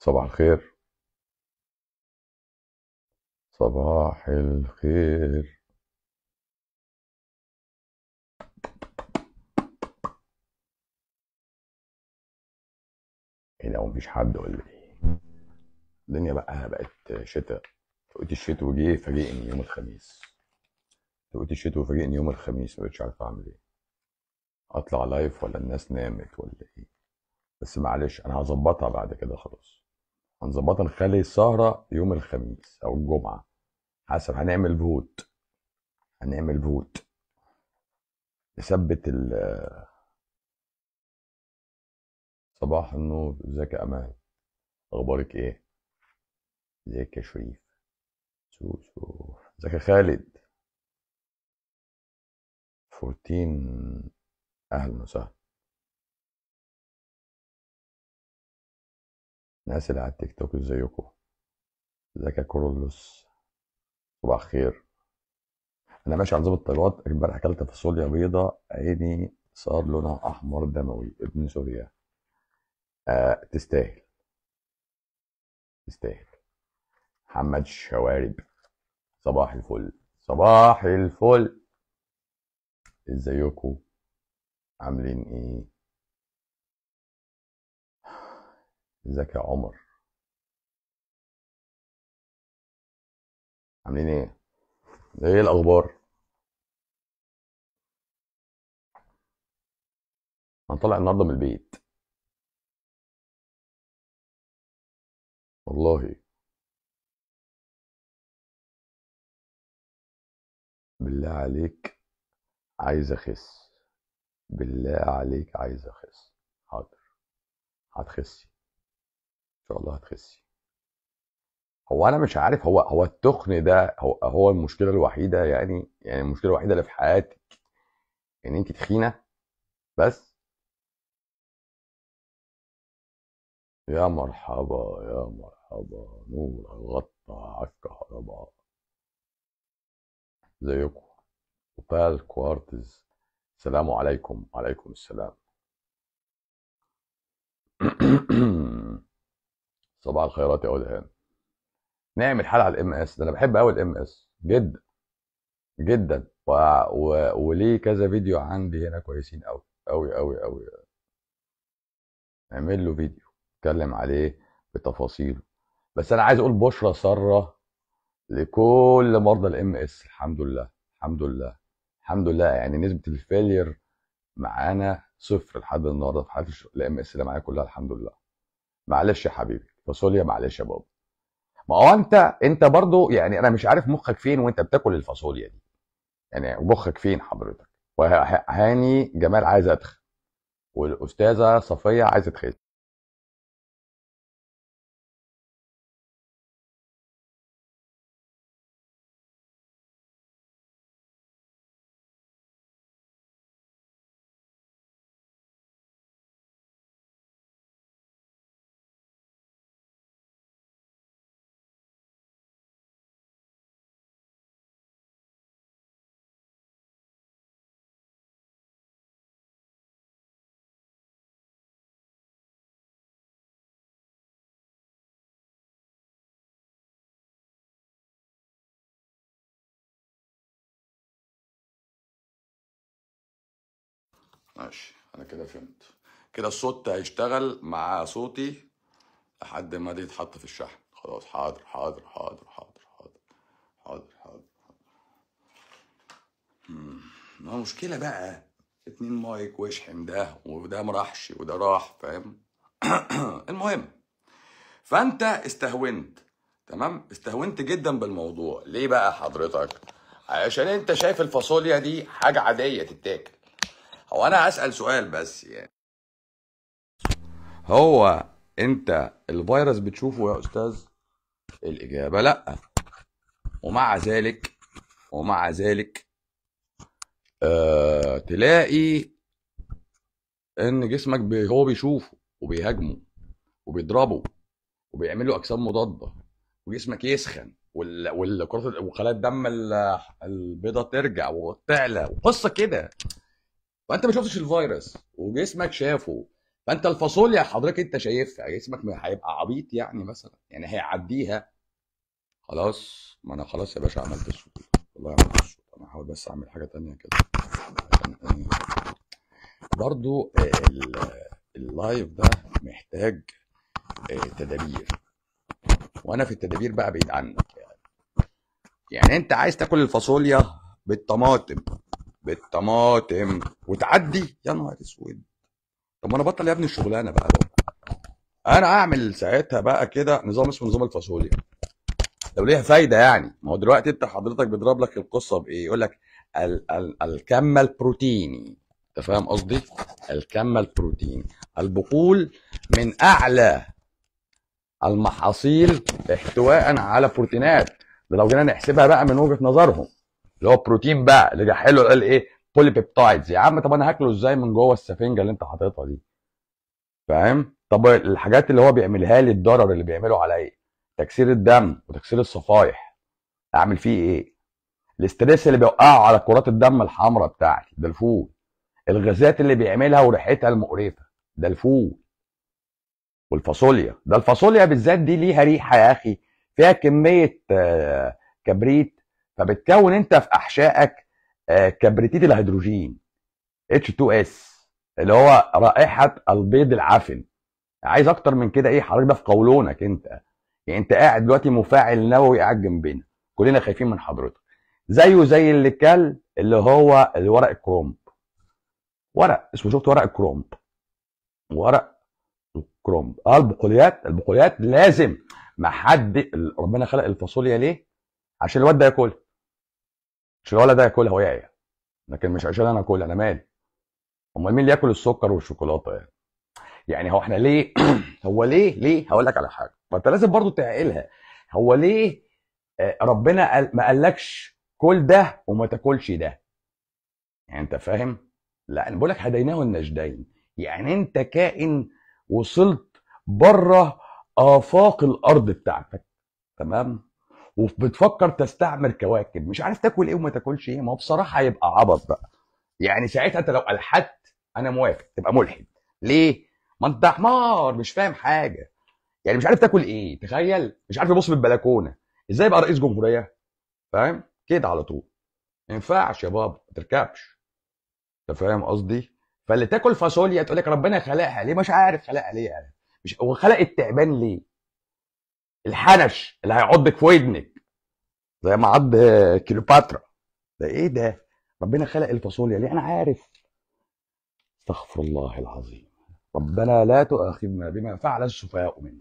صباح الخير صباح الخير ايه ده مفيش حد ولا ايه الدنيا بقى بقت شتاء توقيت الشتاء جه فاجئني يوم الخميس توقيت الشتاء فاجئني يوم الخميس مبقتش عارف اعمل ايه اطلع لايف ولا الناس نامت ولا ايه بس معلش انا هظبطها بعد كده خلاص هنظبطها نخلي السهرة يوم الخميس او الجمعة حسب هنعمل فوت هنعمل فوت نثبت ال صباح النور ازيك يا امان اخبارك ايه ازيك يا شريف سو سو ازيك يا خالد 14 اهلا وسهلا الناس اللي على التيك توك ازيكم ازيك يا كورولوس صباح الخير انا ماشي على نظام الطيبات امبارح اكلت فاصوليا بيضة عيني صار لونها احمر دموي ابن سوريا آه تستاهل تستاهل محمد شوارب صباح الفل صباح الفل ازيكم عاملين ايه ازيك يا عمر عاملين ايه ايه الاخبار هنطلع النهارده من البيت والله بالله عليك عايز اخس بالله عليك عايز اخس حاضر هتخسي ان شاء الله هتخسي هو انا مش عارف هو هو التخن ده هو هو المشكله الوحيده يعني يعني المشكله الوحيده اللي في حياتك ان انت تخينه بس يا مرحبا يا مرحبا نور غطى على الكهرباء ازيكم وبال كوارتز السلام عليكم وعليكم السلام صباح الخيرات يا ولهان نعمل حلقه على الام اس ده انا بحب قوي الام اس جدا جدا و... و... وليه كذا فيديو عندي هنا كويسين قوي قوي قوي قوي نعمل له فيديو اتكلم عليه بتفاصيله بس انا عايز اقول بشرى ساره لكل مرضى الام اس الحمد لله الحمد لله الحمد لله يعني نسبه الفيلير معانا صفر لحد النهارده في حالة الام اس اللي معايا كلها الحمد لله معلش يا حبيبي فاصوليا معلش يا بابا ما هو انت انت برضو يعني انا مش عارف مخك فين وانت بتاكل الفاصوليا دي يعني مخك فين حضرتك وهاني جمال عايز ادخل والاستاذه صفيه عايزه تخس ماشي انا كده فهمت كده الصوت هيشتغل مع صوتي لحد ما دي يتحط في الشحن خلاص حاضر حاضر حاضر حاضر حاضر حاضر حاضر مم. ما هو مشكلة بقى اتنين مايك واشحن ده وده مراحش وده راح فاهم المهم فانت استهونت تمام استهونت جدا بالموضوع ليه بقى حضرتك عشان انت شايف الفاصوليا دي حاجة عادية تتاكل هو انا هسأل سؤال بس يعني هو انت الفيروس بتشوفه يا استاذ الاجابة لا ومع ذلك ومع ذلك آه تلاقي ان جسمك بي هو بيشوفه وبيهاجمه وبيضربه وبيعمل له اجسام مضاده وجسمك يسخن وال... والكرات وخلايا الدم ال- البيضاء ترجع وتعلى وقصه كده فانت ما شفتش الفيروس وجسمك شافه فانت الفاصوليا حضرتك انت شايفها جسمك ما هيبقى عبيط يعني مثلا يعني هيعديها خلاص ما انا خلاص يا باشا عملت الصوت والله عملت الصوت انا هحاول بس اعمل حاجه تانية كده عشان إيه؟ برضو آه، ال- اللايف ده محتاج آه، تدابير وانا في التدابير بقى بعيد عنك يعني يعني انت عايز تاكل الفاصوليا بالطماطم بالطماطم وتعدي يا نهار اسود طب ما انا بطل يا ابني الشغلانه بقى لو. انا اعمل ساعتها بقى كده نظام اسمه نظام الفاصوليا لو ليها فايده يعني ما هو دلوقتي انت حضرتك بيضرب لك القصه بايه يقول لك ال- ال- الكم البروتيني انت فاهم قصدي الكم البروتيني البقول من اعلى المحاصيل احتواء على بروتينات ده لو جينا نحسبها بقى من وجهه نظرهم اللي هو بروتين بقى اللي حلو قال ايه بولي بيبتايدز يا عم طب انا هاكله ازاي من جوه السفنجه اللي انت حاططها دي فاهم طب الحاجات اللي هو بيعملها لي الضرر اللي بيعمله عليا تكسير الدم وتكسير الصفائح اعمل فيه ايه الاستريس اللي بيوقعه على كرات الدم الحمراء بتاعتي ده الفول الغازات اللي بيعملها وريحتها المقرفه ده الفول والفاصوليا ده الفاصوليا بالذات دي ليها ريحه يا اخي فيها كميه آه، كبريت فبتكون انت في احشائك آه، كبريتيد الهيدروجين H2S اللي هو رائحه البيض العفن عايز اكتر من كده ايه حضرتك ده في قولونك انت يعني انت قاعد دلوقتي مفاعل نووي قاعد جنبنا كلنا خايفين من حضرتك زيه زي اللي كل اللي هو الورق الكرومب ورق اسمه شفت ورق الكرومب ورق الكرومب اه البقوليات البقوليات لازم ما حد ربنا خلق الفاصوليا ليه عشان الواد ده ياكلها عشان الولد ده ياكلها ويعيا لكن مش عشان انا اكلها انا مالي امال مين اللي ياكل السكر والشوكولاته يعني يعني هو احنا ليه هو ليه ليه هقول لك على حاجه ما انت لازم برضو تعقلها هو ليه آه، ربنا قال ما قالكش كل ده وما تاكلش ده يعني انت فاهم لا انا بقول لك هديناه النجدين يعني انت كائن وصلت بره افاق الارض بتاعتك تمام وبتفكر تستعمر كواكب مش عارف تاكل ايه وما تاكلش ايه ما هو بصراحه هيبقى عبط بقى يعني ساعتها انت لو الحدت انا موافق تبقى ملحد ليه ما انت حمار مش فاهم حاجه يعني مش عارف تاكل ايه تخيل مش عارف يبص من البلكونه ازاي يبقى رئيس جمهوريه فاهم كده على طول ما ينفعش يا بابا ما تركبش انت فاهم قصدي فاللي تاكل فاصوليا تقول لك ربنا خلقها ليه مش عارف خلقها ليه يعني مش هو خلق التعبان ليه الحنش اللي هيعضك في ودنك زي ما عض كليوباترا ده ايه ده ربنا خلق الفاصوليا ليه انا عارف استغفر الله العظيم ربنا لا تؤاخذنا بما فعل السفهاء منا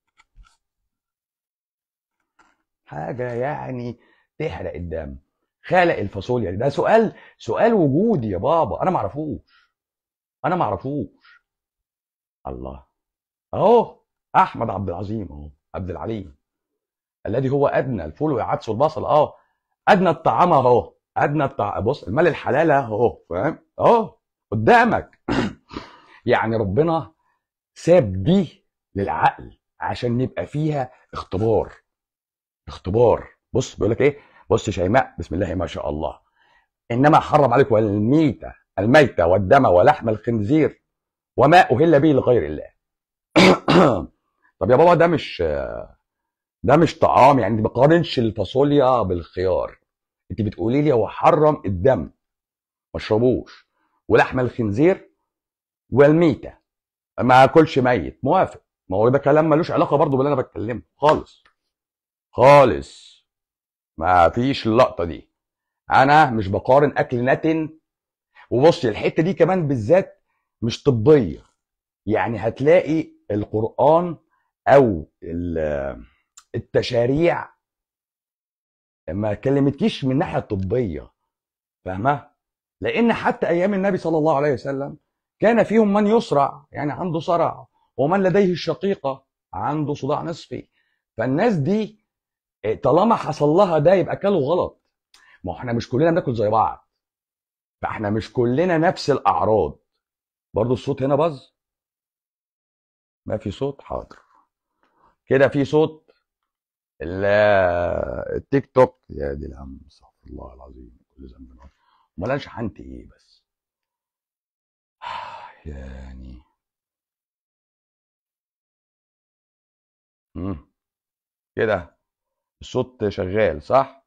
حاجه يعني تحرق الدم خلق الفاصوليا ده سؤال سؤال وجودي يا بابا انا ما اعرفوش انا ما اعرفوش الله اهو احمد عبد العظيم اهو عبد العليم الذي هو ادنى الفول والعدس والبصل اه ادنى الطعام اهو ادنى الطعام بص المال الحلال اهو فاهم اهو قدامك يعني ربنا ساب دي للعقل عشان يبقى فيها اختبار اختبار بص بيقول لك ايه بص يا شيماء بسم الله ما شاء الله انما حرم عليكم الميتة الميتة والدم ولحم الخنزير وما اهل به لغير الله طب يا بابا ده مش ده مش طعام يعني ما بقارنش الفاصوليا بالخيار انت بتقولي لي هو حرم الدم ما اشربوش ولحم الخنزير والميتة ما اكلش ميت موافق ما هو ده كلام ملوش علاقه برضه باللي انا بتكلمه خالص خالص ما فيش اللقطه دي انا مش بقارن اكل نتن وبصي الحته دي كمان بالذات مش طبيه يعني هتلاقي القران او ال- التشاريع ما كلمتكيش من ناحيه طبيه فاهمه لان حتى ايام النبي صلى الله عليه وسلم كان فيهم من يصرع يعني عنده صرع ومن لديه الشقيقه عنده صداع نصفي فالناس دي طالما حصل لها ده يبقى كلوا غلط ما هو احنا مش كلنا بناكل زي بعض فاحنا مش كلنا نفس الاعراض برضو الصوت هنا باظ ما في صوت حاضر كده في صوت ال- التيك توك يا دي الهم استغفر الله العظيم كل ذنب نار امال انا شحنت ايه بس يعني مم. كده الصوت شغال صح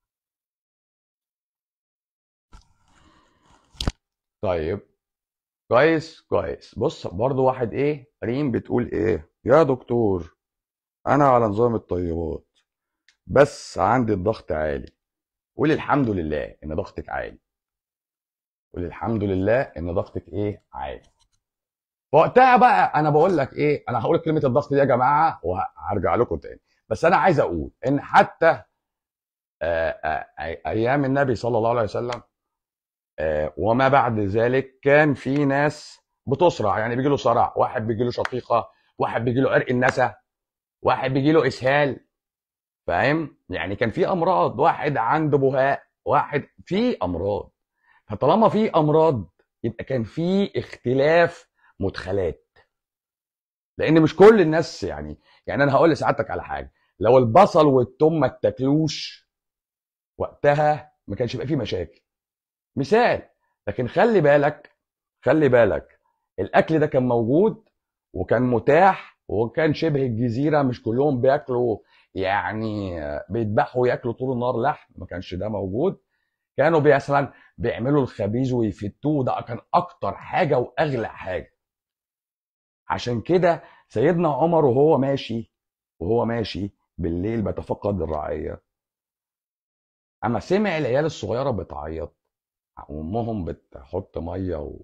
طيب كويس كويس بص برضو واحد ايه ريم بتقول ايه يا دكتور انا على نظام الطيبات بس عندي الضغط عالي قولي الحمد لله ان ضغطك عالي قولي الحمد لله ان ضغطك ايه عالي وقتها بقى انا بقول لك ايه انا هقول كلمه الضغط دي يا جماعه وهرجع لكم تاني بس انا عايز اقول ان حتى آه، آه، ايام النبي صلى الله عليه وسلم آه، وما بعد ذلك كان في ناس بتصرع يعني بيجي له صرع واحد بيجي له شقيقه واحد بيجي له عرق النسا واحد بيجي له اسهال فاهم يعني كان في امراض واحد عنده بهاء واحد في امراض فطالما في امراض يبقى كان في اختلاف مدخلات لان مش كل الناس يعني يعني انا هقول لسعادتك على حاجه لو البصل والثوم ما اتاكلوش وقتها ما كانش يبقى فيه مشاكل مثال لكن خلي بالك خلي بالك الاكل ده كان موجود وكان متاح وكان شبه الجزيره مش كلهم بياكلوا يعني بيذبحوا وياكلوا طول النهار لحم ما كانش ده موجود كانوا مثلا بيعملوا الخبيز ويفتوه ده كان اكتر حاجه واغلى حاجه عشان كده سيدنا عمر وهو ماشي وهو ماشي بالليل بيتفقد الرعيه اما سمع العيال الصغيره بتعيط وامهم بتحط ميه و...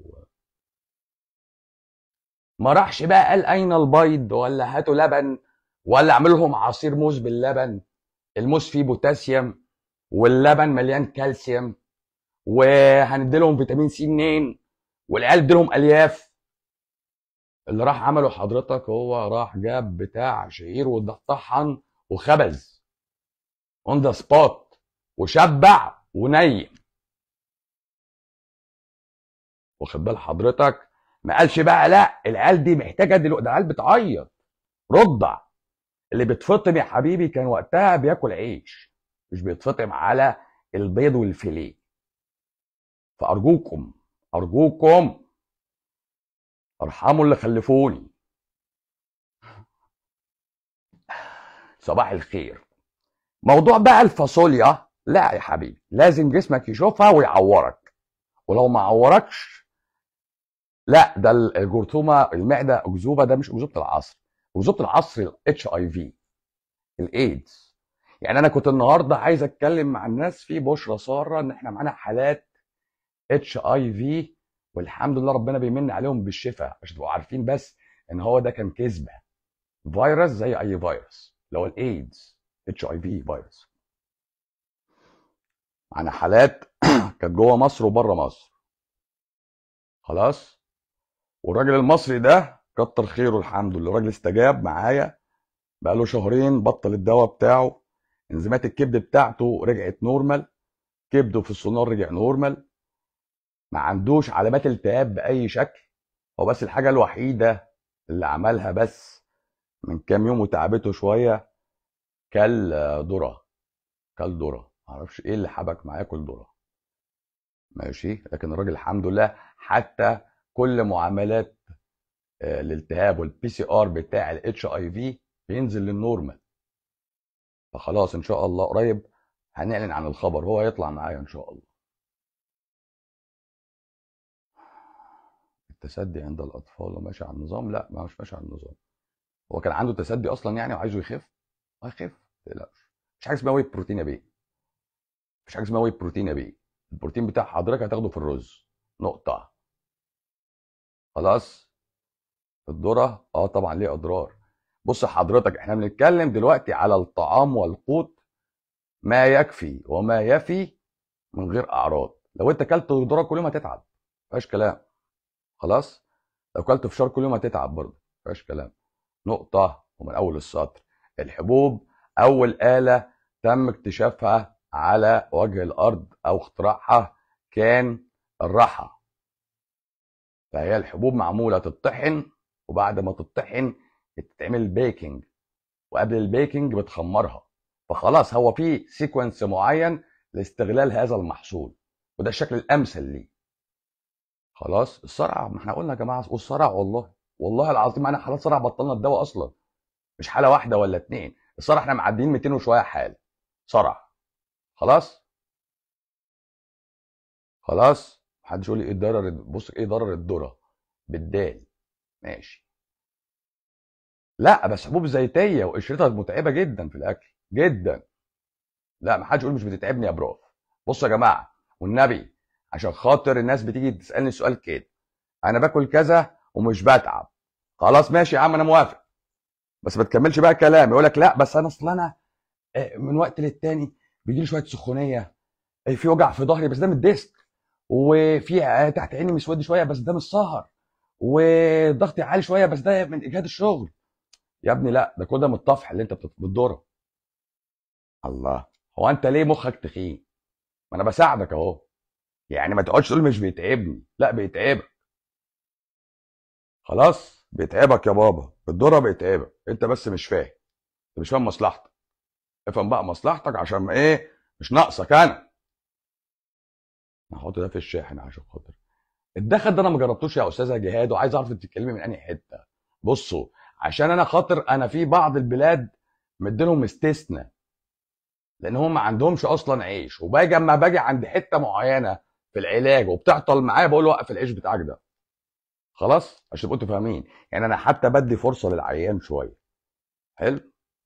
ما راحش بقى قال اين البيض ولا هاتوا لبن ولا اعمل لهم عصير موز باللبن الموز فيه بوتاسيوم واللبن مليان كالسيوم وهندي لهم فيتامين سي منين والعيال ادي لهم الياف اللي راح عمله حضرتك هو راح جاب بتاع شعير وطحن وخبز اون ذا سبوت وشبع ونيم واخد بال حضرتك ما قالش بقى لا العيال دي محتاجه دلوقتي ده العيال بتعيط رضع اللي بيتفطم يا حبيبي كان وقتها بياكل عيش مش بيتفطم على البيض والفيليه فارجوكم ارجوكم ارحموا اللي خلفوني صباح الخير موضوع بقى الفاصوليا لا يا حبيبي لازم جسمك يشوفها ويعورك ولو ما عوركش لا ده الجرثومه المعده اكذوبه ده مش اكذوبه العصر اكذوبه العصر الاتش اي في الايدز يعني انا كنت النهارده عايز اتكلم مع الناس في بشرى ساره ان احنا معانا حالات اتش اي في والحمد لله ربنا بيمن عليهم بالشفاء عشان تبقوا عارفين بس ان هو ده كان كذبه فيروس زي اي فيروس اللي هو الايدز اتش اي في فيروس معانا حالات كانت جوه مصر وبره مصر خلاص والراجل المصري ده كتر خيره الحمد لله الراجل استجاب معايا بقاله شهرين بطل الدواء بتاعه انزيمات الكبد بتاعته رجعت نورمال كبده في السونار رجع نورمال ما عندوش علامات التهاب باي شكل هو بس الحاجه الوحيده اللي عملها بس من كام يوم وتعبته شويه كل ذره كل ذره معرفش ايه اللي حبك معاه كل ذره ماشي لكن الراجل الحمد لله حتى كل معاملات آه، الالتهاب والبي سي ار بتاع الاتش اي في بينزل للنورمال فخلاص ان شاء الله قريب هنعلن عن الخبر هو هيطلع معايا ان شاء الله التسدي عند الاطفال وماشي على النظام لا ما مش ماشي على النظام هو كان عنده تسدي اصلا يعني وعايزه يخف هيخف ما تقلقش مش حاجه اسمها وي بروتين يا بيه مفيش حاجه اسمها وي بروتين يا بيه البروتين بتاع حضرتك هتاخده في الرز نقطه خلاص الذره اه طبعا ليه اضرار بص حضرتك احنا بنتكلم دلوقتي على الطعام والقوت ما يكفي وما يفي من غير اعراض لو انت اكلت ذره كل يوم هتتعب مفيهاش كلام خلاص لو اكلت فشار كل يوم هتتعب برضه مفيهاش كلام نقطه ومن اول السطر الحبوب اول اله تم اكتشافها على وجه الارض او اختراعها كان الرحى فهي الحبوب معموله تطحن وبعد ما تطحن بتتعمل بيكنج وقبل البيكنج بتخمرها فخلاص هو في سيكونس معين لاستغلال هذا المحصول وده الشكل الامثل ليه خلاص الصرع ما احنا قلنا يا جماعه والصرع والله والله العظيم انا حالات صرع بطلنا الدواء اصلا مش حاله واحده ولا اتنين الصراحه احنا معديين 200 وشويه حاله صراحه خلاص خلاص محدش يقول لي ايه ضرر بص ايه ضرر الذره بالدال ماشي لا بس حبوب زيتيه وقشرتها متعبه جدا في الاكل جدا لا ما حدش يقول مش بتتعبني يا بروف بصوا يا جماعه والنبي عشان خاطر الناس بتيجي تسالني سؤال كده انا باكل كذا ومش بتعب خلاص ماشي يا عم انا موافق بس ما تكملش بقى كلام يقول لك لا بس انا اصل انا آه، من وقت للتاني بيجي لي شويه سخونيه آه، في وجع في ظهري بس ده من الديسك وفي آه، تحت عيني مسود شويه بس ده من السهر وضغطي عالي شويه بس ده من اجهاد الشغل يا ابني لا ده كل ده من الطفح اللي انت بتضره الله هو انت ليه مخك تخين ما انا بساعدك اهو يعني ما تقعدش تقول مش بيتعبني لا بيتعبك خلاص بيتعبك يا بابا الدورة بيتعبك انت بس مش فاهم انت مش فاهم مصلحتك افهم بقى مصلحتك عشان ما ايه مش ناقصك انا هحط ده في الشاحن عشان خاطر الدخل ده انا ما جربتوش يا استاذه جهاد وعايز اعرف انت بتتكلمي من انهي حته بصوا عشان انا خاطر انا في بعض البلاد مدينهم استثناء لان هم ما عندهمش اصلا عيش وباجي اما باجي عند حته معينه في العلاج وبتعطل معايا بقول له وقف العيش بتاعك ده خلاص عشان تبقوا انتوا فاهمين يعني انا حتى بدي فرصه للعيان شويه حلو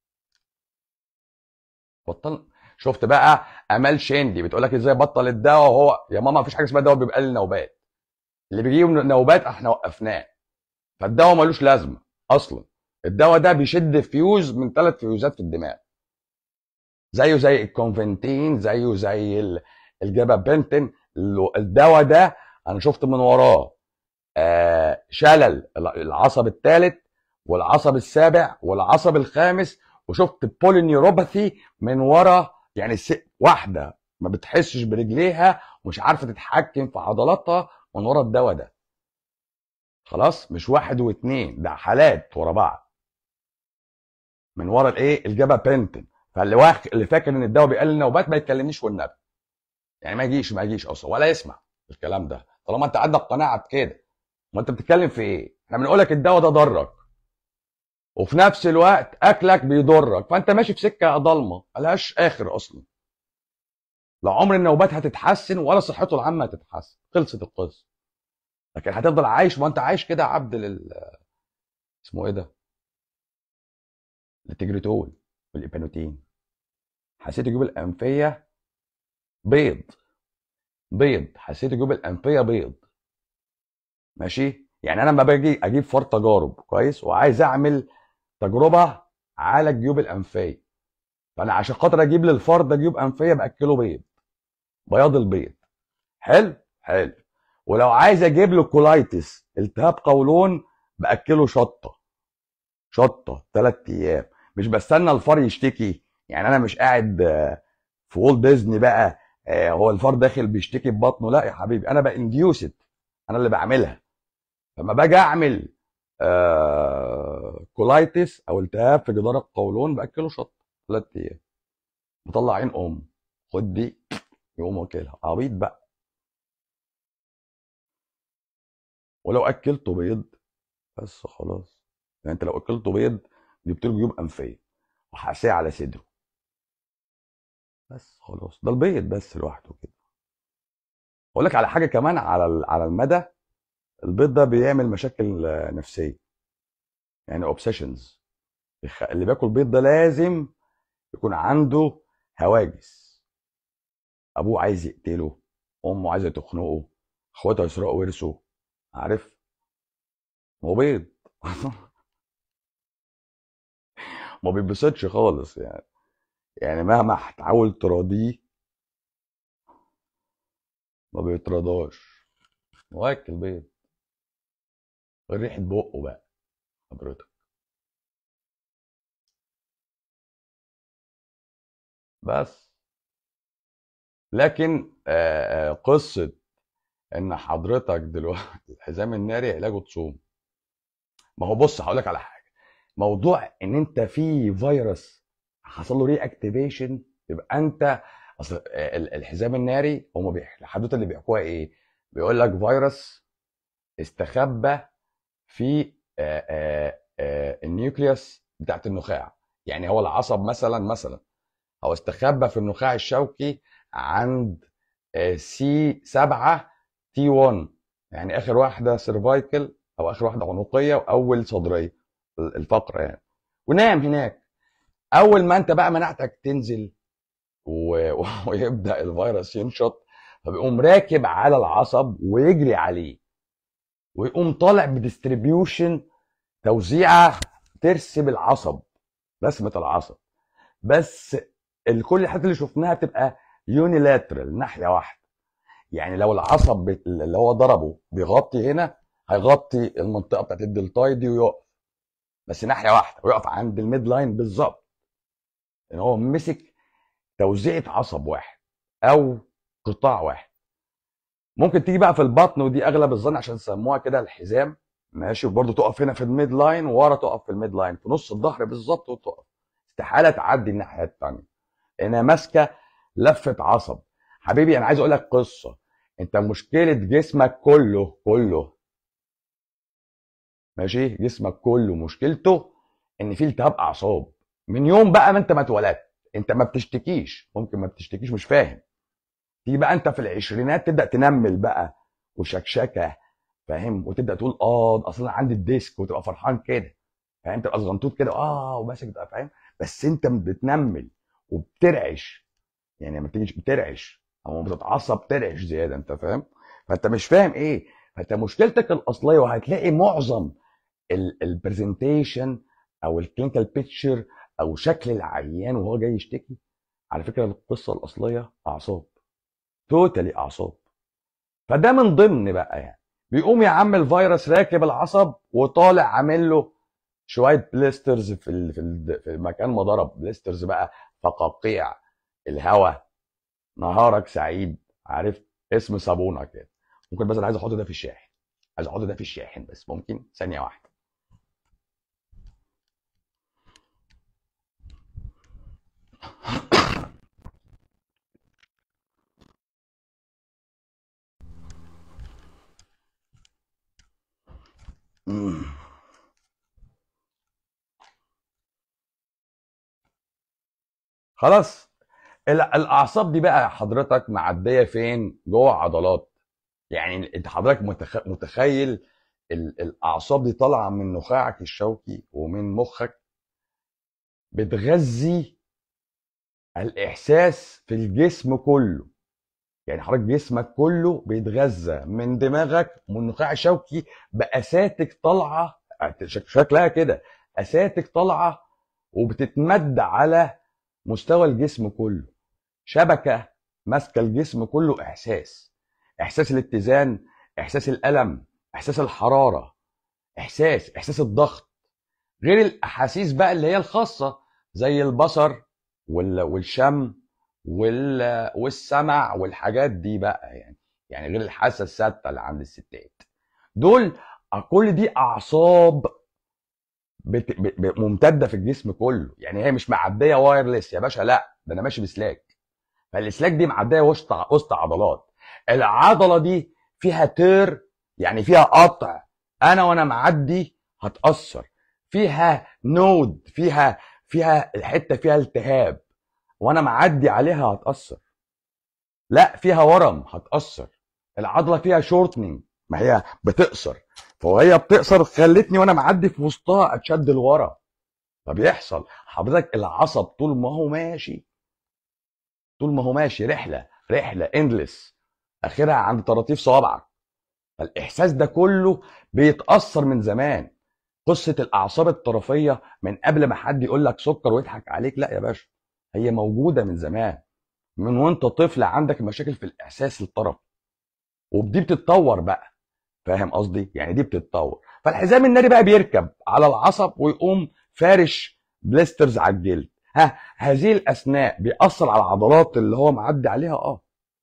بطل شفت بقى امال شندي بتقول لك ازاي بطل الدواء وهو يا ماما مفيش حاجه اسمها دواء بيبقى لي نوبات اللي بيجيب نوبات احنا وقفناه فالدواء ملوش لازمه اصلا الدواء ده بيشد فيوز من ثلاث فيوزات في الدماغ زيه زي الكونفنتين زيه زي الجابابنتين الدواء ده انا شفت من وراه آه شلل العصب الثالث والعصب السابع والعصب الخامس وشفت بولينيوروباثي من ورا يعني واحده ما بتحسش برجليها ومش عارفه تتحكم في عضلاتها من ورا الدواء ده خلاص مش واحد واثنين ده حالات ورا بعض من ورا الايه الجبا بنتن فاللي واخ اللي فاكر ان الدواء بيقلل النوبات ما يتكلمنيش والنبي يعني ما يجيش ما يجيش اصلا ولا يسمع الكلام ده طالما انت عندك قناعه بكده ما انت بتتكلم في ايه احنا بنقول لك الدواء ده ضرك وفي نفس الوقت اكلك بيضرك فانت ماشي في سكه ضلمه ملهاش اخر اصلا لا عمر النوبات هتتحسن ولا صحته العامه هتتحسن خلصت القصه لكن هتفضل عايش ما انت عايش كده عبد لل اسمه ايه ده التجريتول والإبانوتين حسيت الجيوب الأنفية بيض بيض حسيت الجيوب الأنفية بيض ماشي يعني أنا لما باجي أجيب فار تجارب كويس وعايز أعمل تجربة على الجيوب الأنفية فأنا عشان خاطر أجيب للفار ده جيوب أنفية بأكله بيض بياض البيض حلو حلو ولو عايز اجيب له كولايتس التهاب قولون باكله شطه شطه ثلاث ايام مش بستنى الفار يشتكي يعني انا مش قاعد آه، في وول ديزني بقى آه، هو الفار داخل بيشتكي ببطنه لا يا حبيبي انا بانديوست انا اللي بعملها فما باجي اعمل آه كولايتس او التهاب في جدار القولون باكله شطه ثلاث ايام بطلع عين ام خد دي يقوم واكلها عبيط بقى ولو اكلته بيض بس خلاص يعني انت لو اكلته بيض جبت له جيوب انفيه وحاسيه على صدره بس خلاص ده البيض بس لوحده كده اقول لك على حاجه كمان على على المدى البيض ده بيعمل مشاكل نفسيه يعني اوبسيشنز اللي بياكل بيض ده لازم يكون عنده هواجس ابوه عايز يقتله امه عايزه تخنقه اخواته يسرقوا ورثه عارف هو بيض ما بيتبسطش خالص يعني يعني مهما هتحاول تراضيه ما بيترضاش واكل بيض غير ريحه بقه بقى حضرتك بس لكن قصه ان حضرتك دلوقتي الحزام الناري علاجه تصوم ما هو بص هقول لك على حاجه موضوع ان انت في فيروس حصل له ري اكتيفيشن يبقى انت اصل الحزام الناري هم الحدوته اللي بيحكوها ايه بيقول لك فيروس استخبى في النيوكليوس بتاعت النخاع يعني هو العصب مثلا مثلا هو استخبى في النخاع الشوكي عند سي 7 تي 1 يعني اخر واحده سيرفايكل او اخر واحده عنقيه واول صدريه الفقره يعني ونام هناك اول ما انت بقى مناعتك تنزل و... ويبدا الفيروس ينشط فبيقوم راكب على العصب ويجري عليه ويقوم طالع بديستريبيوشن توزيعه ترسم العصب رسمه العصب بس كل الحاجات اللي شفناها تبقى يونيلاترال ناحيه واحده يعني لو العصب اللي هو ضربه بيغطي هنا هيغطي المنطقه بتاعت الدلتاي دي ويقف بس ناحيه واحده ويقف عند الميد لاين بالظبط ان هو مسك توزيعه عصب واحد او قطاع واحد ممكن تيجي بقى في البطن ودي اغلب الظن عشان سموها كده الحزام ماشي وبرده تقف هنا في الميد لاين ورا تقف في الميد لاين في نص الظهر بالظبط وتقف استحاله تعدي الناحيه الثانيه لانها ماسكه لفه عصب حبيبي انا عايز اقول لك قصه انت مشكله جسمك كله كله ماشي جسمك كله مشكلته ان في التهاب اعصاب من يوم بقى ما انت ما اتولدت انت ما بتشتكيش ممكن ما بتشتكيش مش فاهم تيجي بقى انت في العشرينات تبدا تنمل بقى وشكشكه فاهم وتبدا تقول اه اصل انا عندي الديسك وتبقى فرحان كده فاهم تبقى صغنطوط كده اه وماسك بقى فاهم بس انت بتنمل وبترعش يعني لما تيجي بترعش او بتتعصب ترعش زياده انت فاهم فانت مش فاهم ايه فانت مشكلتك الاصليه وهتلاقي معظم البرزنتيشن او الكلينيكال بيكتشر او شكل العيان وهو جاي يشتكي على فكره القصه الاصليه اعصاب توتالي اعصاب فده من ضمن بقى يعني بيقوم يا عم الفيروس راكب العصب وطالع عامل له شويه بليسترز في ال في, ال في مكان ما ضرب بليسترز بقى فقاقيع الهواء نهارك سعيد عارف اسم صابونه كده ممكن بس انا عايز احط ده في الشاحن عايز احط ده في الشاحن بس ممكن ثانيه واحده خلاص الاعصاب دي بقى حضرتك معديه فين جوه عضلات يعني انت حضرتك متخيل الاعصاب دي طالعه من نخاعك الشوكي ومن مخك بتغذي الاحساس في الجسم كله يعني حضرتك جسمك كله بيتغذى من دماغك ومن النخاع الشوكي باساتك طالعه شكلها كده اساتك طالعه وبتتمد على مستوى الجسم كله شبكه ماسكه الجسم كله احساس احساس الاتزان احساس الالم احساس الحراره احساس احساس الضغط غير الاحاسيس بقى اللي هي الخاصه زي البصر والشم والسمع والحاجات دي بقى يعني يعني غير الحاسه السادسه اللي عند الستات دول كل دي اعصاب بت... ب... ممتده في الجسم كله يعني هي مش معديه وايرلس يا باشا لا ده انا ماشي بسلاك فالسلاك دي معديه وسط وسط عضلات العضله دي فيها تير يعني فيها قطع انا وانا معدي هتاثر فيها نود فيها فيها الحته فيها التهاب وانا معدي عليها هتاثر لا فيها ورم هتاثر العضله فيها شورتنينج ما هي بتقصر فهي بتقصر خلتني وانا معدي في وسطها اتشد لورا فبيحصل حضرتك العصب طول ما هو ماشي طول ما هو ماشي رحله رحله اندلس اخرها عند طراطيف صوابعك فالاحساس ده كله بيتاثر من زمان قصه الاعصاب الطرفيه من قبل ما حد يقول لك سكر ويضحك عليك لا يا باشا هي موجوده من زمان من وانت طفل عندك مشاكل في الاحساس الطرفي ودي بتتطور بقى فاهم قصدي يعني دي بتتطور فالحزام الناري بقى بيركب على العصب ويقوم فارش بليسترز على الجلد ها هذه الاثناء بيأثر على العضلات اللي هو معدي عليها اه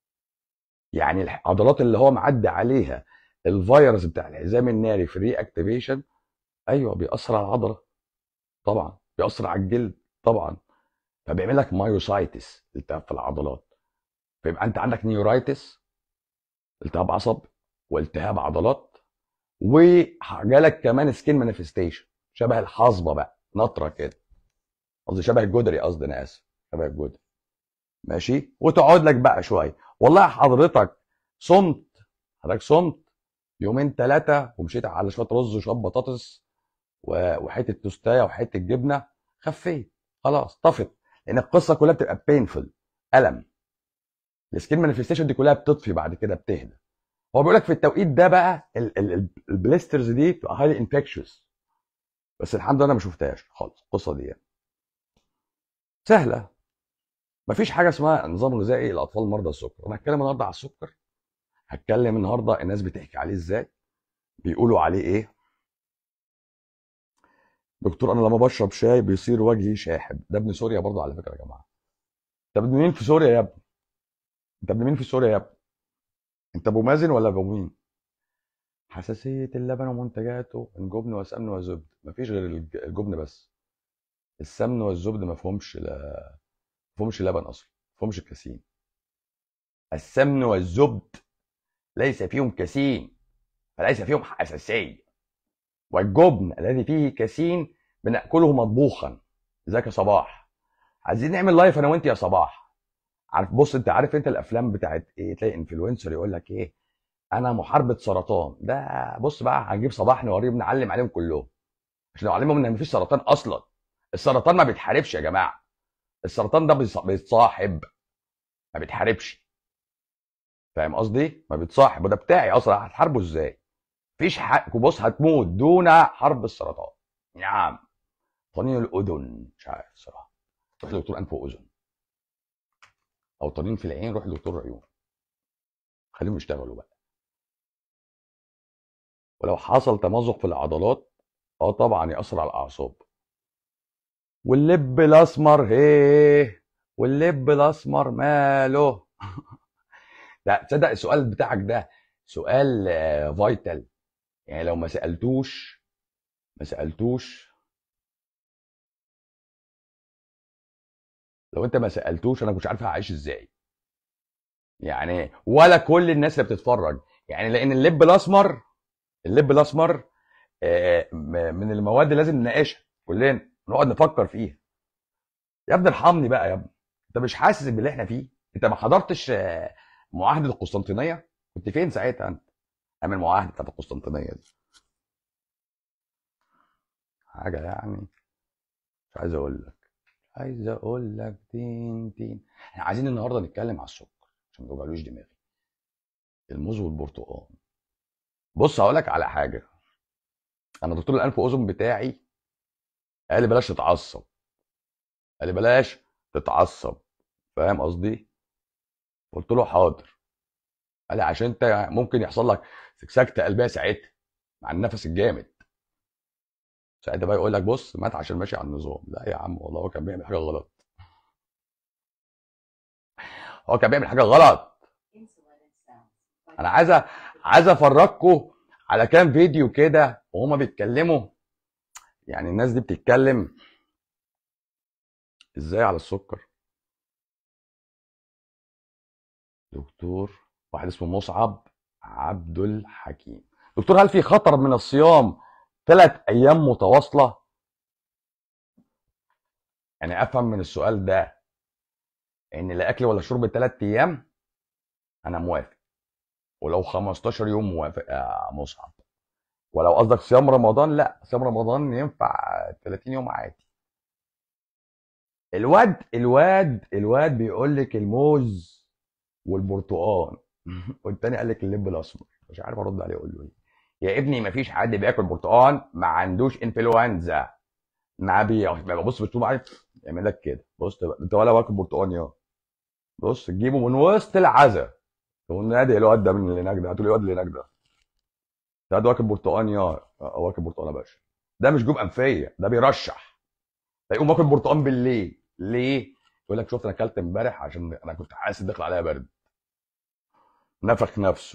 يعني العضلات اللي هو معدي عليها الفيروس بتاع الحزام الناري في ري اكتيفيشن ايوه بيأثر على العضله طبعا بيأثر على الجلد طبعا فبيعمل لك مايوسايتس التهاب في العضلات فيبقى انت عندك نيورايتس التهاب عصب والتهاب عضلات وجالك كمان سكين مانيفستيشن شبه الحصبه بقى نطره كده قصدي شبه الجدري قصدي انا اسف شبه الجدري ماشي وتقعد لك بقى شويه والله حضرتك صمت حضرتك صمت يومين ثلاثه ومشيت على شويه رز وشويه بطاطس وحته توستايه وحته جبنه خفيت خلاص طفت لان القصه كلها بتبقى بينفل الم السكين مانيفستيشن دي كلها بتطفي بعد كده بتهدى هو بيقول لك في التوقيت ده بقى البليسترز دي بتبقى هايلي انفكشوس بس الحمد لله انا ما شفتهاش خالص القصه دي يعني. سهله مفيش حاجه اسمها نظام غذائي لاطفال مرضى السكر انا هتكلم النهارده على السكر هتكلم النهارده الناس بتحكي عليه ازاي بيقولوا عليه ايه دكتور انا لما بشرب شاي بيصير وجهي شاحب ده ابن سوريا برضه على فكره يا جماعه انت ابن مين في سوريا يا ابني انت ابن مين في سوريا يا ابني انت ابو مازن ولا ابو مين حساسيه اللبن ومنتجاته الجبن والسمن والزبد مفيش غير الجبن بس السمن والزبد ما فيهمش لا فيهمش لبن اصلا ما فيهمش الكاسين السمن والزبد ليس فيهم كاسين فليس فيهم حساسيه والجبن الذي فيه كاسين بناكله مطبوخا ازيك يا صباح عايزين نعمل لايف انا وانت يا صباح عارف بص انت عارف انت الافلام بتاعت ايه تلاقي انفلونسر يقول لك ايه انا محاربه سرطان ده بص بقى هنجيب صباح نوريه بنعلم عليهم كلهم عشان نعلمهم ان مفيش سرطان اصلا السرطان ما بيتحاربش يا جماعه السرطان ده بيتصاحب ما بيتحاربش فاهم قصدي ما بيتصاحب وده بتاعي اصلا هتحاربه ازاي مفيش حق بص هتموت دون حرب السرطان نعم طنين الاذن مش عارف الصراحه روح لدكتور انف واذن او طنين في العين روح لدكتور عيون خليهم يشتغلوا بقى ولو حصل تمزق في العضلات اه طبعا ياثر على الاعصاب واللب الاسمر هيه واللب الاسمر ماله لا تصدق السؤال بتاعك ده سؤال فايتال يعني لو ما سالتوش ما سالتوش لو انت ما سالتوش انا مش عارف هعيش ازاي يعني ولا كل الناس اللي بتتفرج يعني لان اللب الاسمر اللب الاسمر من المواد اللي لازم نناقشها كلنا نقعد نفكر فيها يا ابني ارحمني بقى يا ابني انت مش حاسس باللي احنا فيه انت ما حضرتش معاهده القسطنطينيه كنت فين ساعتها انت ايام المعاهده بتاعت القسطنطينيه دي حاجه يعني مش عايز اقول لك عايز اقول لك تين تين احنا عايزين النهارده نتكلم على السكر عشان ما توجعلوش دماغي الموز والبرتقال بص هقول لك على حاجه انا دكتور الانف واذن بتاعي قال لي بلاش تتعصب قال لي بلاش تتعصب فاهم قصدي قلت له حاضر قال لي عشان انت ممكن يحصل لك سكسكته قلبيه ساعتها مع النفس الجامد ساعتها بقى يقول لك بص مات عشان ماشي على النظام لا يا عم والله هو كان بيعمل حاجه غلط هو كان بيعمل حاجه غلط انا عايز عايز افرجكم على كام فيديو كده وهما بيتكلموا يعني الناس دي بتتكلم ازاي على السكر دكتور واحد اسمه مصعب عبد الحكيم دكتور هل في خطر من الصيام ثلاث ايام متواصله يعني افهم من السؤال ده ان لا اكل ولا شرب ثلاث ايام انا موافق ولو 15 يوم موافق يا مصعب ولو قصدك صيام رمضان لا صيام رمضان ينفع 30 يوم عادي الواد الواد الواد بيقول لك الموز والبرتقال والتاني قال لك اللب الاسمر مش عارف ارد عليه اقول له ايه يا ابني مفيش حد بياكل برتقال ما عندوش انفلونزا ما بيبص بتشوف عارف يعمل لك كده بص انت ولا واكل برتقال يا بص تجيبه من وسط العزا تقول نادي الواد ده من اللي هناك ده هتقول الواد اللي هناك ده ده واكل برتقال يا واكل برتقال يا باشا ده مش جوب انفيه ده بيرشح ده يقوم واكل برتقال بالليل ليه؟ يقول لك شفت انا اكلت امبارح عشان انا كنت حاسس داخل عليا برد نفخ نفسه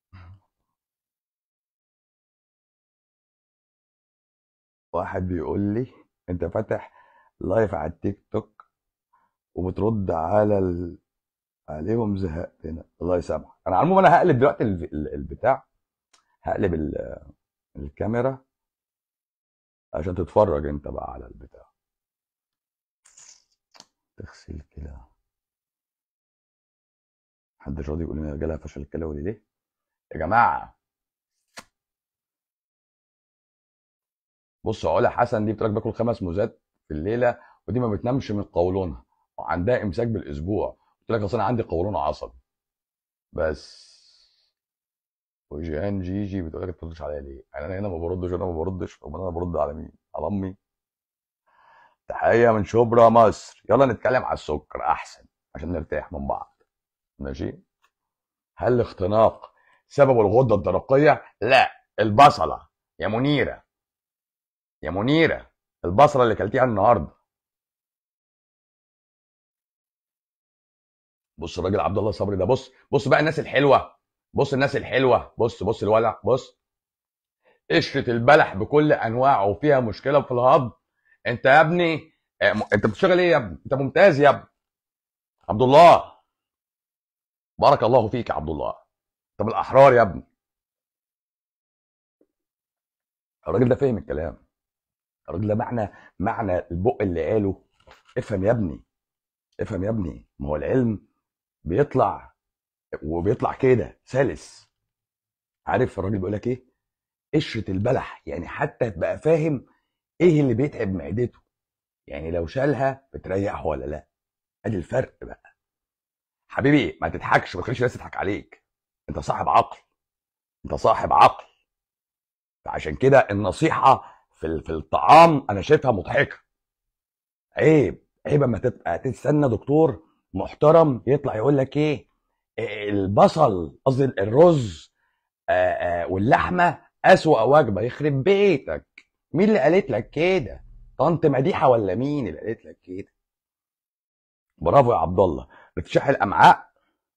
واحد بيقول لي انت فاتح لايف على التيك توك وبترد على ال... عليهم زهقتنا الله يسامحك انا على العموم انا هقلب دلوقتي البتاع هقلب الكاميرا عشان تتفرج انت بقى على البتاع تغسل كده محدش راضي يقول لنا جالها فشل كلوي ليه يا جماعه بص علا حسن دي بتقول لك باكل خمس موزات في الليله ودي ما بتنامش من قولونها وعندها امساك بالاسبوع قلت لك اصل انا عندي قولون عصبي بس وجيهان جيجي بتقول لك ما بتردش عليا ليه؟ يعني انا هنا ما بردش وانا ما بردش امال انا برد على مين؟ على امي تحيه من شبرا مصر يلا نتكلم على السكر احسن عشان نرتاح من بعض ماشي هل الاختناق سبب الغده الدرقيه لا البصله يا منيره يا منيره البصله اللي كلتيها النهارده بص الراجل عبد الله صبري ده بص بص بقى الناس الحلوه بص الناس الحلوه بص بص الولع بص قشره البلح بكل انواعه وفيها مشكله في الهضم انت يا ابني آه، م- انت بتشتغل ايه يا ابني انت ممتاز يا ابني عبد الله بارك الله فيك يا عبد الله طب الاحرار يا ابني الراجل ده فهم الكلام الراجل ده معنى معنى البق اللي قاله افهم يا ابني افهم يا ابني ما هو العلم بيطلع وبيطلع كده سلس عارف الراجل بيقول لك ايه قشره البلح يعني حتى تبقى فاهم ايه اللي بيتعب معدته يعني لو شالها بتريحه ولا لا ادي الفرق بقى حبيبي ما تضحكش ما تخليش الناس تضحك عليك انت صاحب عقل انت صاحب عقل فعشان كده النصيحه في ال- في الطعام انا شايفها مضحكه عيب عيب اما تبقى تستنى دكتور محترم يطلع يقول لك ايه إيه البصل قصدي الرز آه، آه، واللحمه اسوأ وجبه يخرب بيتك مين اللي قالت لك كده طنط مديحه ولا مين اللي قالت لك كده برافو يا عبد الله ارتشاح الامعاء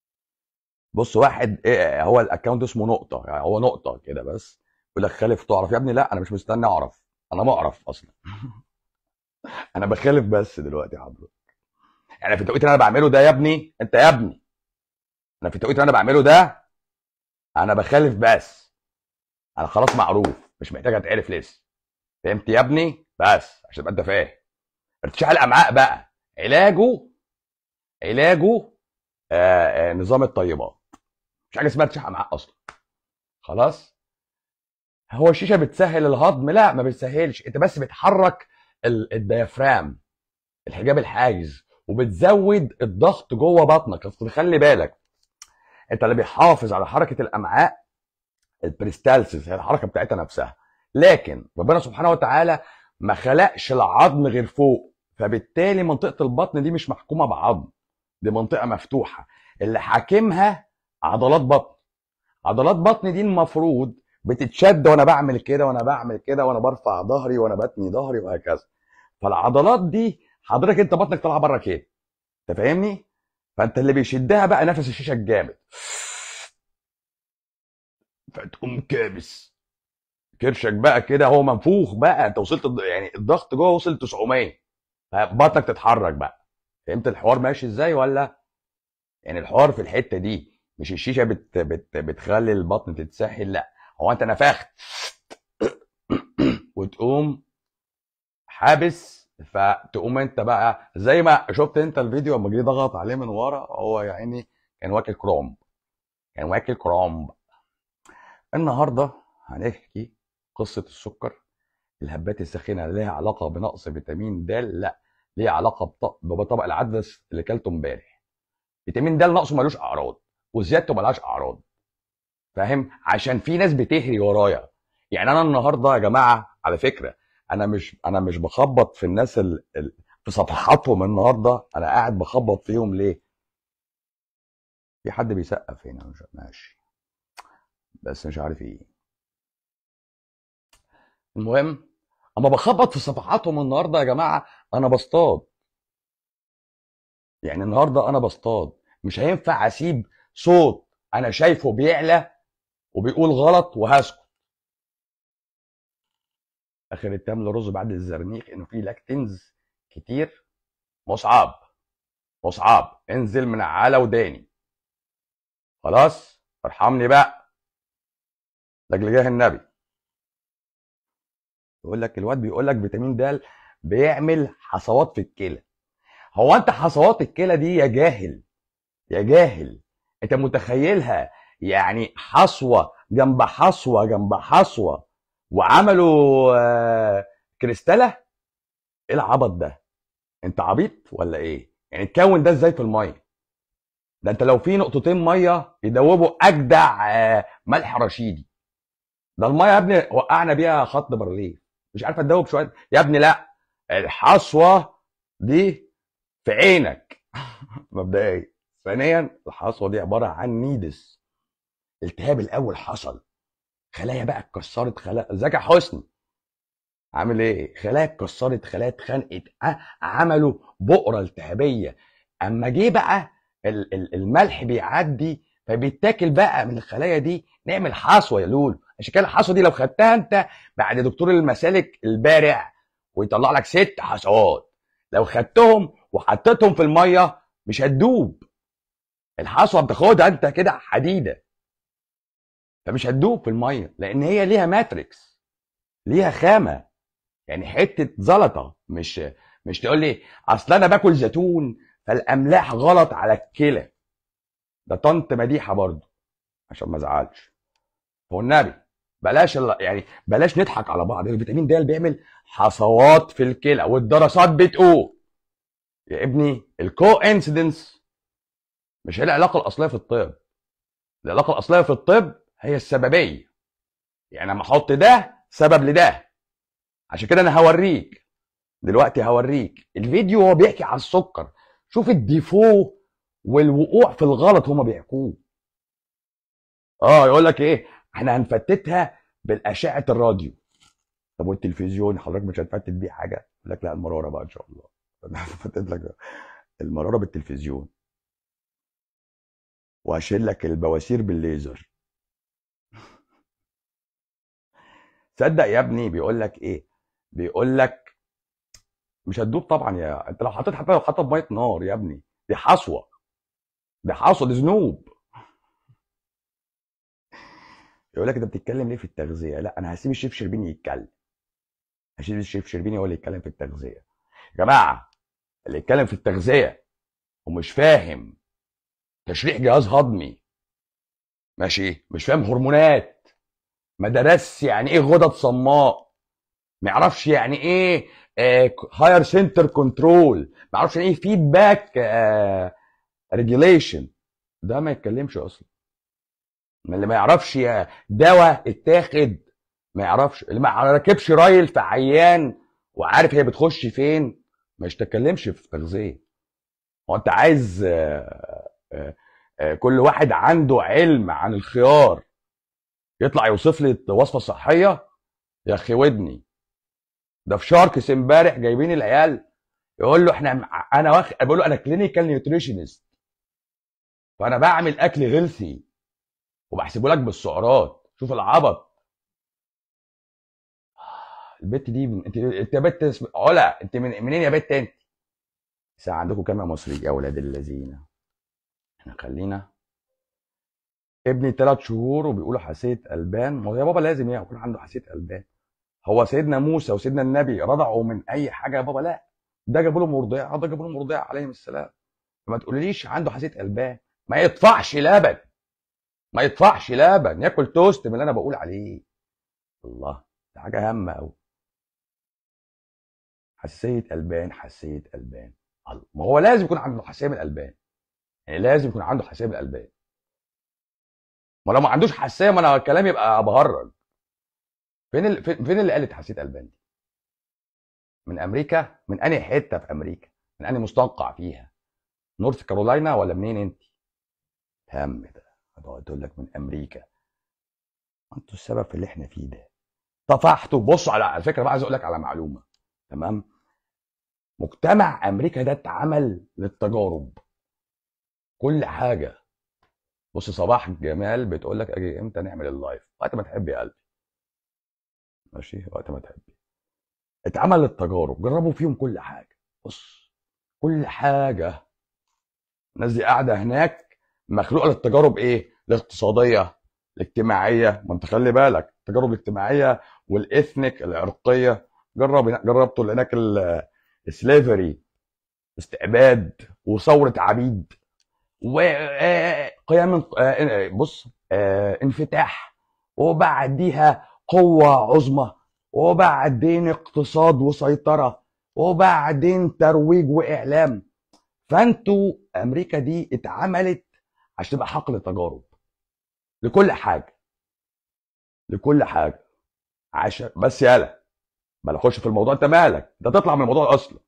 بص واحد إيه هو الاكونت اسمه نقطه يعني هو نقطه كده بس يقول لك خالف تعرف يا ابني لا انا مش مستني اعرف انا معرف اصلا انا بخالف بس دلوقتي يا حضرتك يعني في التوقيت اللي انا بعمله ده يا ابني انت يا ابني انا في التوقيت اللي انا بعمله ده انا بخالف بس انا خلاص معروف مش محتاج اتعرف لسه فهمت يا ابني بس عشان تبقى انت فاهم ارتشاح الامعاء بقى علاجه علاجه آه آه نظام الطيبات مش حاجه اسمها ارتشاح امعاء اصلا خلاص هو الشيشه بتسهل الهضم لا ما بتسهلش انت بس بتحرك ال- الديافرام الحجاب الحاجز وبتزود الضغط جوه بطنك اصل خلي بالك انت اللي بيحافظ على حركه الامعاء البريستالسيس هي الحركه بتاعتها نفسها لكن ربنا سبحانه وتعالى ما خلقش العظم غير فوق فبالتالي منطقه البطن دي مش محكومه بعظم دي منطقه مفتوحه اللي حاكمها عضلات بطن عضلات بطن دي المفروض بتتشد وانا بعمل كده وانا بعمل كده وانا برفع ظهري وانا بتني ظهري وهكذا فالعضلات دي حضرتك انت بطنك طالعه بره كده انت فاهمني فانت اللي بيشدها بقى نفس الشيشه الجامد فتقوم كابس كرشك بقى كده هو منفوخ بقى انت وصلت الض- يعني الضغط جوه وصل 900 فبطنك تتحرك بقى فهمت الحوار ماشي ازاي ولا يعني الحوار في الحته دي مش الشيشه بت بت بتخلي البطن تتسحل لا هو انت نفخت وتقوم حابس فتقوم انت بقى زي ما شفت انت الفيديو لما جه ضغط عليه من ورا هو يا عيني كان واكل كرومب كان واكل كرومب النهارده هنحكي قصه السكر الهبات الساخنه ليها علاقه بنقص فيتامين د لا ليها علاقه بط- بطبق العدس اللي كلته امبارح فيتامين د نقصه ملوش اعراض وزيادته ملهاش اعراض فاهم عشان في ناس بتهري ورايا يعني انا النهارده يا جماعه على فكره انا مش انا مش بخبط في الناس ال... ال... في صفحاتهم النهارده انا قاعد بخبط فيهم ليه في حد بيسقف هنا مش ماشي بس مش عارف ايه المهم اما بخبط في صفحاتهم النهارده يا جماعه انا بصطاد يعني النهارده انا بصطاد مش هينفع اسيب صوت انا شايفه بيعلى وبيقول غلط وهسكت اخر التمل رز بعد الزرنيخ انه فيه لاكتينز كتير مصعب مصعب انزل من على وداني خلاص ارحمني بقى لاجل جاه النبي يقول لك الواد بيقول لك فيتامين د بيعمل حصوات في الكلى هو انت حصوات الكلى دي يا جاهل يا جاهل انت متخيلها يعني حصوه جنب حصوه جنب حصوه وعملوا آه، كريستاله ايه العبط ده انت عبيط ولا ايه يعني اتكون ده ازاي في الميه ده انت لو في نقطتين ميه يدوبوا اجدع آه، ملح رشيدي ده الميه يا ابني وقعنا بيها خط برليف مش عارفه تدوب شويه يا ابني لا الحصوه دي في عينك مبدئيا ثانيا الحصوه دي عباره عن نيدس التهاب الاول حصل خلايا بقى اتكسرت خلايا زكي حسني عامل ايه خلايا اتكسرت خلايا اتخنقت أه، عملوا بؤره التهابيه اما جه بقى ال- ال- الملح بيعدي فبيتاكل بقى من الخلايا دي نعمل حصوه يا لولو عشان كده الحصوه دي لو خدتها انت بعد دكتور المسالك البارع ويطلع لك ست حصوات لو خدتهم وحطيتهم في الميه مش هتدوب الحصوه بتاخدها انت كده حديده فمش هتدوب في الميه لان هي ليها ماتريكس ليها خامه يعني حته زلطه مش مش تقول لي اصل انا باكل زيتون فالاملاح غلط على الكلى ده طنط مديحه برضه عشان ما ازعلش هو النبي بلاش ال- يعني بلاش نضحك على بعض الفيتامين د بيعمل حصوات في الكلى والدراسات بتقول يا ابني الكو انسيدنس مش هي العلاقه الاصليه في الطب العلاقه الاصليه في الطب هي السببيه يعني لما احط ده سبب لده عشان كده انا هوريك دلوقتي هوريك الفيديو هو بيحكي على السكر شوف الديفو والوقوع في الغلط هما بيحكوه اه يقول لك ايه احنا هنفتتها بالاشعه الراديو طب والتلفزيون حضرتك مش هتفتت بيه حاجه يقول لك لا المراره بقى ان شاء الله انا هفتت لك المراره بالتلفزيون وهشيل لك البواسير بالليزر تصدق يا ابني بيقول لك ايه بيقول لك مش هتدوب طبعا يا انت لو حطيت حتى لو حطيت ميه نار يا ابني دي حصوه دي حصوه دي ذنوب يقول لك انت بتتكلم ليه في التغذيه لا انا هسيب الشيف شربيني يتكلم هسيب الشيف شربيني هو اللي يتكلم في التغذيه يا جماعه اللي يتكلم في التغذيه ومش فاهم تشريح جهاز هضمي ماشي مش فاهم هرمونات ما درسش يعني ايه غدد صماء ما يعرفش يعني ايه هاير سنتر كنترول ما يعرفش يعني ايه فيدباك ريجيليشن ده ما يتكلمش اصلا ما اللي ما يعرفش يا دواء اتاخد ما يعرفش اللي ما ركبش رايل في عيان وعارف هي بتخش فين مش تتكلمش في تغذيه هو انت عايز آه، آه، آه، كل واحد عنده علم عن الخيار يطلع يوصف لي وصفه صحيه يا اخي ودني ده في شاركس امبارح جايبين العيال يقول له احنا انا واخ بقول له انا كلينيكال نيوتريشنست فانا بعمل اكل هيلثي وبحسبه لك بالسعرات شوف العبط البت دي من... انت انت يا بت اسم... علا انت من... منين يا بت انت الساعه عندكم كام يا مصري يا ولاد الذين احنا خلينا ابني ثلاث شهور وبيقولوا حساسيه البان ما هو يا بابا لازم يعني يكون عنده حساسيه البان هو سيدنا موسى وسيدنا النبي رضعوا من اي حاجه يا بابا لا ده جابوا له مرضعه ده جابوا له مرضعه عليهم السلام فما تقوليش عنده حساسيه البان ما يدفعش لبن ما يدفعش لبن ياكل توست من اللي انا بقول عليه الله ده حاجه هامه قوي حساسيه البان حساسيه البان الله. ما هو لازم يكون عنده حساسيه من الالبان يعني لازم يكون عنده حساسيه من الالبان ما لو ما عندوش حساسيه ما انا الكلام يبقى بهرج فين ال... فين فين اللي قالت حساسيه البان دي من امريكا من انهي حته في امريكا من انهي مستنقع فيها نورث كارولاينا ولا منين انت هم ده هتقعد تقول لك من امريكا انتوا السبب في اللي احنا فيه ده طفحتوا بصوا على على فكره بقى عايز اقول لك على معلومه تمام مجتمع امريكا ده اتعمل للتجارب كل حاجه بص صباح جمال بتقول لك اجي امتى نعمل اللايف وقت ما تحب يا قلبي ماشي وقت ما تحبي اتعمل للتجارب جربوا فيهم كل حاجه بص كل حاجه الناس دي قاعده هناك مخلوقه للتجارب ايه الاقتصاديه الاجتماعيه ما انت خلي بالك التجارب الاجتماعيه والاثنيك العرقيه جرب جربتوا هناك السليفري استعباد وثوره عبيد وقيام بص انفتاح وبعديها قوه عظمى وبعدين اقتصاد وسيطره وبعدين ترويج واعلام فانتوا امريكا دي اتعملت عشان تبقى حقل تجارب لكل حاجه لكل حاجه عشان بس يالا ما اخش في الموضوع انت مالك انت تطلع من الموضوع اصلا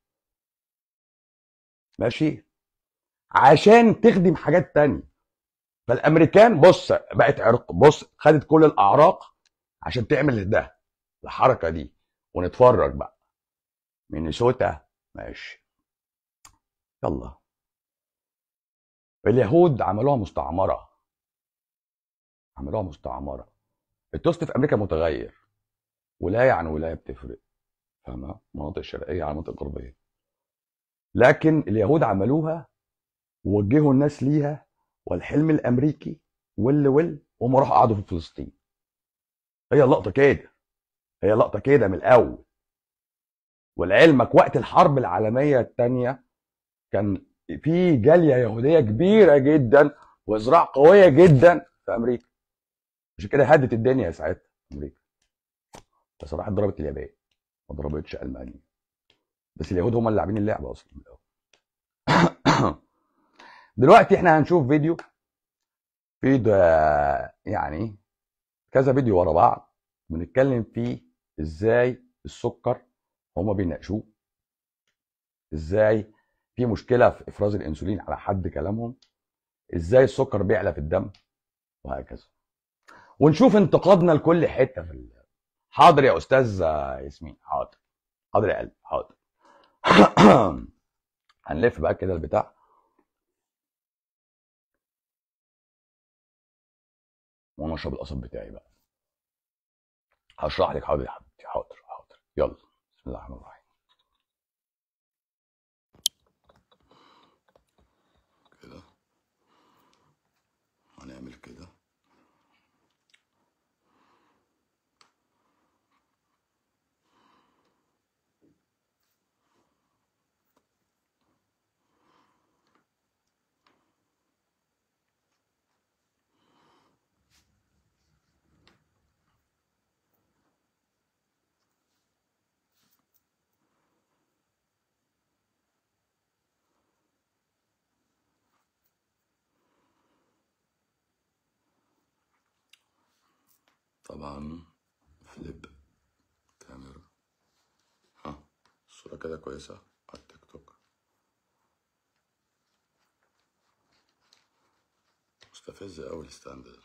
ماشي عشان تخدم حاجات تانية فالامريكان بص بقت عرق بص خدت كل الاعراق عشان تعمل ده الحركه دي ونتفرج بقى مينيسوتا ماشي يلا اليهود عملوها مستعمره عملوها مستعمره التوست في امريكا متغير ولايه عن ولايه بتفرق فاهمه مناطق شرقيه عن مناطق غربيه لكن اليهود عملوها ووجهوا الناس ليها والحلم الامريكي واللي ول وهم راحوا قعدوا في فلسطين هي اللقطه كده هي لقطه كده من الاول ولعلمك وقت الحرب العالميه الثانيه كان في جاليه يهوديه كبيره جدا وزراع قويه جدا في امريكا عشان كده هدت الدنيا ساعتها امريكا بس راحت ضربت اليابان ما ضربتش المانيا بس اليهود هم اللي لاعبين اللعبه اصلا من الاول دلوقتي احنا هنشوف فيديو في ده يعني كذا فيديو ورا بعض بنتكلم فيه ازاي السكر هما بيناقشوه ازاي في مشكله في افراز الانسولين على حد كلامهم ازاي السكر بيعلى في الدم وهكذا ونشوف انتقادنا لكل حته في ال... حاضر يا استاذ ياسمين حاضر حاضر يا قلبي حاضر هنلف بقى كده البتاع وانا اشرب القصب بتاعي بقى هشرح لك حاضر يا حبيبتي حاضر حاضر يلا بسم الله الرحمن الرحيم كده هنعمل كده طبعا فليب كاميرا ها الصورة كده كويسة على التيك توك مستفز أوي الستاند ده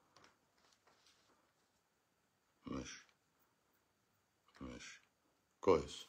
ماشي ماشي كويس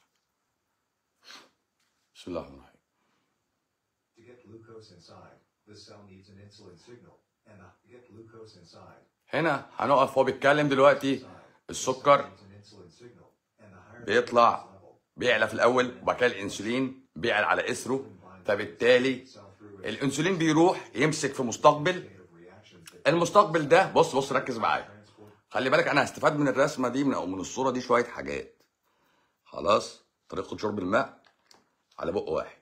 بسم الله الرحمن الرحيم To get glucose inside, the cell needs an insulin signal, and to get glucose inside, هنا هنقف وهو بيتكلم دلوقتي السكر needs an insulin signal, and the higher بيطلع the level, بيعلى في الاول وبعد كده الانسولين بيعلى على اثره فبالتالي cell through a الانسولين بيروح يمسك في مستقبل state of reactions that المستقبل ده بص بص ركز معايا transport خلي بالك انا هستفاد من الرسمه دي من او من الصوره دي شويه حاجات خلاص طريقه شرب الماء على بق واحد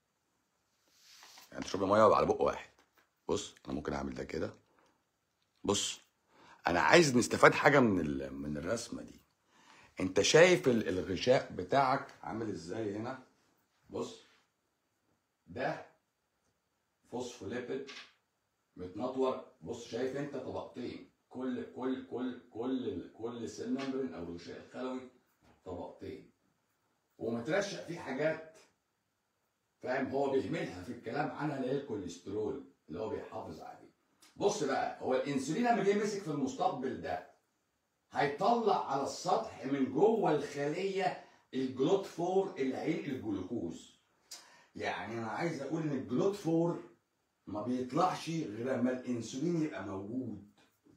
يعني تشرب ميه على بق واحد بص انا ممكن اعمل ده كده بص انا عايز نستفاد حاجه من ال- من الرسمه دي انت شايف ال- الغشاء بتاعك عامل ازاي هنا بص ده فوسفوليبيد متنطور بص شايف انت طبقتين كل كل كل كل كل سيل ممبرين او الغشاء الخلوي طبقتين ومترشق فيه حاجات فاهم هو بيهملها في الكلام عنها اللي هي الكوليسترول اللي هو بيحافظ عليه بص بقى هو الانسولين لما جه مسك في المستقبل ده هيطلع على السطح من جوه الخليه الجلوت فور اللي هينقل الجلوكوز يعني انا عايز اقول ان الجلوت فور ما بيطلعش غير لما الانسولين يبقى موجود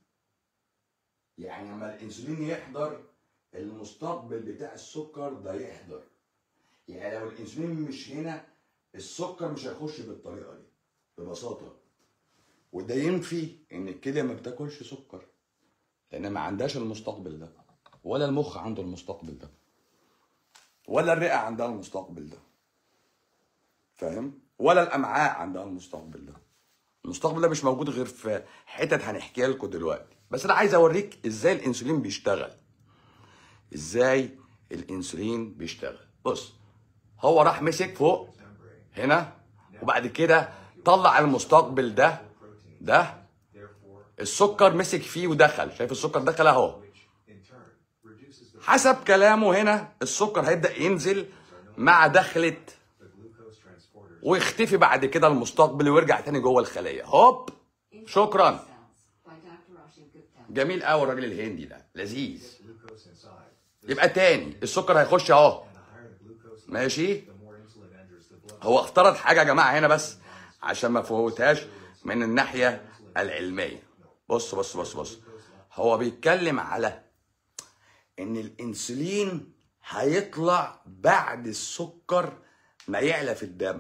يعني لما الانسولين يحضر المستقبل بتاع السكر ده يحضر يعني لو الانسولين مش هنا السكر مش هيخش بالطريقه دي ببساطه وده ينفي ان الكليه ما بتاكلش سكر لان ما عندهاش المستقبل ده ولا المخ عنده المستقبل ده ولا الرئه عندها المستقبل ده فاهم ولا الامعاء عندها المستقبل ده المستقبل ده مش موجود غير في حتت هنحكيها لكم دلوقتي بس انا عايز اوريك ازاي الانسولين بيشتغل ازاي الانسولين بيشتغل بص هو راح مسك فوق membrane. هنا وبعد كده طلع المستقبل ده Protein. ده Therefore, السكر مسك فيه ودخل شايف السكر دخل اهو which in turn reduces the, حسب كلامه هنا السكر هيبدا ينزل مع دخله the glucose transporters ويختفي بعد كده المستقبل ويرجع تاني جوه الخليه هوب شكرا By Dr. Rashid Gupta. جميل قوي الراجل الهندي ده لذيذ glucose inside. يبقى تاني السكر هيخش اهو And the higher the glucose, ماشي the more insulin enters the blood. هو افترض حاجه يا جماعه هنا بس عشان ما فوتهاش من الناحيه العلميه بص بص بص بص هو بيتكلم على ان الانسولين هيطلع بعد السكر ما يعلى في الدم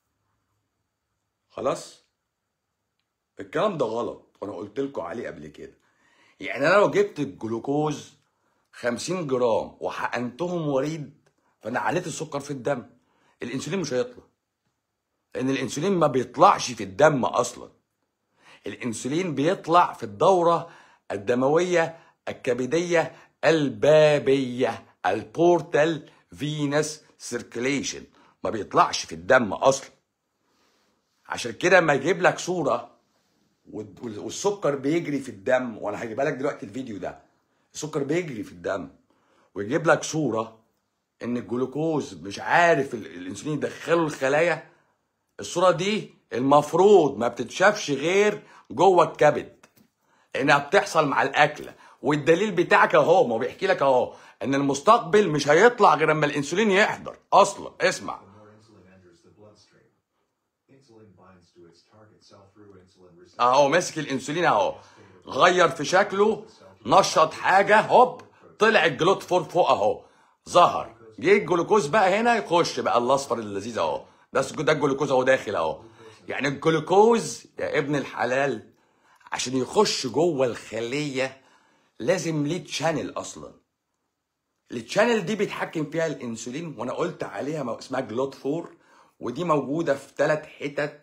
خلاص الكلام ده غلط وانا قلت لكم عليه قبل كده يعني انا لو جبت الجلوكوز 50 جرام وحقنتهم وريد فانا عليت السكر في الدم الانسولين مش هيطلع لان الانسولين ما بيطلعش في الدم اصلا الانسولين بيطلع في الدوره الدمويه الكبديه البابيه البورتال فينس سيركيليشن ما بيطلعش في الدم اصلا عشان كده ما يجيب لك صوره وال- وال- والسكر بيجري في الدم وانا هجيبها لك دلوقتي الفيديو ده السكر بيجري في الدم ويجيب لك صوره ان الجلوكوز مش عارف ال- الانسولين يدخله الخلايا الصوره دي المفروض ما بتتشافش غير جوه الكبد انها بتحصل مع الاكله والدليل بتاعك اهو ما هو بيحكي لك اهو ان المستقبل مش هيطلع غير اما الانسولين يحضر اصلا اسمع The more insulin enters the bloodstream. Insulin binds to its target cell through insulin receptor. اهو ماسك الانسولين اهو غير في شكله نشط حاجه هوب طلع الجلوت فور فوق اهو ظهر جه الجلوكوز بقى هنا يخش بقى الاصفر اللذيذ اهو ده ده الجلوكوز اهو داخل اهو يعني الجلوكوز يا ابن الحلال عشان يخش جوه الخليه لازم ليه تشانل اصلا التشانل دي بيتحكم فيها الانسولين وانا قلت عليها مو- اسمها جلوت فور ودي موجوده في ثلاث حتت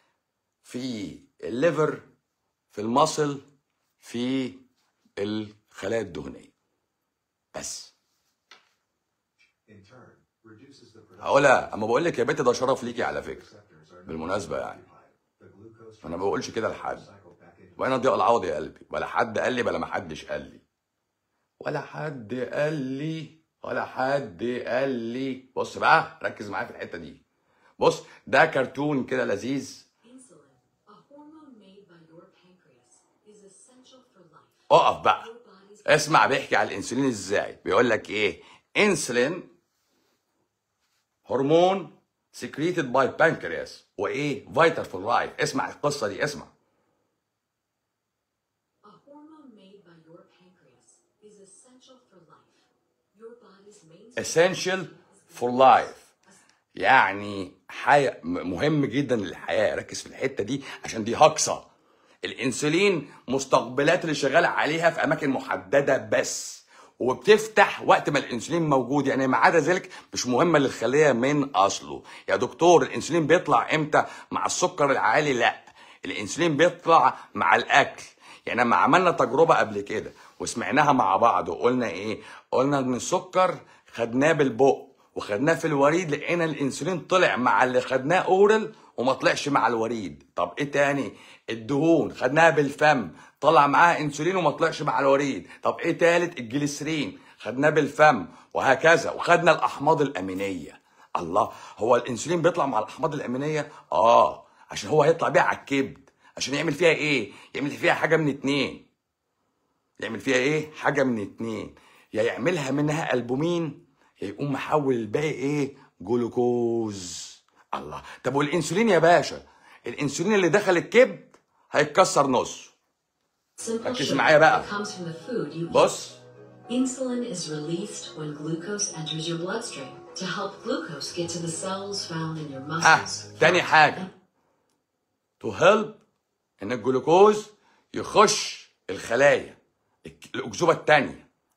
في الليفر في المصل في الخلايا الدهنيه بس In turn, reduces the production هقولها اما بقول لك يا بنت ده شرف ليكي على فكره receptors are بالمناسبه يعني occupied. The glucose انا ما بقولش كده لحد cycle back into وانا ضيق العوض يا قلبي ولا حد قال لي ولا ما حدش قال لي ولا حد قال لي ولا حد قال لي بص بقى ركز معايا في الحته دي بص ده كرتون كده لذيذ Insulin, a hormone made by your pancreas, is essential for life. اقف بقى Your body's اسمع بيحكي على الانسولين ازاي بيقول لك ايه انسولين هرمون secreted by pancreas وايه vital for life اسمع القصه دي اسمع a hormone made by your pancreas is essential for life. Your body's main essential for life يعني حاجة مهم جدا للحياة ركز في الحتة دي عشان دي هقصة الانسولين مستقبلات اللي شغال عليها في اماكن محددة بس وبتفتح وقت ما الانسولين موجود يعني ما عدا ذلك مش مهمة للخلية من اصله يا دكتور الانسولين بيطلع امتى مع السكر العالي لا الانسولين بيطلع مع الاكل يعني لما عملنا تجربة قبل كده وسمعناها مع بعض وقلنا ايه قلنا ان السكر خدناه بالبق وخدناه في الوريد لقينا الانسولين طلع مع اللي خدناه اورال وما طلعش مع الوريد طب ايه تاني الدهون خدناها بالفم طلع معاها انسولين وما طلعش مع الوريد طب ايه تالت الجليسرين خدناه بالفم وهكذا وخدنا الاحماض الامينيه الله هو الانسولين بيطلع مع الاحماض الامينيه اه عشان هو هيطلع بيها على الكبد عشان يعمل فيها ايه يعمل فيها حاجه من اتنين يعمل فيها ايه حاجه من اتنين يا يعملها منها البومين يا يقوم محول الباقي ايه جلوكوز الله طب والانسولين يا باشا الانسولين اللي دخل الكبد هيتكسر نص simple ركز sugar معايا بقى. that comes from the food you eat. بص Insulin is released when glucose enters your bloodstream to help glucose get to the cells found in your ها muscles. تاني حاجه تو هيلب ان الجلوكوز يخش الخلايا الك- الاكذوبه الثانيه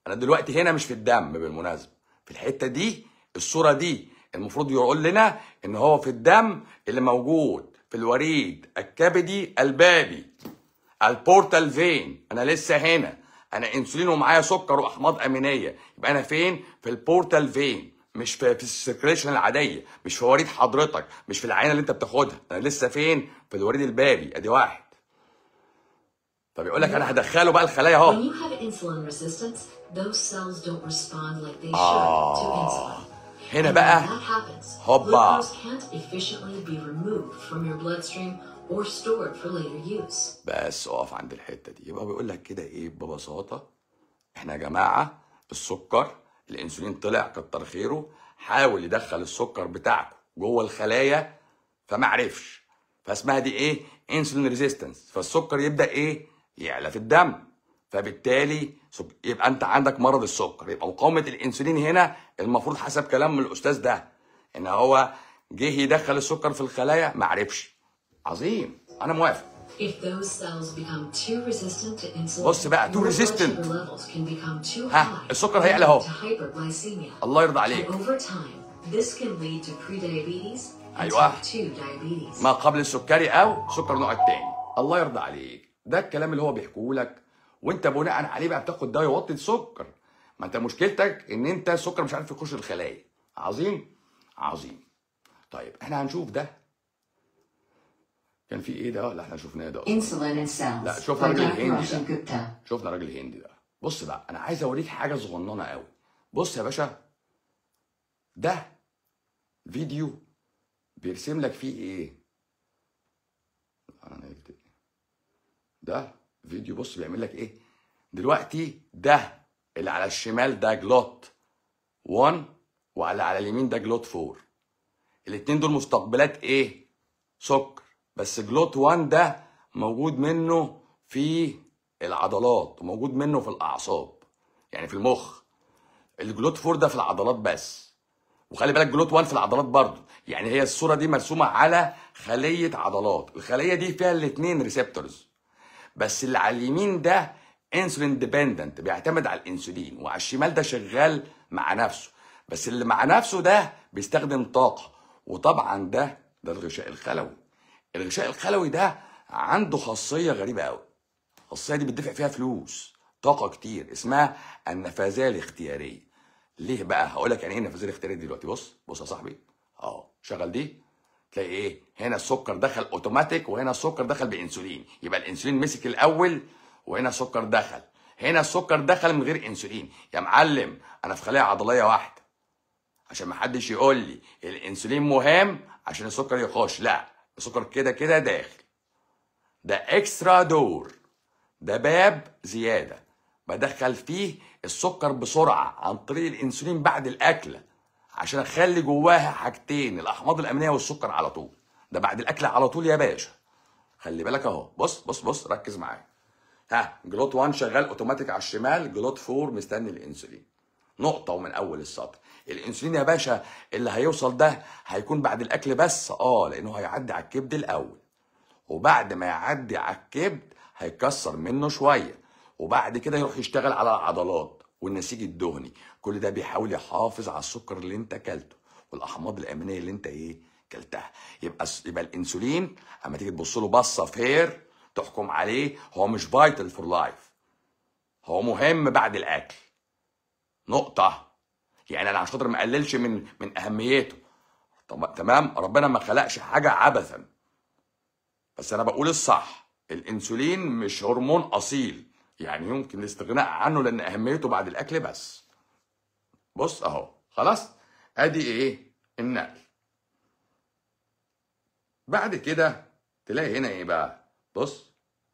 انا دلوقتي هنا مش في الدم بالمناسبه في الحته دي الصوره دي المفروض يقول لنا ان هو في الدم اللي موجود في الوريد الكبدي البابي البورتال فين انا لسه هنا انا انسولين ومعايا سكر واحماض امينيه يبقى انا فين في البورتال فين مش في, في السيركليشن العاديه مش في وريد حضرتك مش في العينه اللي انت بتاخدها انا لسه فين في الوريد البابي ادي واحد طب يقول لك انا هدخله بقى الخلايا When اهو you have insulin resistance, those cells don't respond like they should to آه. insulin. هنا And بقى when that happens, هوبا. glucose can't efficiently be removed from your bloodstream or stored for later use. بس اقف عند الحته دي يبقى بيقول لك كده ايه ببساطه احنا يا جماعه السكر الانسولين طلع كتر خيره حاول يدخل السكر بتاعكم جوه الخلايا فما عرفش فاسمها دي ايه انسولين ريزيستنس فالسكر يبدا ايه يعلى في الدم فبالتالي سك- يبقى انت عندك مرض السكر يبقى مقاومه الانسولين هنا المفروض حسب كلام الاستاذ ده ان هو جه يدخل السكر في الخلايا ما عرفش عظيم انا موافق If those cells become too resistant to insulin, بص بقى, too your blood resistant. sugar levels can become too ها، high, السكر هيعلى اهو. leading to hyperglycemia. الله يرضى And عليك over time, this can lead to prediabetes and أيوة. type 2 diabetes. ما قبل السكري او سكر نوع التاني الله يرضى عليك ده الكلام اللي هو بيحكيه لك وانت بناء عليه بقى بتاخد ده يوطي السكر ما انت مشكلتك ان انت السكر مش عارف يخش الخلايا عظيم عظيم طيب احنا هنشوف ده كان في ايه ده لا احنا شفناه ده أصلاً. Insulin in Cells لا شوف by راجل Dr. الهندي Roshan ده Gupta. شفنا راجل هندي ده بص بقى انا عايز اوريك حاجه صغننه قوي بص يا باشا ده فيديو بيرسم لك فيه ايه انا نكتب ده فيديو بص بيعمل لك ايه دلوقتي ده اللي على الشمال ده جلوت 1 وعلى على اليمين ده جلوت 4 الاتنين دول مستقبلات ايه سكر بس جلوت 1 ده موجود منه في العضلات وموجود منه في الاعصاب يعني في المخ الجلوت 4 ده في العضلات بس وخلي بالك جلوت 1 في العضلات برضه يعني هي الصوره دي مرسومه على خليه عضلات الخليه دي فيها الاثنين ريسبتورز بس اللي على اليمين ده انسولين ديبندنت بيعتمد على الانسولين وعلى الشمال ده شغال مع نفسه بس اللي مع نفسه ده بيستخدم طاقه وطبعا ده ده الغشاء الخلوي الغشاء الخلوي ده عنده خاصيه غريبه قوي الخاصيه دي بتدفع فيها فلوس طاقه كتير اسمها النفاذيه الاختياريه ليه بقى هقول لك يعني ايه النفاذيه الاختياريه دي دلوقتي بص بص يا صاحبي اه شغل دي تلاقي ايه هنا السكر دخل اوتوماتيك وهنا السكر دخل بانسولين يبقى الانسولين مسك الاول وهنا السكر دخل هنا السكر دخل من غير انسولين يا معلم انا في خليه عضليه واحده عشان ما حدش يقول لي الانسولين مهم عشان السكر يخش لا السكر كده كده داخل ده اكسترا دور ده باب زياده بدخل فيه السكر بسرعه عن طريق الانسولين بعد الاكله عشان اخلي جواها حاجتين الاحماض الامينيه والسكر على طول ده بعد الاكل على طول يا باشا خلي بالك اهو بص بص بص ركز معايا ها جلوت 1 شغال اوتوماتيك على الشمال جلوت 4 مستني الانسولين نقطة ومن أول السطر الأنسولين يا باشا اللي هيوصل ده هيكون بعد الأكل بس اه لأنه هيعدي على الكبد الأول وبعد ما يعدي على الكبد هيكسر منه شوية وبعد كده يروح يشتغل على العضلات والنسيج الدهني كل ده بيحاول يحافظ على السكر اللي انت اكلته والاحماض الامينيه اللي انت ايه كلتها يبقى يبقى الانسولين اما تيجي تبص له بصه فير تحكم عليه هو مش فايتال فور لايف هو مهم بعد الاكل نقطه يعني انا عشان خاطر ما اقللش من من اهميته طب تمام ربنا ما خلقش حاجه عبثا بس انا بقول الصح الانسولين مش هرمون اصيل يعني يمكن الاستغناء عنه لان اهميته بعد الاكل بس بص اهو خلاص ادي ايه النقل بعد كده تلاقي هنا ايه بقى بص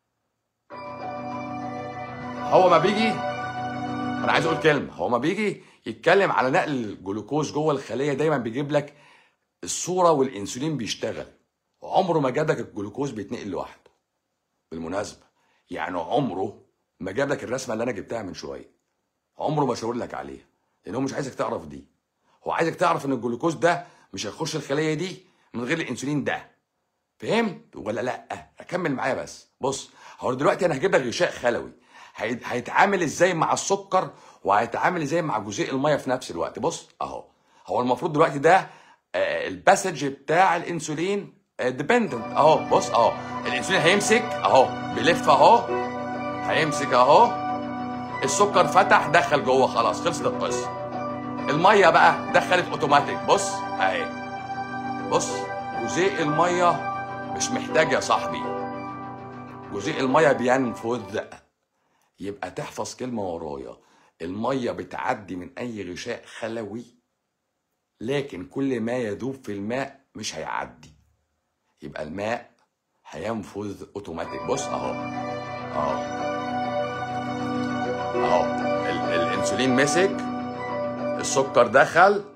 هو ما بيجي انا عايز اقول كلمه هو ما بيجي يتكلم على نقل الجلوكوز جوه الخليه دايما بيجيب لك الصوره والانسولين بيشتغل عمره ما جاب لك الجلوكوز بيتنقل لوحده بالمناسبه يعني عمره ما جاب لك الرسمه اللي انا جبتها من شويه عمره ما شاور لك عليها لان هو مش عايزك تعرف دي هو عايزك تعرف ان الجلوكوز ده مش هيخش الخليه دي من غير الانسولين ده فهمت ولا لا اكمل معايا بس بص هو دلوقتي انا هجيب لك غشاء خلوي هي- هيتعامل ازاي مع السكر وهيتعامل ازاي مع جزيء الميه في نفس الوقت بص اهو هو المفروض دلوقتي ده آه، الباسج بتاع الانسولين ديبندنت اهو بص اهو الانسولين هيمسك اهو بيلف اهو هيمسك اهو السكر فتح دخل جوه خلاص خلصت القصه الميه بقى دخلت اوتوماتيك بص اهي بص جزيء الميه مش محتاج يا صاحبي جزيء الميه بينفذ يبقى تحفظ كلمه ورايا الميه بتعدي من اي غشاء خلوي لكن كل ما يذوب في الماء مش هيعدي يبقى الماء هينفذ اوتوماتيك بص اهو اهو اهو ال- الانسولين مسك السكر دخل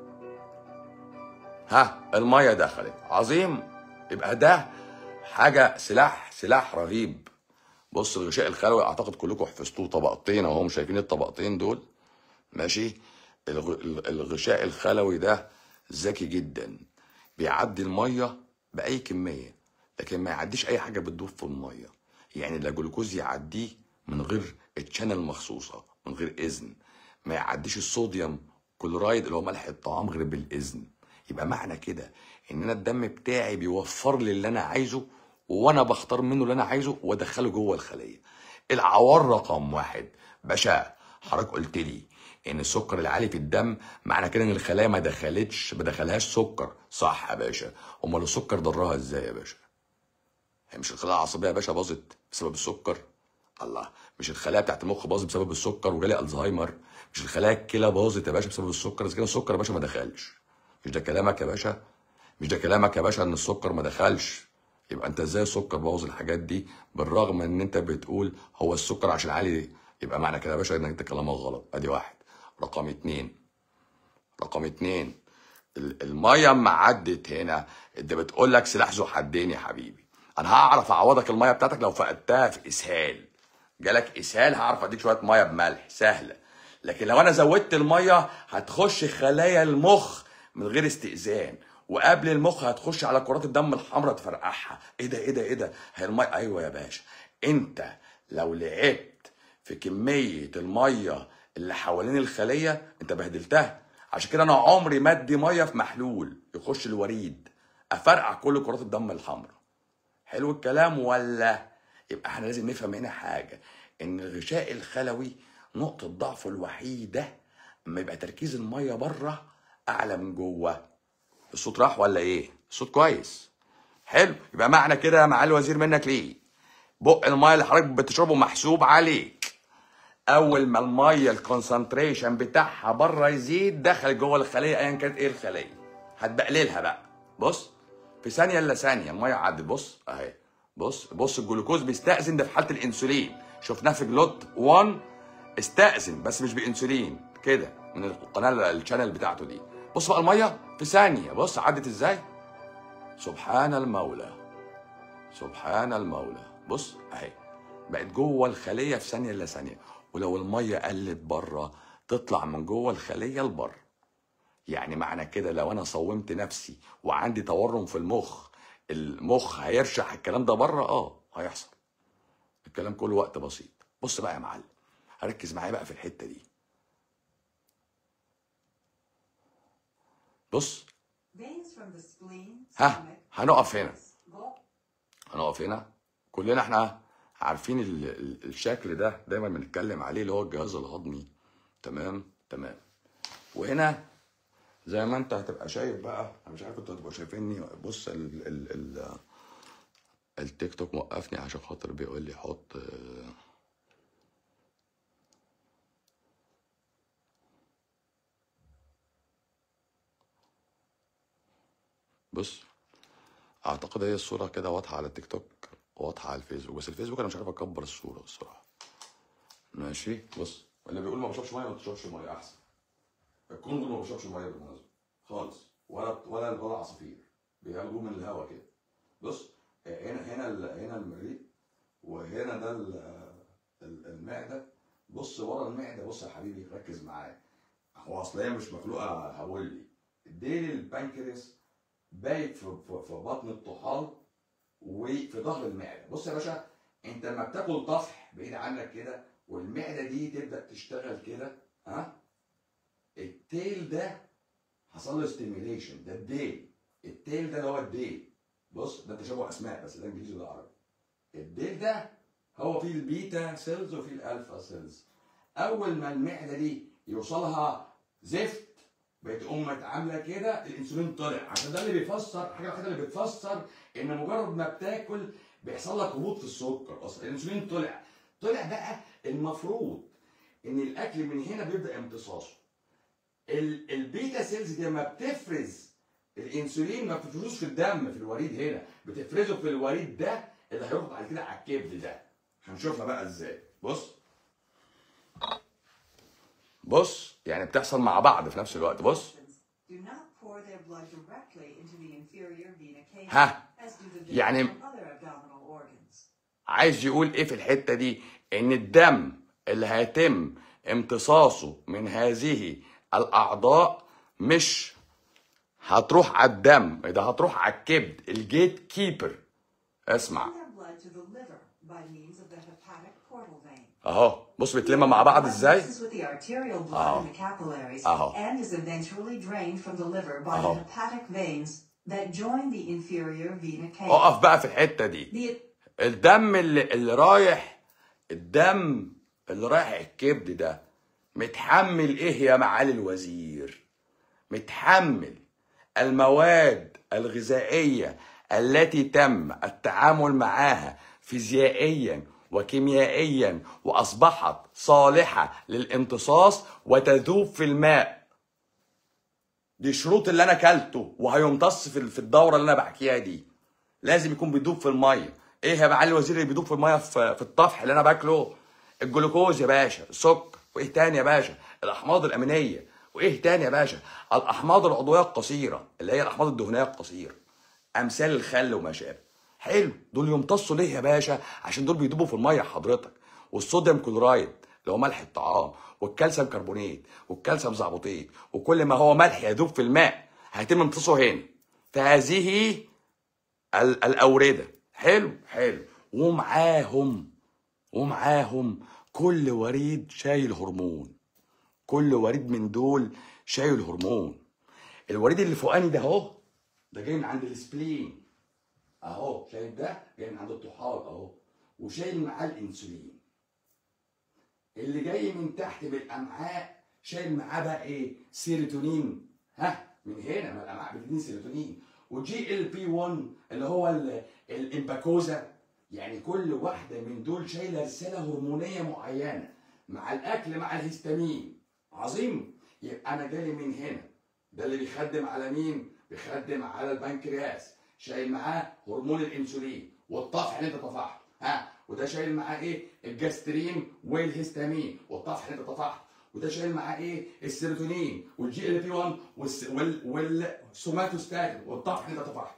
ها الميه دخلت عظيم يبقى ده حاجه سلاح سلاح رهيب بص الغشاء الخلوي اعتقد كلكم حفظتوه طبقتين اهو مش شايفين الطبقتين دول ماشي الغ- ال- الغشاء الخلوي ده ذكي جدا بيعدي الميه باي كميه لكن ما يعديش اي حاجه بتدوب في الميه يعني لا جلوكوز يعديه من غير الشانل مخصوصه من غير اذن ما يعديش الصوديوم كلورايد اللي هو ملح الطعام غير بالاذن يبقى معنى كده ان انا الدم بتاعي بيوفر لي اللي انا عايزه وانا بختار منه اللي انا عايزه وادخله جوه الخليه العوار رقم واحد باشا حضرتك قلت لي ان السكر العالي في الدم معنى كده ان الخلايا ما دخلتش ما دخلهاش سكر صح يا باشا امال السكر ضرها ازاي يا باشا هي مش الخلايا العصبيه يا باشا باظت بسبب السكر الله مش الخلايا بتاعت المخ باظت بسبب السكر وجالي الزهايمر مش الخلايا الكلى باظت يا باشا بسبب السكر اذا كان السكر يا باشا ما دخلش مش ده كلامك يا باشا مش ده كلامك يا باشا ان السكر ما دخلش يبقى انت ازاي السكر بوظ الحاجات دي بالرغم ان انت بتقول هو السكر عشان عالي يبقى معنى كده يا باشا ان انت كلامك غلط ادي واحد رقم اتنين رقم اتنين ال- الميه اما عدت هنا انت بتقول لك سلاح ذو حدين يا حبيبي انا هعرف اعوضك الميه بتاعتك لو فقدتها في اسهال جالك اسهال هعرف اديك شويه ميه بملح سهله لكن لو انا زودت الميه هتخش خلايا المخ من غير استئذان وقبل المخ هتخش على كرات الدم الحمراء تفرقعها ايه ده ايه ده ايه ده هي الميه ايوه يا باشا انت لو لعبت في كميه الميه اللي حوالين الخليه انت بهدلتها عشان كده انا عمري ما ادي ميه في محلول يخش الوريد افرقع كل كرات الدم الحمراء حلو الكلام ولا يبقى احنا لازم نفهم هنا حاجه ان الغشاء الخلوي نقطه ضعفه الوحيده اما يبقى تركيز الميه بره اعلى من جوه الصوت راح ولا ايه الصوت كويس حلو يبقى معنى كده يا معالي الوزير منك ليه بق الميه اللي حضرتك بتشربه محسوب عليك اول ما الميه الكونسنتريشن بتاعها بره يزيد دخل جوه الخليه ايا كانت ايه الخليه هتبقللها بقى بص في ثانيه الا ثانيه الميه عدت بص اهي بص بص الجلوكوز بيستأذن ده في حاله الانسولين شفناه في جلوت 1 استأذن بس مش بانسولين كده من القناه الشانل بتاعته دي بص بقى الميه في ثانيه بص عدت ازاي سبحان المولى سبحان المولى بص اهي بقت جوه الخليه في ثانيه الا ثانيه ولو الميه قلت بره تطلع من جوه الخليه لبره يعني معنى كده لو انا صومت نفسي وعندي تورم في المخ المخ هيرشح الكلام ده بره اه هيحصل الكلام كله وقت بسيط بص بقى يا معلم ركز معايا بقى في الحته دي بص Veins from the spleen, ها stomach, هنقف هنا gall- هنقف هنا كلنا احنا عارفين ال ال الشكل ده دايما بنتكلم عليه اللي هو الجهاز الهضمي تمام تمام وهنا زي ما انت هتبقى شايف بقى انا مش عارف انتوا هتبقوا شايفيني بص ال ال ال التيك توك موقفني عشان خاطر بيقول لي حط آه، بص اعتقد هي الصوره كده واضحه على التيك توك واضحه على الفيسبوك بس الفيسبوك انا مش عارف اكبر الصوره الصراحه ماشي بص اللي بيقول ما بشربش ميه ما تشربش ميه احسن الكونغو ما بيشربش ميه بالمناسبه خالص ولا ولا ولا عصافير بياخدوه من الهواء كده بص هنا هنا ال- هنا المريء وهنا ده ال- ال- المعده بص ورا المعده بص يا حبيبي ركز معايا هو اصل هي مش مخلوقه هقول لي الديل البنكرياس بايت في, في, في بطن الطحال وفي ظهر المعده بص يا باشا انت لما بتاكل طفح بعيد عنك كده والمعده دي تبدا تشتغل كده ها التيل ده حصل له ستيميليشن ده الديل التيل ده اللي هو الديل بص ده تشابه اسماء بس ده انجليزي وده عربي الديل ده هو فيه البيتا سيلز وفيه الالفا سيلز اول ما المعده دي يوصلها زفت بتقوم عامله كده الانسولين طلع عشان ده اللي بيفسر الحاجه الوحيده اللي بتفسر ان مجرد ما بتاكل بيحصل لك هبوط في السكر اصلا الانسولين طلع طلع بقى المفروض ان الاكل من هنا بيبدا امتصاصه ال- البيتا سيلز دي لما بتفرز الانسولين ما بتفرزوش في الدم في الوريد هنا بتفرزه في الوريد ده اللي هيروح بعد كده على الكبد ده هنشوفها بقى ازاي بص بص يعني بتحصل مع بعض في نفس الوقت بص Do not pour their blood directly into the inferior vena cava, ها as do the يعني- veins from other abdominal organs. عايز يقول ايه في الحته دي ان الدم اللي هيتم امتصاصه من هذه الاعضاء مش هتروح على الدم ده هتروح على الكبد الجيت كيبر اسمع Send their blood to the liver by means of the hepatic portal vein. اهو بص بيتلم مع بعض Blood ازاي mixes with the arterial blood أهو. in the capillaries أهو. and is eventually drained from the liver by أهو. the hepatic veins that join the inferior vena cava. اقف بقى في الحته دي The الدم اللي, اللي رايح الدم اللي رايح الكبد ده متحمل ايه يا معالي الوزير متحمل المواد الغذائيه التي تم التعامل معها فيزيائيا وكيميائيا واصبحت صالحه للامتصاص وتذوب في الماء دي شروط اللي انا اكلته وهيمتص في في الدوره اللي انا بحكيها دي لازم يكون بيدوب في الميه ايه يا معالي الوزير اللي بيدوب في الميه في, في الطفح اللي انا باكله الجلوكوز يا باشا السكر وايه تاني يا باشا الاحماض الامينيه وايه تاني يا باشا الاحماض العضويه القصيره اللي هي الاحماض الدهنيه القصيره امثال الخل وما شابه حلو دول يمتصوا ليه يا باشا عشان دول بيدوبوا في الميه حضرتك والصوديوم كلورايد اللي هو ملح الطعام والكالسيوم كربونات والكالسيوم زعبطيت وكل ما هو ملح يدوب في الماء هيتم امتصاصه هنا فهذه ال- الاورده حلو حلو ومعاهم ومعاهم كل وريد شايل هرمون كل وريد من دول شايل هرمون الوريد اللي فوقاني ده اهو ده جاي من عند السبلين اهو شايف ده جاي من عند الطحال اهو وشايل معاه الانسولين اللي جاي من تحت بالامعاء شايل معاه بقى ايه سيروتونين ها من هنا ما الامعاء بتديني سيروتونين وجي ال بي 1 اللي هو ال- الامباكوزا يعني كل واحده من دول شايله رساله هرمونيه معينه مع الاكل مع الهستامين عظيم يبقى انا جالي من هنا ده اللي بيخدم على مين بيخدم على البنكرياس شايل معاه هرمون الانسولين والطفح اللي انت طفحته ها وده شايل معاه ايه الجاسترين والهستامين والطفح اللي انت طفحته وده شايل معاه ايه السيروتونين والجي ال بي 1 والس- وال والسوماتوستاتين والطفح اللي انت طفحته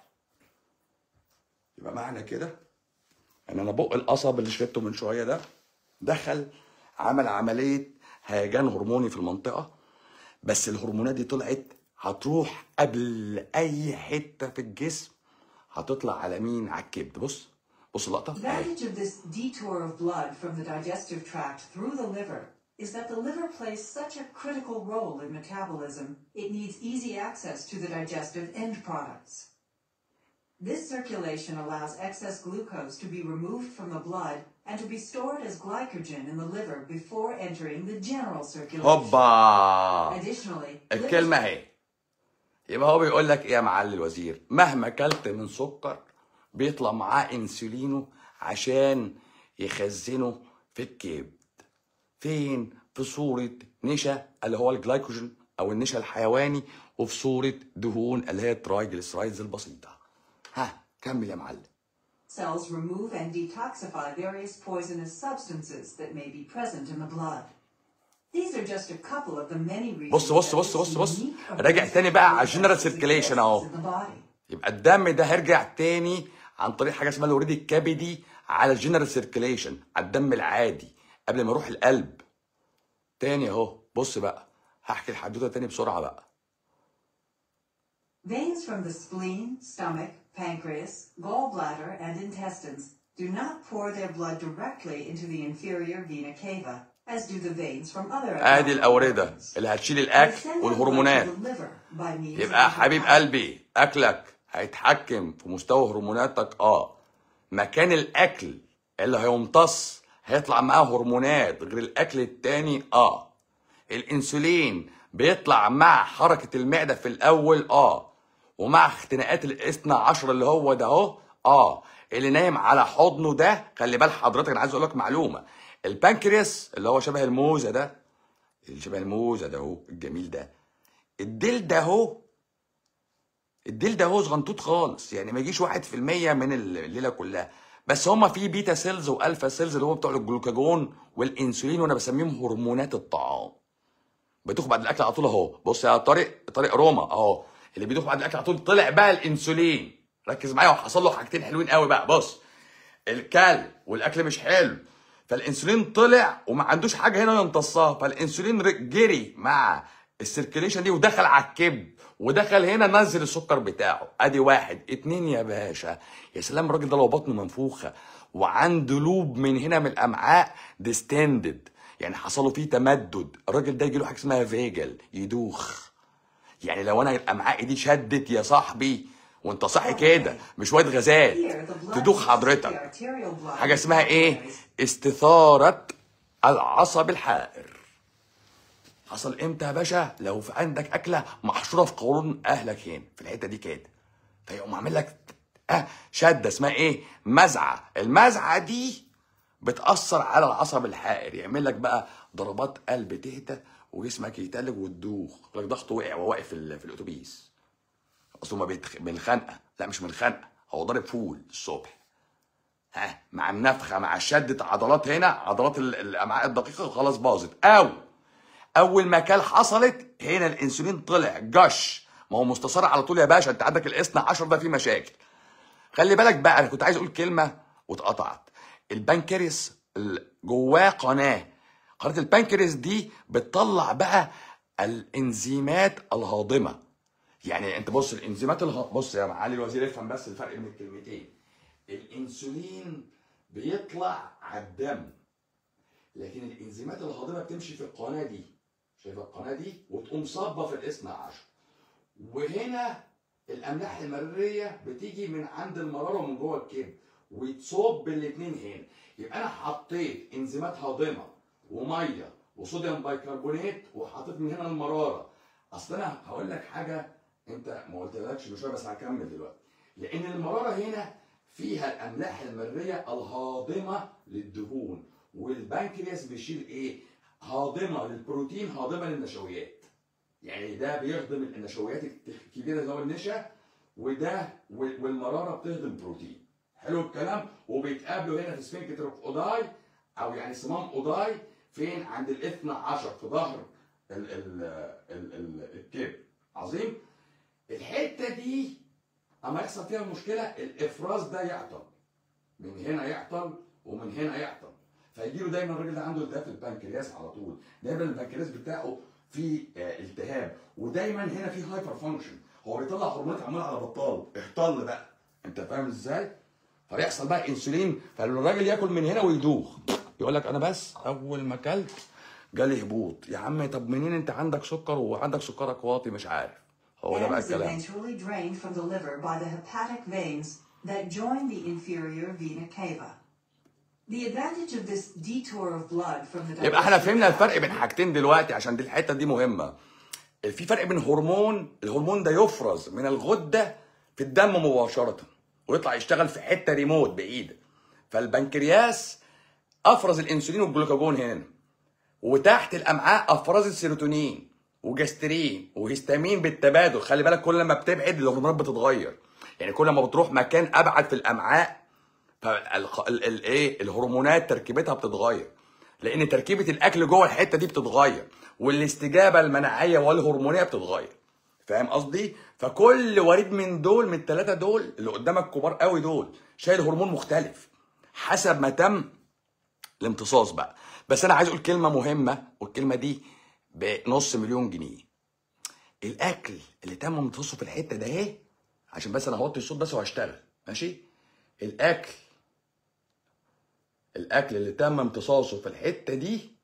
يبقى معنى كده ان انا بق القصب اللي شربته من شويه ده دخل عمل عمليه هيجان هرموني في المنطقه بس الهرمونات دي طلعت هتروح قبل اي حته في الجسم هتطلع على مين على الكبد بص بص اللقطه The أهي. advantage of this detour of blood from the digestive tract through the liver is that the liver plays such a critical role in metabolism, it needs easy access to the digestive end products. This circulation allows excess glucose to be removed from the blood and to be stored as glycogen in the liver before entering the general circulation. هوبا Additionally, الكلمه اهي يبقى هو بيقول لك ايه يا معالي الوزير مهما اكلت من سكر بيطلع معاه انسولينه عشان يخزنه في الكبد فين في صورة نشا اللي هو الجلايكوجين او النشا الحيواني وفي صورة دهون اللي هي الترايجليسرايدز البسيطة ها كمل يا معلم cells remove and detoxify various poisonous substances that may be present in the blood. These are just a couple of the many reasons بص بص that بص this بص بص unique راجع تاني بقى على arrangement الجنرال of سيركيليشن substances اهو in the body. يبقى الدم ده هيرجع تاني عن طريق حاجه اسمها الوريد الكبدي على الجنرال سيركيليشن على الدم العادي قبل ما يروح القلب تاني اهو بص بقى هحكي الحدوته تاني بسرعه بقى Veins from the spleen, stomach, pancreas, gallbladder, and intestines do not pour their blood directly into the inferior vena cava, as do the veins from other ادي abdominal الاورده organs. اللي هتشيل They الاكل send that blood والهرمونات to the liver by means of يبقى the حبيب hepatic قلبي اكلك هيتحكم في مستوى هرموناتك اه مكان الاكل اللي هيمتص هيطلع معاه هرمونات غير الاكل التاني اه الانسولين بيطلع مع حركة المعدة في الاول اه ومع اختناقات الاثنى عشر اللي هو ده اهو اه اللي نايم على حضنه ده خلي بال حضرتك انا عايز اقول لك معلومة البنكرياس اللي هو شبه الموزة ده اللي شبه الموزة ده اهو الجميل ده الديل ده اهو الديل ده هو صغنطوط خالص يعني ما يجيش واحد في المية من الليلة كلها بس هما في بيتا سيلز والفا سيلز اللي هو بتوع الجلوكاجون والانسولين وانا بسميهم هرمونات الطعام بتاخد بعد الاكل على طول اهو بص يا طارق طارق روما اهو اللي بيدوخ بعد الاكل على طول طلع بقى الانسولين ركز معايا وحصل له حاجتين حلوين قوي بقى بص الكل والاكل مش حلو فالانسولين طلع وما عندوش حاجه هنا يمتصها فالانسولين ر- جري مع السيركيليشن دي ودخل على الكبد ودخل هنا نزل السكر بتاعه ادي واحد اتنين يا باشا يا سلام الراجل ده لو بطنه منفوخه وعنده لوب من هنا من الامعاء ديستندد يعني حصل له فيه تمدد الراجل ده يجي له حاجه اسمها فيجل يدوخ يعني لو انا الامعاء دي شدت يا صاحبي وانت صاحي كده مش شويه غازات Here, the blood تدوخ reaches the حضرتك arterial blood حاجه اسمها in the ايه arteries. استثاره العصب الحائر حصل امتى يا باشا لو في عندك اكله محشوره في قولون اهلك هنا في الحته دي كده فيقوم عامل لك اه شده اسمها ايه مزعه المزعه دي بتاثر على العصب الحائر يعمل لك بقى ضربات قلب تهدى وجسمك يتلج وتدوخ يقول لك ضغطه وقع وهو واقف في, ال- في الاتوبيس اصله ما بيتخ... من الخنقه لا مش من الخنقه هو ضارب فول الصبح ها مع النفخه مع شده عضلات هنا عضلات ال- الامعاء الدقيقه خلاص باظت او اول ما كان حصلت هنا الانسولين طلع جش ما هو مستثار على طول يا باشا انت عندك الاثنى عشر ده فيه مشاكل خلي بالك بقى انا كنت عايز اقول كلمه واتقطعت البنكرياس ال- جواه قناه قناه البنكرياس دي بتطلع بقى الانزيمات الهاضمه يعني انت بص الانزيمات الها... بص يا معالي الوزير افهم بس الفرق بين الكلمتين الانسولين بيطلع على الدم لكن الانزيمات الهاضمه بتمشي في القناه دي شايف القناه دي وتقوم صابه في الاثنى عشر وهنا الاملاح المريه بتيجي من عند المراره ومن جوه الكبد وتصب الاثنين هنا يبقى انا حطيت انزيمات هاضمه وميه وصوديوم بايكربونات وحطيت من هنا المراره اصل انا هقول لك حاجه انت ما قلتلكش من شويه بس هكمل دلوقتي لان المراره هنا فيها الاملاح المريه الهاضمه للدهون والبنكرياس بيشيل ايه هاضمه للبروتين هاضمه للنشويات يعني ده بيهضم النشويات الكبيره اللي هو النشا وده وال- والمراره بتهضم بروتين حلو الكلام وبيتقابلوا هنا في سفنكتر اوف اوداي او يعني صمام اوداي فين عند الاثنى عشر في ظهر ال ال ال ال الكبد عظيم الحته دي اما يحصل فيها مشكله الافراز ده يعطل من هنا يعطل ومن هنا يعطل فيجي له دايما الراجل ده عنده التهاب في البنكرياس على طول دايما البنكرياس بتاعه فيه آه، التهاب ودايما هنا في هايبر فانكشن هو بيطلع هرمونات عمال على بطال احتل بقى انت فاهم ازاي فبيحصل بقى انسولين فالراجل ياكل من هنا ويدوخ يقول لك انا بس اول ما اكلت جالي هبوط يا عم طب منين انت عندك سكر وعندك سكرك واطي مش عارف هو ده and Oh, بقى is الكلام eventually drained from the liver by the hepatic veins that join the inferior vena cava. The advantage of this detour of blood from the يبقى احنا digestive فهمنا الفرق tract بين حاجتين دلوقتي عشان دي الحته دي مهمه في فرق بين هرمون الهرمون ده يفرز من الغده في الدم مباشره ويطلع يشتغل في حته ريموت بعيده فالبنكرياس افرز الانسولين والجلوكاجون هنا وتحت الامعاء افراز السيروتونين وجسترين وهستامين بالتبادل خلي بالك كل ما بتبعد الهرمونات بتتغير يعني كل ما بتروح مكان ابعد في الامعاء فالايه الهرمونات تركيبتها بتتغير لان تركيبه الاكل جوه الحته دي بتتغير والاستجابه المناعيه والهرمونيه بتتغير فاهم قصدي فكل وريد من دول من الثلاثه دول اللي قدامك كبار قوي دول شايل هرمون مختلف حسب ما تم الامتصاص بقى بس انا عايز اقول كلمه مهمه والكلمه دي بنص مليون جنيه الاكل اللي تم امتصاصه في الحته ده اهي عشان بس انا هوطي الصوت بس وهشتغل ماشي الاكل الاكل اللي تم امتصاصه في الحته دي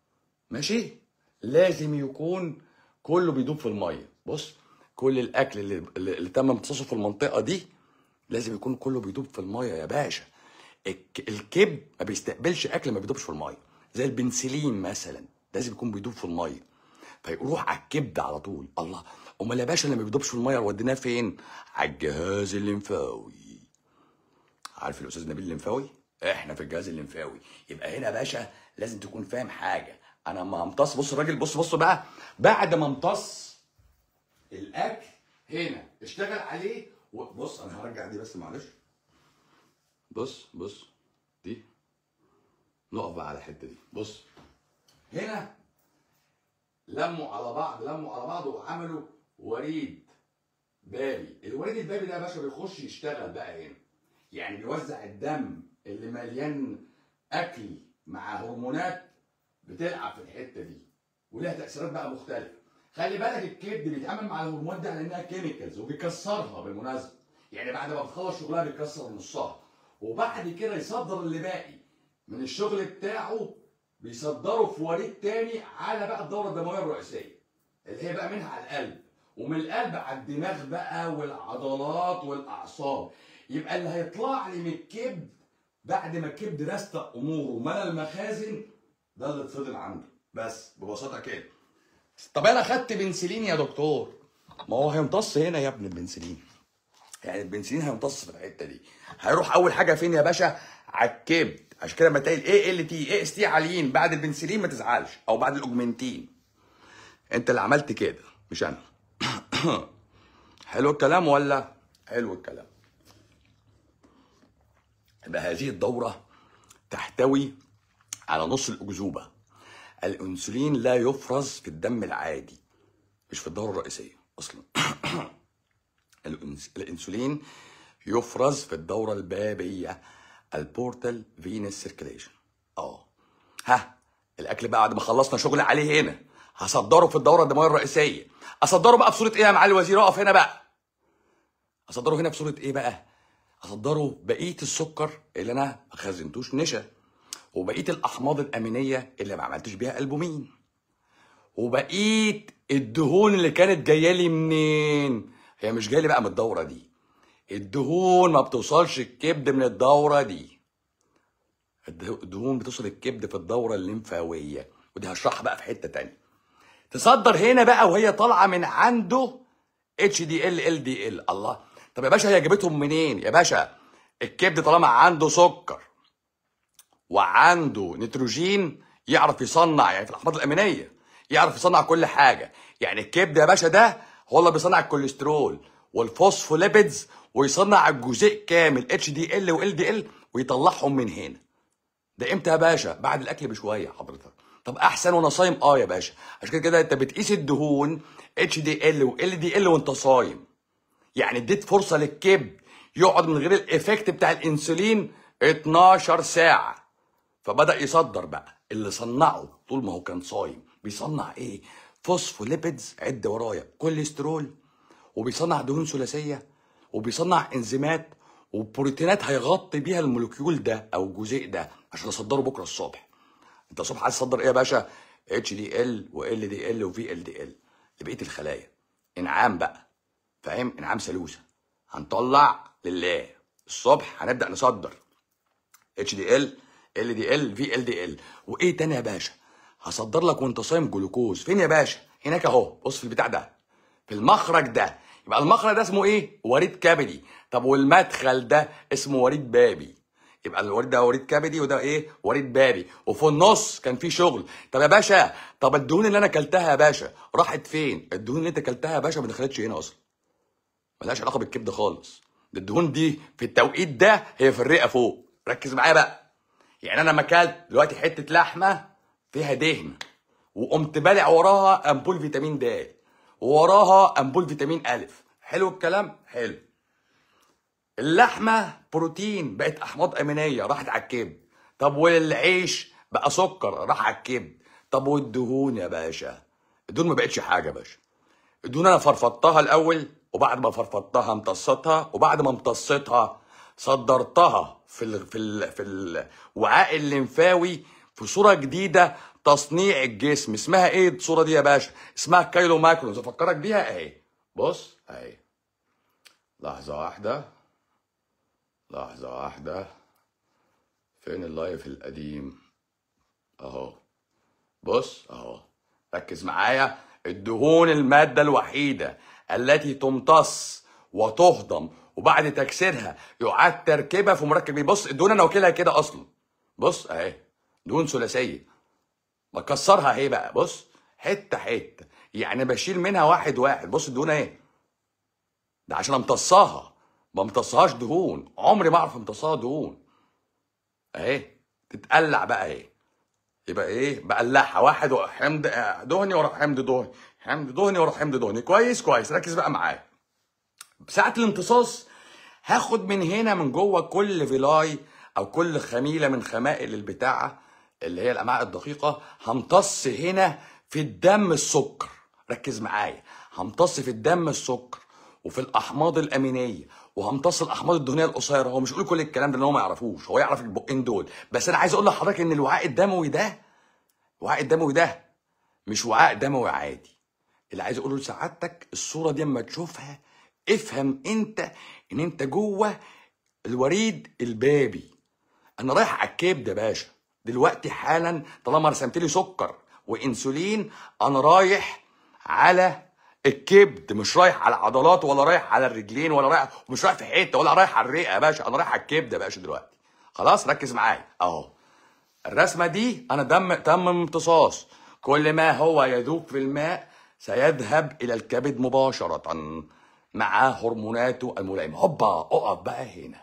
ماشي لازم يكون كله بيدوب في الميه بص كل الاكل اللي, اللي اللي تم امتصاصه في المنطقه دي لازم يكون كله بيدوب في الميه يا باشا الك- الكبد ما بيستقبلش اكل ما بيدوبش في الميه زي البنسلين مثلا لازم يكون بيدوب في الميه فيروح على الكبد على طول الله امال يا باشا لما بيدوبش في الميه وديناه فين على الجهاز الليمفاوي عارف الاستاذ نبيل الليمفاوي احنا في الجهاز الليمفاوي يبقى هنا يا باشا لازم تكون فاهم حاجه انا ما امتص بص الراجل بص بص بقى بعد ما امتص الاكل هنا اشتغل عليه و- بص انا هرجع دي بس معلش بص بص دي نقف بقى على الحته دي بص هنا لموا على بعض لموا على بعض وعملوا وريد بابي الوريد البابي ده يا باشا بيخش يشتغل بقى هنا يعني بيوزع الدم اللي مليان اكل مع هرمونات بتلعب في الحته دي ولها تاثيرات بقى مختلفه خلي بالك الكبد بيتعامل مع الهرمونات دي على انها كيميكالز وبيكسرها بالمناسبه يعني بعد ما بتخلص شغلها بيكسر نصها وبعد كده يصدر اللي باقي من الشغل بتاعه بيصدره في وريد تاني على بقى الدوره الدمويه الرئيسيه اللي هي بقى منها على القلب ومن القلب على الدماغ بقى والعضلات والاعصاب يبقى اللي هيطلع لي من الكبد بعد ما الكبد رستق اموره وملى المخازن ده اللي اتفضل عنده بس ببساطه كده طب انا خدت بنسلين يا دكتور ما هو هيمتص هنا يا ابن البنسلين يعني البنسلين هيمتص في الحته دي هيروح اول حاجه فين يا باشا على الكبد عشان كده لما تلاقي الاي ال تي اي اس تي عاليين بعد البنسلين ما تزعلش او بعد الاوجمنتين انت اللي عملت كده مش انا حلو الكلام ولا حلو الكلام يبقى هذه الدورة تحتوي على نص الأكذوبة الأنسولين لا يفرز في الدم العادي مش في الدورة الرئيسية أصلا الأنس- الأنسولين يفرز في الدورة البابية البورتال فينس سيركيليشن اه ها الاكل بقى بعد ما خلصنا شغل عليه هنا هصدره في الدوره الدمويه الرئيسيه اصدره بقى في صوره ايه يا معالي الوزير اقف هنا بقى اصدره هنا في صوره ايه بقى اصدره بقيه السكر اللي انا ما خزنتوش نشا وبقيه الاحماض الامينيه اللي ما عملتش بيها البومين وبقيه الدهون اللي كانت جايه لي منين هي مش جايه لي بقى من الدوره دي الدهون ما بتوصلش الكبد من الدوره دي الده- الدهون بتوصل الكبد في الدوره الليمفاويه ودي هشرحها بقى في حته تانية تصدر هنا بقى وهي طالعه من عنده اتش دي ال ال دي ال الله طب يا باشا هي جابتهم منين يا باشا الكبد طالما عنده سكر وعنده نيتروجين يعرف يصنع يعني في الاحماض الامينيه يعرف يصنع كل حاجه يعني الكبد يا باشا ده هو اللي بيصنع الكوليسترول والفوسفوليبيدز ويصنع الجزيء كامل اتش دي ال وال دي ال ويطلعهم من هنا ده امتى يا باشا بعد الاكل بشويه حضرتك طب احسن وانا صايم اه يا باشا عشان كده كده انت بتقيس الدهون اتش دي ال وال دي ال وانت صايم يعني اديت فرصه للكبد يقعد من غير الايفكت بتاع الانسولين 12 ساعه فبدا يصدر بقى اللي صنعه طول ما هو كان صايم بيصنع ايه فوسفوليبيدز عد ورايا كوليسترول وبيصنع دهون ثلاثيه وبيصنع انزيمات وبروتينات هيغطي بيها المولكيول ده او الجزيء ده عشان اصدره بكره الصبح انت الصبح عايز تصدر ايه يا باشا اتش دي ال وال دي ال وفي ال دي ال لبقيه الخلايا انعام بقى فاهم انعام ثالوثه هنطلع لله الصبح هنبدا نصدر اتش دي ال ال دي ال في ال دي ال وايه تاني يا باشا هصدر لك وانت صايم جلوكوز فين يا باشا هناك اهو بص في البتاع ده في المخرج ده يبقى المخرج ده اسمه ايه وريد كبدي طب والمدخل ده اسمه وريد بابي يبقى الوريد ده وريد كبدي وده ايه وريد بابي وفي النص كان في شغل طب يا باشا طب الدهون اللي انا اكلتها يا باشا راحت فين الدهون اللي انت اكلتها يا باشا ما دخلتش هنا اصلا ملهاش علاقه بالكبد خالص ده الدهون دي في التوقيت ده هي في الرئه فوق ركز معايا بقى يعني انا لما اكلت دلوقتي حته لحمه فيها دهن وقمت بالع وراها امبول فيتامين د ووراها امبول فيتامين الف حلو الكلام حلو اللحمه بروتين بقت احماض امينيه راحت على الكبد طب والعيش بقى سكر راح على الكبد طب والدهون يا باشا الدهون ما بقتش حاجه يا باشا الدهون انا فرفضتها الاول وبعد ما فرفضتها امتصتها وبعد ما امتصتها صدرتها في ال في ال في الوعاء الليمفاوي في صوره جديده تصنيع الجسم اسمها ايه الصوره دي يا باشا اسمها كايلو ماكرونز افكرك بيها اهي بص اهي لحظه واحده لحظه واحده فين اللايف القديم اهو بص اهو ركز معايا الدهون المادة الوحيدة التي تمتص وتهضم وبعد تكسيرها يعاد تركيبها في مركب إيه؟ بص الدهون انا واكلها كده اصلا بص اهي دهون ثلاثية بكسرها اهي بقى بص حتة حتة يعني بشيل منها واحد واحد بص الدهون اهي ده عشان امتصاها ما امتصهاش دهون عمري ما اعرف امتصها دهون اهي تتقلع بقى اهي يبقى ايه بقلعها واحد ورا حمض آه، دهني ورا حمض دهني حمض دهني ورا حمض دهني كويس كويس ركز بقى معايا ساعة الامتصاص هاخد من هنا من جوه كل فيلاي او كل خميله من خمائل البتاعه اللي هي الامعاء الدقيقه همتص هنا في الدم السكر ركز معايا همتص في الدم السكر وفي الاحماض الامينيه وهمتص الاحماض الدهنيه القصيره هو مش يقول كل الكلام ده ان هو ما يعرفوش هو يعرف البقين دول بس انا عايز اقول لحضرتك ان الوعاء الدموي ده الوعاء الدموي ده مش وعاء دموي عادي اللي عايز اقوله لسعادتك الصوره دي اما تشوفها افهم انت ان انت جوه الوريد البابي انا رايح على الكبد يا باشا دلوقتي حالا طالما رسمت لي سكر وانسولين انا رايح على الكبد مش رايح على العضلات ولا رايح على الرجلين ولا رايح مش رايح في حته ولا رايح على الرئه يا باشا انا رايح على الكبد يا باشا دلوقتي خلاص ركز معايا اهو الرسمه دي انا دم تم امتصاص كل ما هو يذوب في الماء سيذهب الى الكبد مباشره مع هرموناته الملائمه هوبا اقف بقى هنا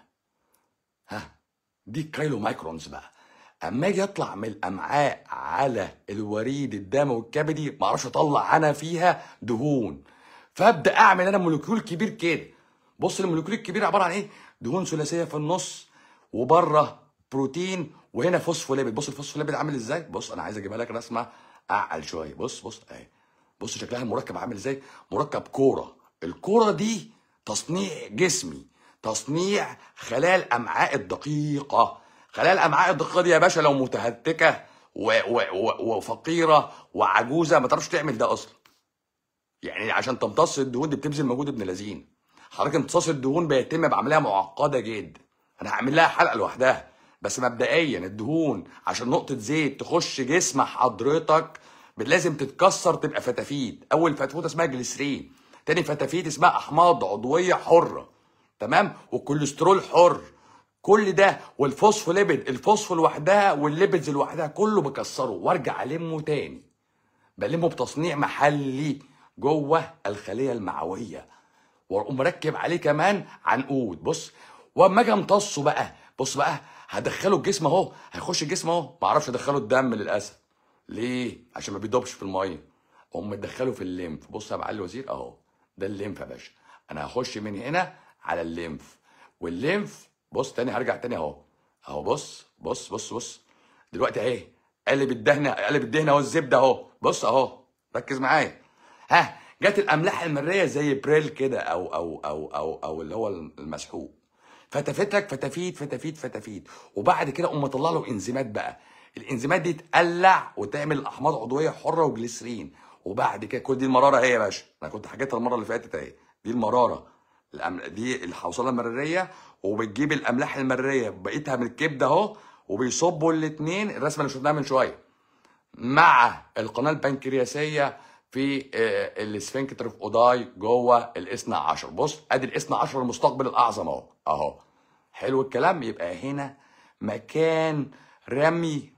ها دي كيلو مايكرونز بقى اما اجي اطلع من الامعاء على الوريد الدموي الكبدي ما اعرفش اطلع انا فيها دهون فابدا اعمل انا مولكيول كبير كده بص المولكيول الكبير عباره عن ايه دهون ثلاثيه في النص وبره بروتين وهنا فوسفوليبيد بص الفوسفوليبيد عامل ازاي بص انا عايز اجيبها لك رسمه اعقل شويه بص بص اهي بص شكلها المركب عامل ازاي مركب كوره الكوره دي تصنيع جسمي تصنيع خلايا الامعاء الدقيقه خلايا الامعاء الدقيقه دي يا باشا لو متهتكه و و و وفقيره وعجوزه ما تعرفش تعمل ده اصلا يعني عشان تمتص الدهون دي بتبذل مجهود ابن لذين حضرتك امتصاص الدهون بيتم بعمليه معقده جدا انا هعمل لها حلقه لوحدها بس مبدئيا الدهون عشان نقطه زيت تخش جسم حضرتك لازم تتكسر تبقى فتافيت اول فتفوته اسمها جليسرين تاني فتافيت اسمها احماض عضويه حره تمام والكوليسترول حر كل ده والفوسفوليبيد الفوسفو لوحدها والليبيدز لوحدها كله بكسره وارجع المه تاني بلمه بتصنيع محلي جوه الخليه المعويه واقوم مركب عليه كمان عنقود بص واما اجي امتصه بقى بص بقى هدخله الجسم اهو هيخش الجسم اهو ما اعرفش ادخله الدم للاسف ليه عشان ما بيدوبش في الميه اقوم مدخله في الليمف بص يا معالي الوزير اهو ده الليمف يا باشا انا هخش من هنا على الليمف والليمف بص تاني هرجع تاني اهو اهو بص بص بص بص دلوقتي اهي قلب الدهنه قلب الدهنه اهو الزبده اهو بص اهو ركز معايا ها جت الاملاح المريه زي بريل كده او او او او او اللي هو المسحوق فتفت لك فتافيت فتافيت فتافيت وبعد كده اقوم مطلع له انزيمات بقى الانزيمات دي تقلع وتعمل احماض عضويه حره وجليسرين وبعد كده كل دي المراره اهي يا باشا انا كنت حكيتها المره اللي فاتت اهي دي المراره الأم... دي الحوصله المراريه وبتجيب الاملاح المريه بقيتها من الكبده اهو وبيصبوا الاثنين الرسمه اللي شفناها من شويه مع القناه البنكرياسيه في آه، السفنكتر اوف اوداي جوه الاثنى عشر بص ادي الاثنى عشر المستقبل الاعظم اهو اهو حلو الكلام يبقى هنا مكان رمي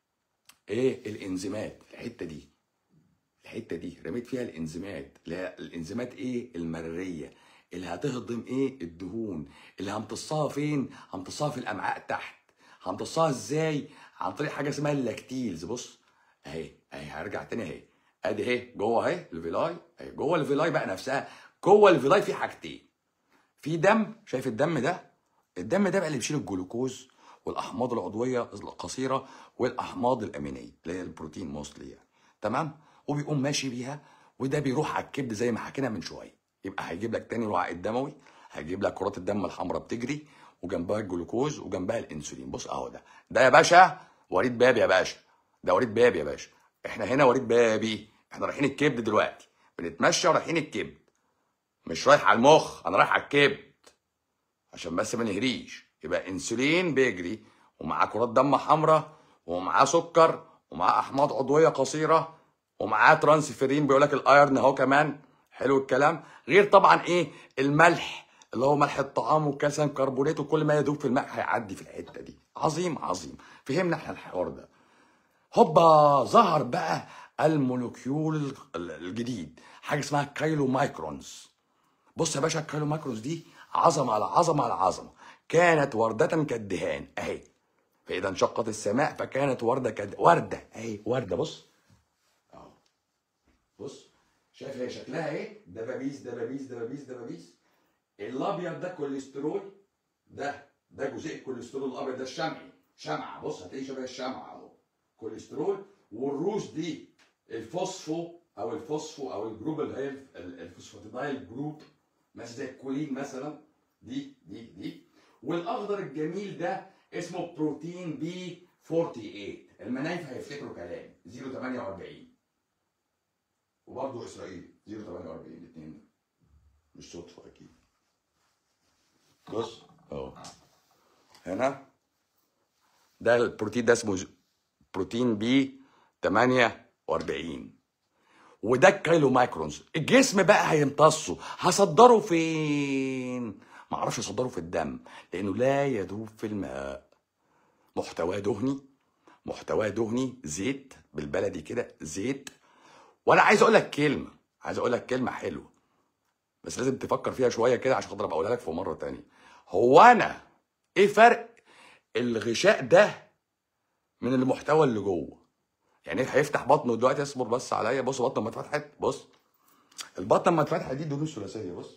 ايه الانزيمات الحته دي الحته دي رميت فيها الانزيمات اللي هي الانزيمات ايه المراريه اللي هتهضم ايه الدهون اللي همتصها فين همتصها في الامعاء تحت همتصها ازاي عن طريق حاجه اسمها اللاكتيلز بص اهي اهي هرجع تاني اهي ادي اهي جوه اهي الفيلاي اهي جوه الفيلاي بقى نفسها جوه الفيلاي في حاجتين في دم شايف الدم ده الدم ده بقى اللي بيشيل الجلوكوز والاحماض العضويه القصيره والاحماض الامينيه اللي هي البروتين موستلي يعني تمام وبيقوم ماشي بيها وده بيروح على الكبد زي ما حكينا من شويه يبقى هيجيب لك تاني الوعاء الدموي هيجيب لك كرات الدم الحمراء بتجري وجنبها الجلوكوز وجنبها الانسولين بص اهو ده ده يا باشا وريد باب يا باشا ده وريد بابي يا باشا احنا هنا وريد بابي احنا رايحين الكبد دلوقتي بنتمشى ورايحين الكبد مش رايح على المخ انا رايح على الكبد عشان بس ما نهريش يبقى انسولين بيجري ومعاه كرات دم حمراء ومعاه سكر ومعاه احماض عضويه قصيره ومعاه ترانسفيرين بيقول لك الايرن اهو كمان حلو الكلام غير طبعا ايه الملح اللي هو ملح الطعام والكالسيوم كربونات وكل ما يدوب في الماء هيعدي في الحته دي عظيم عظيم فهمنا احنا الحوار ده هوبا ظهر بقى المولكيول الجديد حاجه اسمها كايلو مايكرونز بص يا باشا الكايلو مايكرونز دي عظمه على عظمه على عظمه كانت ورده كالدهان اهي فاذا انشقت السماء فكانت ورده كد ورده اهي ورده بص اهو بص شايف هي شكلها ايه دبابيس دبابيس دبابيس دبابيس الابيض ده كوليسترول ده ده جزيء الكوليسترول الابيض ده الشمعي شمعه بص هتلاقيه شبه الشمعه اهو كوليسترول والروس دي الفوسفو او الفوسفو او الجروب اللي هي ال- الفوسفاتيدايل جروب مثلا زي الكولين مثلا دي دي دي والاخضر الجميل ده اسمه بروتين بي 48 المنايف هيفتكروا كلامي 048 وبرضه اسرائيل 048 الاثنين مش صدفه اكيد بص اهو هنا ده البروتين ده اسمه ج- بروتين بي 48 وده الكيلو مايكرونز الجسم بقى هيمتصه هصدره فين ما اعرفش اصدره في الدم لانه لا يذوب في الماء محتواه دهني محتواه دهني زيت بالبلدي كده زيت وانا عايز اقول لك كلمه عايز اقول لك كلمه حلوه بس لازم تفكر فيها شويه كده عشان خاطر ابقى اقولها لك في مره تانية هو انا ايه فرق الغشاء ده من المحتوى اللي جوه يعني هيفتح بطنه دلوقتي اصبر بس عليا بص بطنه لما اتفتحت بص البطنه لما اتفتحت دي دهون ثلاثيه بص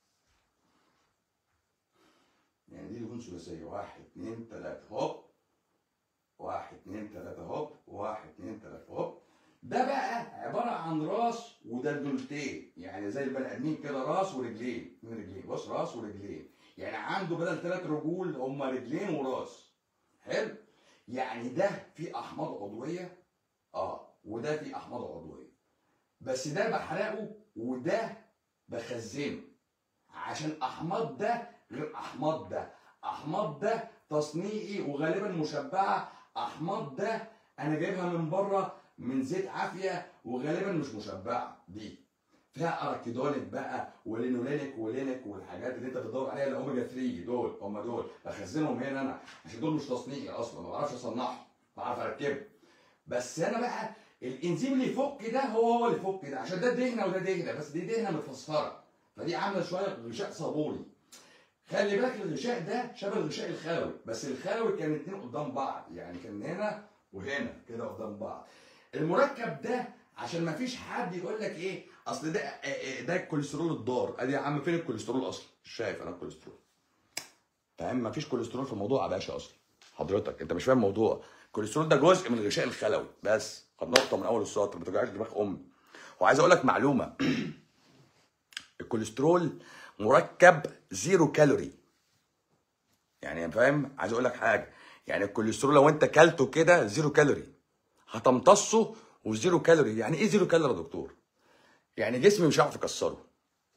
يعني دي دهون ثلاثيه واحد اتنين تلاته هوب واحد اتنين تلاته هوب واحد اتنين تلاته هوب ده بقى عباره عن راس ودلدلتين يعني زي البني ادمين كده راس ورجلين اتنين رجلين بص راس ورجلين يعني عنده بدل ثلاث رجول هما رجلين وراس حلو يعني ده فيه احماض عضويه اه وده فيه احماض عضويه بس ده بحرقه وده بخزنه عشان احماض ده غير احماض ده احماض ده تصنيعي وغالبا مشبعه احماض ده انا جايبها من بره من زيت عافيه وغالبا مش مشبعه دي فيها اراكيدونيك بقى ولينولينيك ولينيك والحاجات اللي انت بتدور عليها الاوميجا 3 دول هم دول بخزنهم هنا انا عشان دول مش تصنيعي اصلا ما بعرفش اصنعهم بعرف اركبهم بس انا بقى الانزيم اللي يفك ده هو هو اللي يفك ده عشان ده دهنه وده دهنه بس دي دهنه متفسفره فدي عامله شويه غشاء صابوني خلي بالك الغشاء ده شبه الغشاء الخلوي بس الخلوي كان اتنين قدام بعض يعني كان هنا وهنا كده قدام بعض المركب ده عشان ما فيش حد يقول لك ايه اصل ده آه، آه، ده الكوليسترول الضار ادي يا عم فين الكوليسترول اصلا مش شايف انا الكوليسترول فاهم ما فيش كوليسترول في الموضوع يا باشا اصلا حضرتك انت مش فاهم الموضوع الكوليسترول ده جزء من الغشاء الخلوي بس قد نقطه من اول السطر ما توجعش دماغ امي وعايز اقول لك معلومه الكوليسترول مركب زيرو كالوري يعني فاهم عايز اقول لك حاجه يعني الكوليسترول لو انت كلته كده زيرو كالوري هتمتصه وزيرو كالوري يعني ايه زيرو كالوري يا دكتور يعني جسمي مش هيعرف يكسره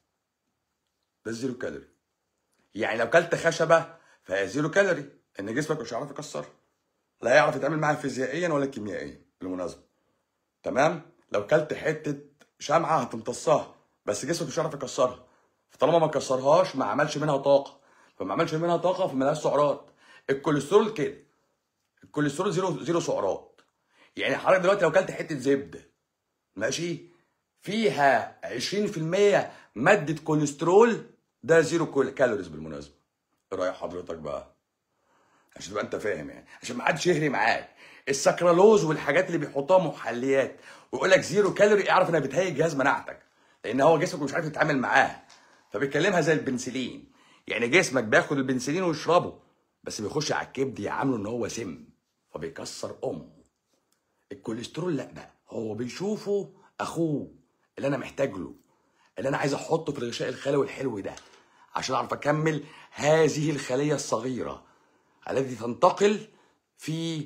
ده الزيرو كالوري يعني لو كلت خشبه فهي زيرو كالوري ان جسمك مش هيعرف يكسرها لا يعرف يتعامل معاها فيزيائيا ولا كيميائيا بالمناسبه تمام لو كلت حته شمعه هتمتصها بس جسمك مش هيعرف يكسرها فطالما ما كسرهاش ما عملش منها طاقه فما عملش منها طاقه فملهاش سعرات الكوليسترول كده الكوليسترول زيرو زيرو سعرات يعني حضرتك دلوقتي لو كلت حته زبده ماشي فيها 20% ماده كوليسترول ده زيرو كول- كالوريز بالمناسبه ايه راي حضرتك بقى عشان تبقى انت فاهم يعني عشان ما حدش يهري معاك السكرالوز والحاجات اللي بيحطوها محليات ويقول لك زيرو كالوري اعرف انها بتهيج جهاز مناعتك لان هو جسمك مش عارف يتعامل معاها فبيتكلمها زي البنسلين يعني جسمك بياخد البنسلين ويشربه بس بيخش على الكبد يعامله ان هو سم فبيكسر امه الكوليسترول لا بقى هو بيشوفه اخوه اللي انا محتاج له اللي انا عايز احطه في الغشاء الخلوي الحلو ده عشان اعرف اكمل هذه الخليه الصغيره التي تنتقل في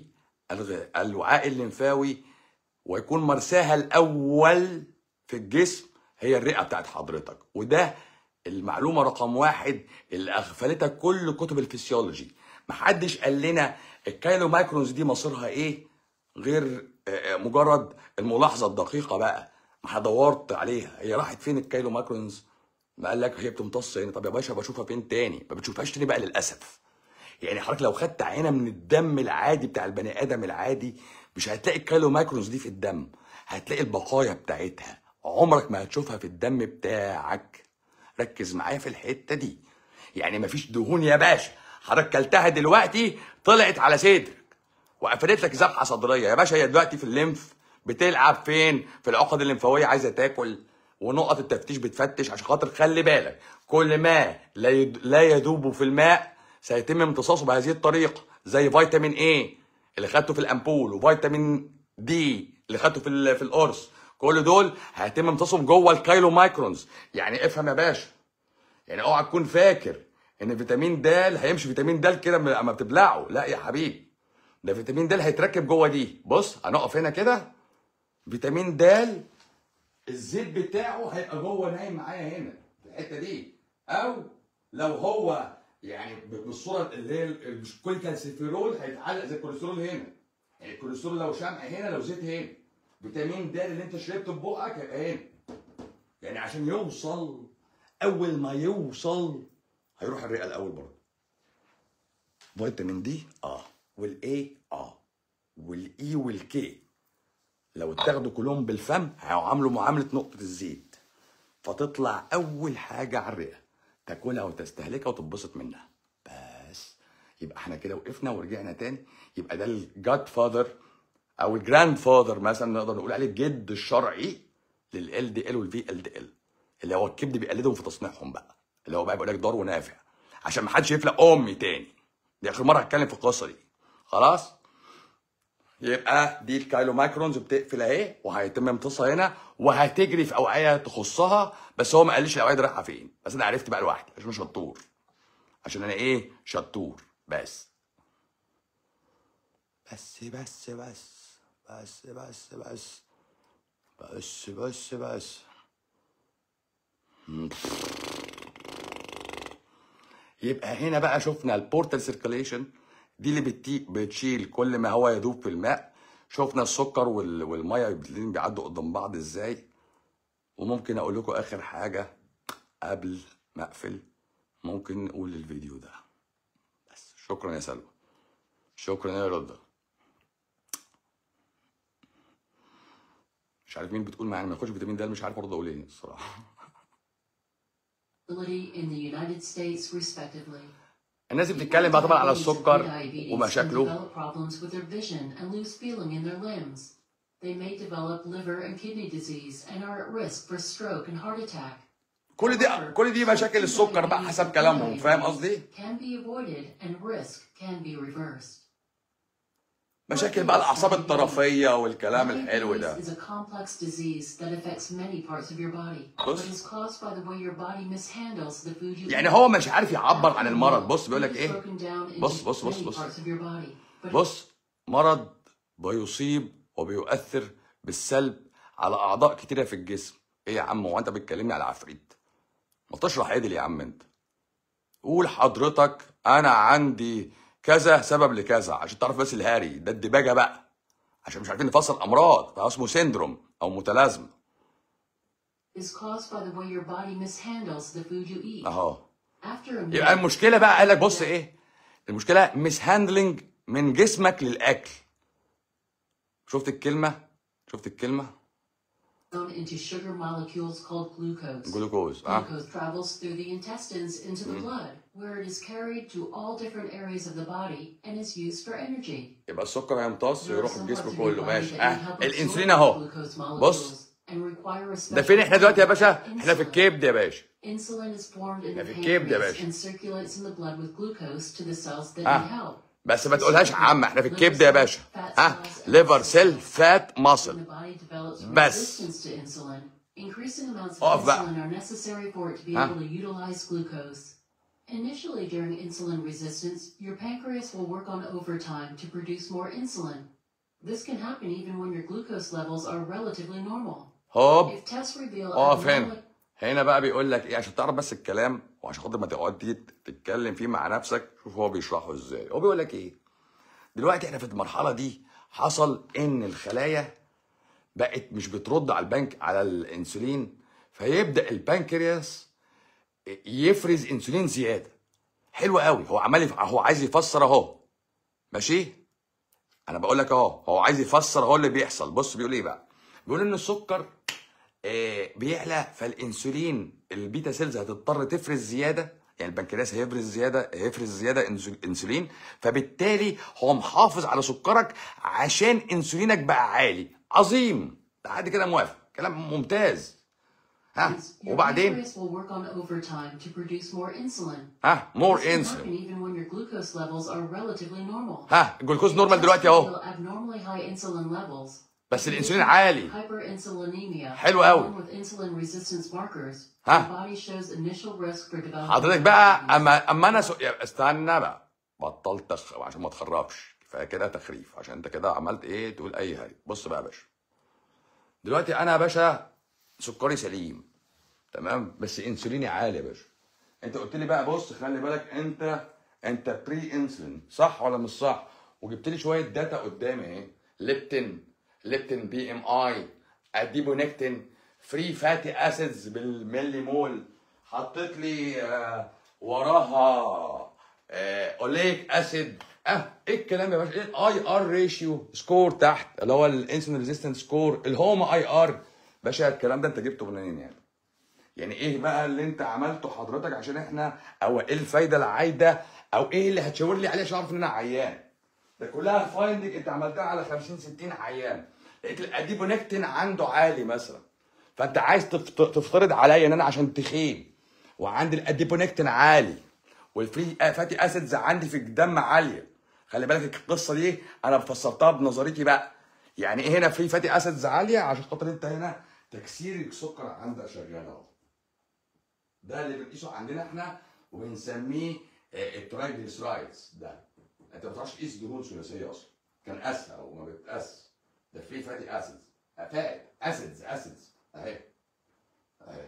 الغ- الوعاء الليمفاوي ويكون مرساها الاول في الجسم هي الرئه بتاعت حضرتك وده المعلومه رقم واحد اللي اغفلتها كل كتب الفسيولوجي محدش قال لنا الكايلو مايكرونز دي مصيرها ايه غير آه، آه، مجرد الملاحظه الدقيقه بقى ما دورت عليها هي راحت فين الكايلو مايكرونز ما قال لك هي بتمتص هنا طب يا باشا بشوفها فين تاني ما بتشوفهاش تاني بقى للاسف يعني حضرتك لو خدت عينه من الدم العادي بتاع البني ادم العادي مش هتلاقي الكيلو مايكرونز دي في الدم هتلاقي البقايا بتاعتها عمرك ما هتشوفها في الدم بتاعك ركز معايا في الحته دي يعني مفيش دهون يا باشا حضرتك كلتها دلوقتي طلعت على صدرك وقفلت لك ذبحه صدريه يا باشا هي دلوقتي في الليمف بتلعب فين في العقد الليمفاويه عايزه تاكل ونقط التفتيش بتفتش عشان خاطر خلي بالك كل ما لا يد... لا يذوب في الماء سيتم امتصاصه بهذه الطريقه زي فيتامين ايه اللي خدته في الامبول وفيتامين دي اللي خدته في ال... في القرص كل دول هيتم امتصاصهم جوه الكايلو مايكرونز يعني افهم يا باشا يعني اوعى تكون فاكر ان فيتامين د هيمشي فيتامين د كده اما بتبلعه لا يا حبيبي ده فيتامين د هيتركب جوه دي بص هنقف هنا كده فيتامين د الزيت بتاعه هيبقى جوه نايم معايا هنا في الحته دي او لو هو يعني ب- بالصوره اللي هي ال- مش كل كالسيفيرول هيتعلق زي الكوليسترول هنا يعني الكوليسترول لو شمع هنا لو زيت هنا فيتامين د اللي انت شربته ببقك هيبقى هنا يعني عشان يوصل اول ما يوصل هيروح الرئه الاول برضه فيتامين دي اه والاي اه والاي والكي لو اتاخدوا كلهم بالفم هيعاملوا معامله نقطه الزيت فتطلع اول حاجه على الرئه تاكلها وتستهلكها وتتبسط منها بس يبقى احنا كده وقفنا ورجعنا تاني يبقى ده الجاد فاذر او الجراند فاذر مثلا نقدر نقول عليه الجد الشرعي لل دي ال والفي ال دي ال اللي هو الكبد بيقلدهم في تصنيعهم بقى اللي هو بقى بيقول لك ضار ونافع عشان ما حدش يفلق امي تاني دي اخر مره هتكلم في القصه دي خلاص يبقى دي الكايلو مايكرونز بتقفل اهي وهيتم امتصاصها هنا وهتجري في اوعيه تخصها بس هو ما قاليش الاوعيه دي رايحه فين بس انا عرفت بقى لوحدي عشان أنا شطور عشان انا ايه شطور بس بس بس بس بس بس بس بس بس بس يبقى هنا بقى شفنا البورتال سيركيليشن دي اللي بتي بتشيل كل ما هو يذوب في الماء شفنا السكر وال... والميه الاتنين بيعدوا قدام بعض ازاي وممكن اقول لكم اخر حاجه قبل ما اقفل ممكن نقول الفيديو ده بس شكرا يا سلوى شكرا يا رضا مش عارف مين بتقول معانا ما ياخدش فيتامين د مش عارف ارضى اقول ايه الصراحه in the United States, respectively. الناس اللي بتتكلم بقى طبعا على Diabetes and السكر prediabetes can ومشاكله develop problems with their vision and lose feeling in their limbs. They may develop liver and kidney disease and are at risk for stroke and heart attack. كل دي كل دي مشاكل السكر بقى حسب كلامهم فاهم قصدي؟ Can be avoided and risk can be reversed. مشاكل بقى الاعصاب الطرفيه والكلام الحلو Diabetes ده is a complex disease that affects many parts of your body. بص. It is caused by the way your body mishandles the food you يعني eat. هو مش عارف يعبر عن المرض بص بيقول لك Food is ايه broken down into بص بص بص many بص parts of your body, but بص مرض بيصيب وبيؤثر بالسلب على اعضاء كتيره في الجسم ايه يا عم هو انت بتكلمني على عفريت ما تشرح عدل يا عم انت قول حضرتك انا عندي كذا سبب لكذا عشان تعرف بس الهاري ده الدباجه بقى عشان مش عارفين نفسر امراض فهو اسمه سيندروم او متلازمه is caused by the way your body mishandles the food you eat. اهو After a يبقى meal, المشكله بقى قال لك بص ايه المشكله مس هاندلنج من جسمك للاكل شفت الكلمه شفت الكلمه down into sugar molecules called glucose. جلوكوز اه Glucose travels through the intestines into the blood, where it is carried to all different areas of the body and is used for energy. يبقى السكر هيمتص There are ويروح some parts الجسم of your كله body ماشي that اه may help الانسولين absorb اهو glucose بص molecules and require a ده فين special احنا دلوقتي يا kind باشا of احنا في insulin. الكبد يا باشا Insulin is formed in ده the في الكبد يا pancreas باشا and circulates in the blood with glucose to the cells that اه need help. بس ما تقولهاش عم احنا في الكبد يا باشا ها ليفر سيل فات When ماسل the body develops بس. resistance to insulin, increasing amounts of اقف بقى. insulin are necessary for it to be ها. able to utilize glucose. Initially, during insulin resistance, your pancreas will work on overtime to produce more insulin. This can happen even when your glucose levels are relatively normal. هوب If tests reveal اقف abnormal هنا هنا بقى بيقول لك ايه عشان تعرف بس الكلام وعشان خاطر ما تقعد تيجي تتكلم فيه مع نفسك شوف هو بيشرحه ازاي هو بيقول لك ايه دلوقتي احنا في المرحله دي حصل ان الخلايا بقت مش بترد على البنك على الانسولين فيبدا البنكرياس يفرز انسولين زياده حلو قوي هو عمال يف... هو عايز يفسر اهو ماشي انا بقول لك اهو هو عايز يفسر اهو اللي بيحصل بص بيقول ايه بقى بيقول ان السكر آه، بيعلى فالانسولين البيتا سيلز هتضطر تفرز زياده يعني البنكرياس هيفرز زياده هيفرز زياده إنسو- انسولين فبالتالي هو محافظ على سكرك عشان انسولينك بقى عالي عظيم لحد كده موافق كلام ممتاز ها Your وبعدين pancreas will work on overtime to produce more insulin. ها مور This can happen انسولين even when your glucose levels are relatively normal. ها الجلوكوز If نورمال tests دلوقتي اهو reveal abnormally high insulin levels, بس الانسولين عالي hyperinsulinemia, حلو قوي. along with insulin resistance markers, ها. your body shows initial risk for developing حضرتك بقى diabetes. اما اما انا سو... يا استنى بقى بطلت تخ... عشان ما تخرفش كفايه كده تخريف عشان انت كده عملت ايه تقول اي هري بص بقى يا باشا دلوقتي انا يا باشا سكري سليم تمام بس انسوليني عالي يا باشا انت قلت لي بقى بص خلي بالك انت انت بري انسولين صح ولا مش صح وجبت لي شويه داتا قدامي اهي ليبتين ليبتين بي ام اي اديبونكتين فري فاتي اسيدز بالملي مول حطيت لي آه وراها آه اوليك اسيد اه ايه الكلام يا باشا ايه الاي ار ريشيو سكور تحت اللي هو الانسولين ريزيستنت سكور الهوما اي ار باشا الكلام ده انت جبته منين يعني يعني ايه بقى اللي انت عملته حضرتك عشان احنا او ايه الفايده العايده او ايه اللي هتشاور لي عليه عشان اعرف ان انا عيان ده كلها فايندنج انت عملتها على 50 60 عيان لقيت الاديبونكتين عنده عالي مثلا فانت عايز تفت- تفترض عليا ان انا عشان تخين وعندي الاديبونكتين عالي والفري فاتي اسيدز عندي في الدم عاليه خلي بالك القصه دي انا فسرتها بنظريتي بقى يعني ايه هنا فري فاتي اسيدز عاليه عشان خاطر انت هنا تكسير السكر عندك شغال اهو ده اللي بنقيسه عندنا احنا وبنسميه آه، الترايجليسرايدز ده انت ما بتعرفش تقيس دهون ثلاثيه اصلا كان اسهل وما بتقاس ده فري فاتي اسيدز فات اسيدز اسيدز اهي اهي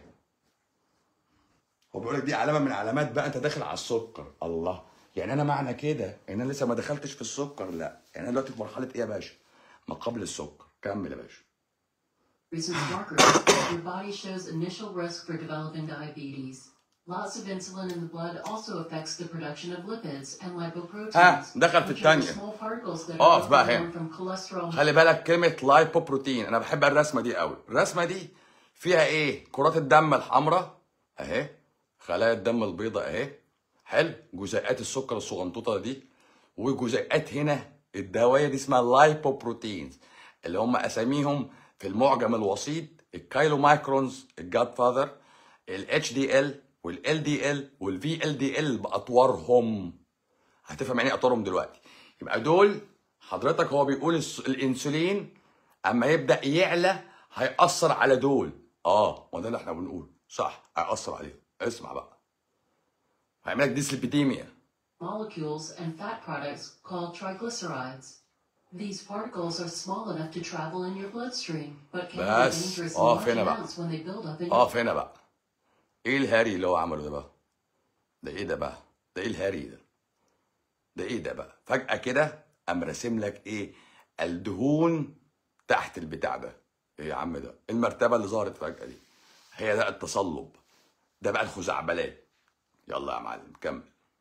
هو بيقول لك دي علامه من علامات بقى انت داخل على السكر الله يعني انا معنى كده ان انا لسه ما دخلتش في السكر لا يعني انا دلوقتي في مرحله ايه يا باشا ما قبل السكر كمل يا باشا Resistance markers. Your body shows initial risk for developing diabetes. Lots of insulin in the blood also affects the production of lipids and lipoproteins. ها، دخل في which are التانية. small particles that اقف are بقى broken هنا. down from cholesterol. خلي بالك كلمة لايبوبروتين أنا بحب الرسمة دي قوي الرسمة دي فيها إيه كرات الدم الحمراء أهي خلايا الدم البيضاء أهي حلو جزيئات السكر الصغنطوطة دي وجزيئات هنا الدواية دي اسمها لايبوبروتينز اللي هم أساميهم في المعجم الوسيط الكايلو مايكرونز الجاد فاذر الاتش دي ال والال دي ال والفي ال دي ال بأطوارهم هتفهم يعني ايه اطارهم دلوقتي يبقى دول حضرتك هو بيقول الس- الانسولين اما يبدا يعلى هيأثر على دول اه ما ده اللي احنا بنقوله صح هيأثر عليهم اسمع بقى هيعمل لك ديسليبيديميا molecules and fat products called triglycerides. These particles are small enough to travel in your bloodstream, but can be بس. dangerous in اه، large فين بقى؟ amounts when they build up in your اقف هنا بقى ايه الهري اللي هو عمله ده بقى ده ايه ده بقى ده ايه الهري ده ده ايه ده بقى فجأة كده قام راسم لك ايه الدهون تحت البتاع ده ايه يا عم ده المرتبة اللي ظهرت فجأة دي هي ده التصلب ده بقى الخزعبلات يلا يا معلم كمل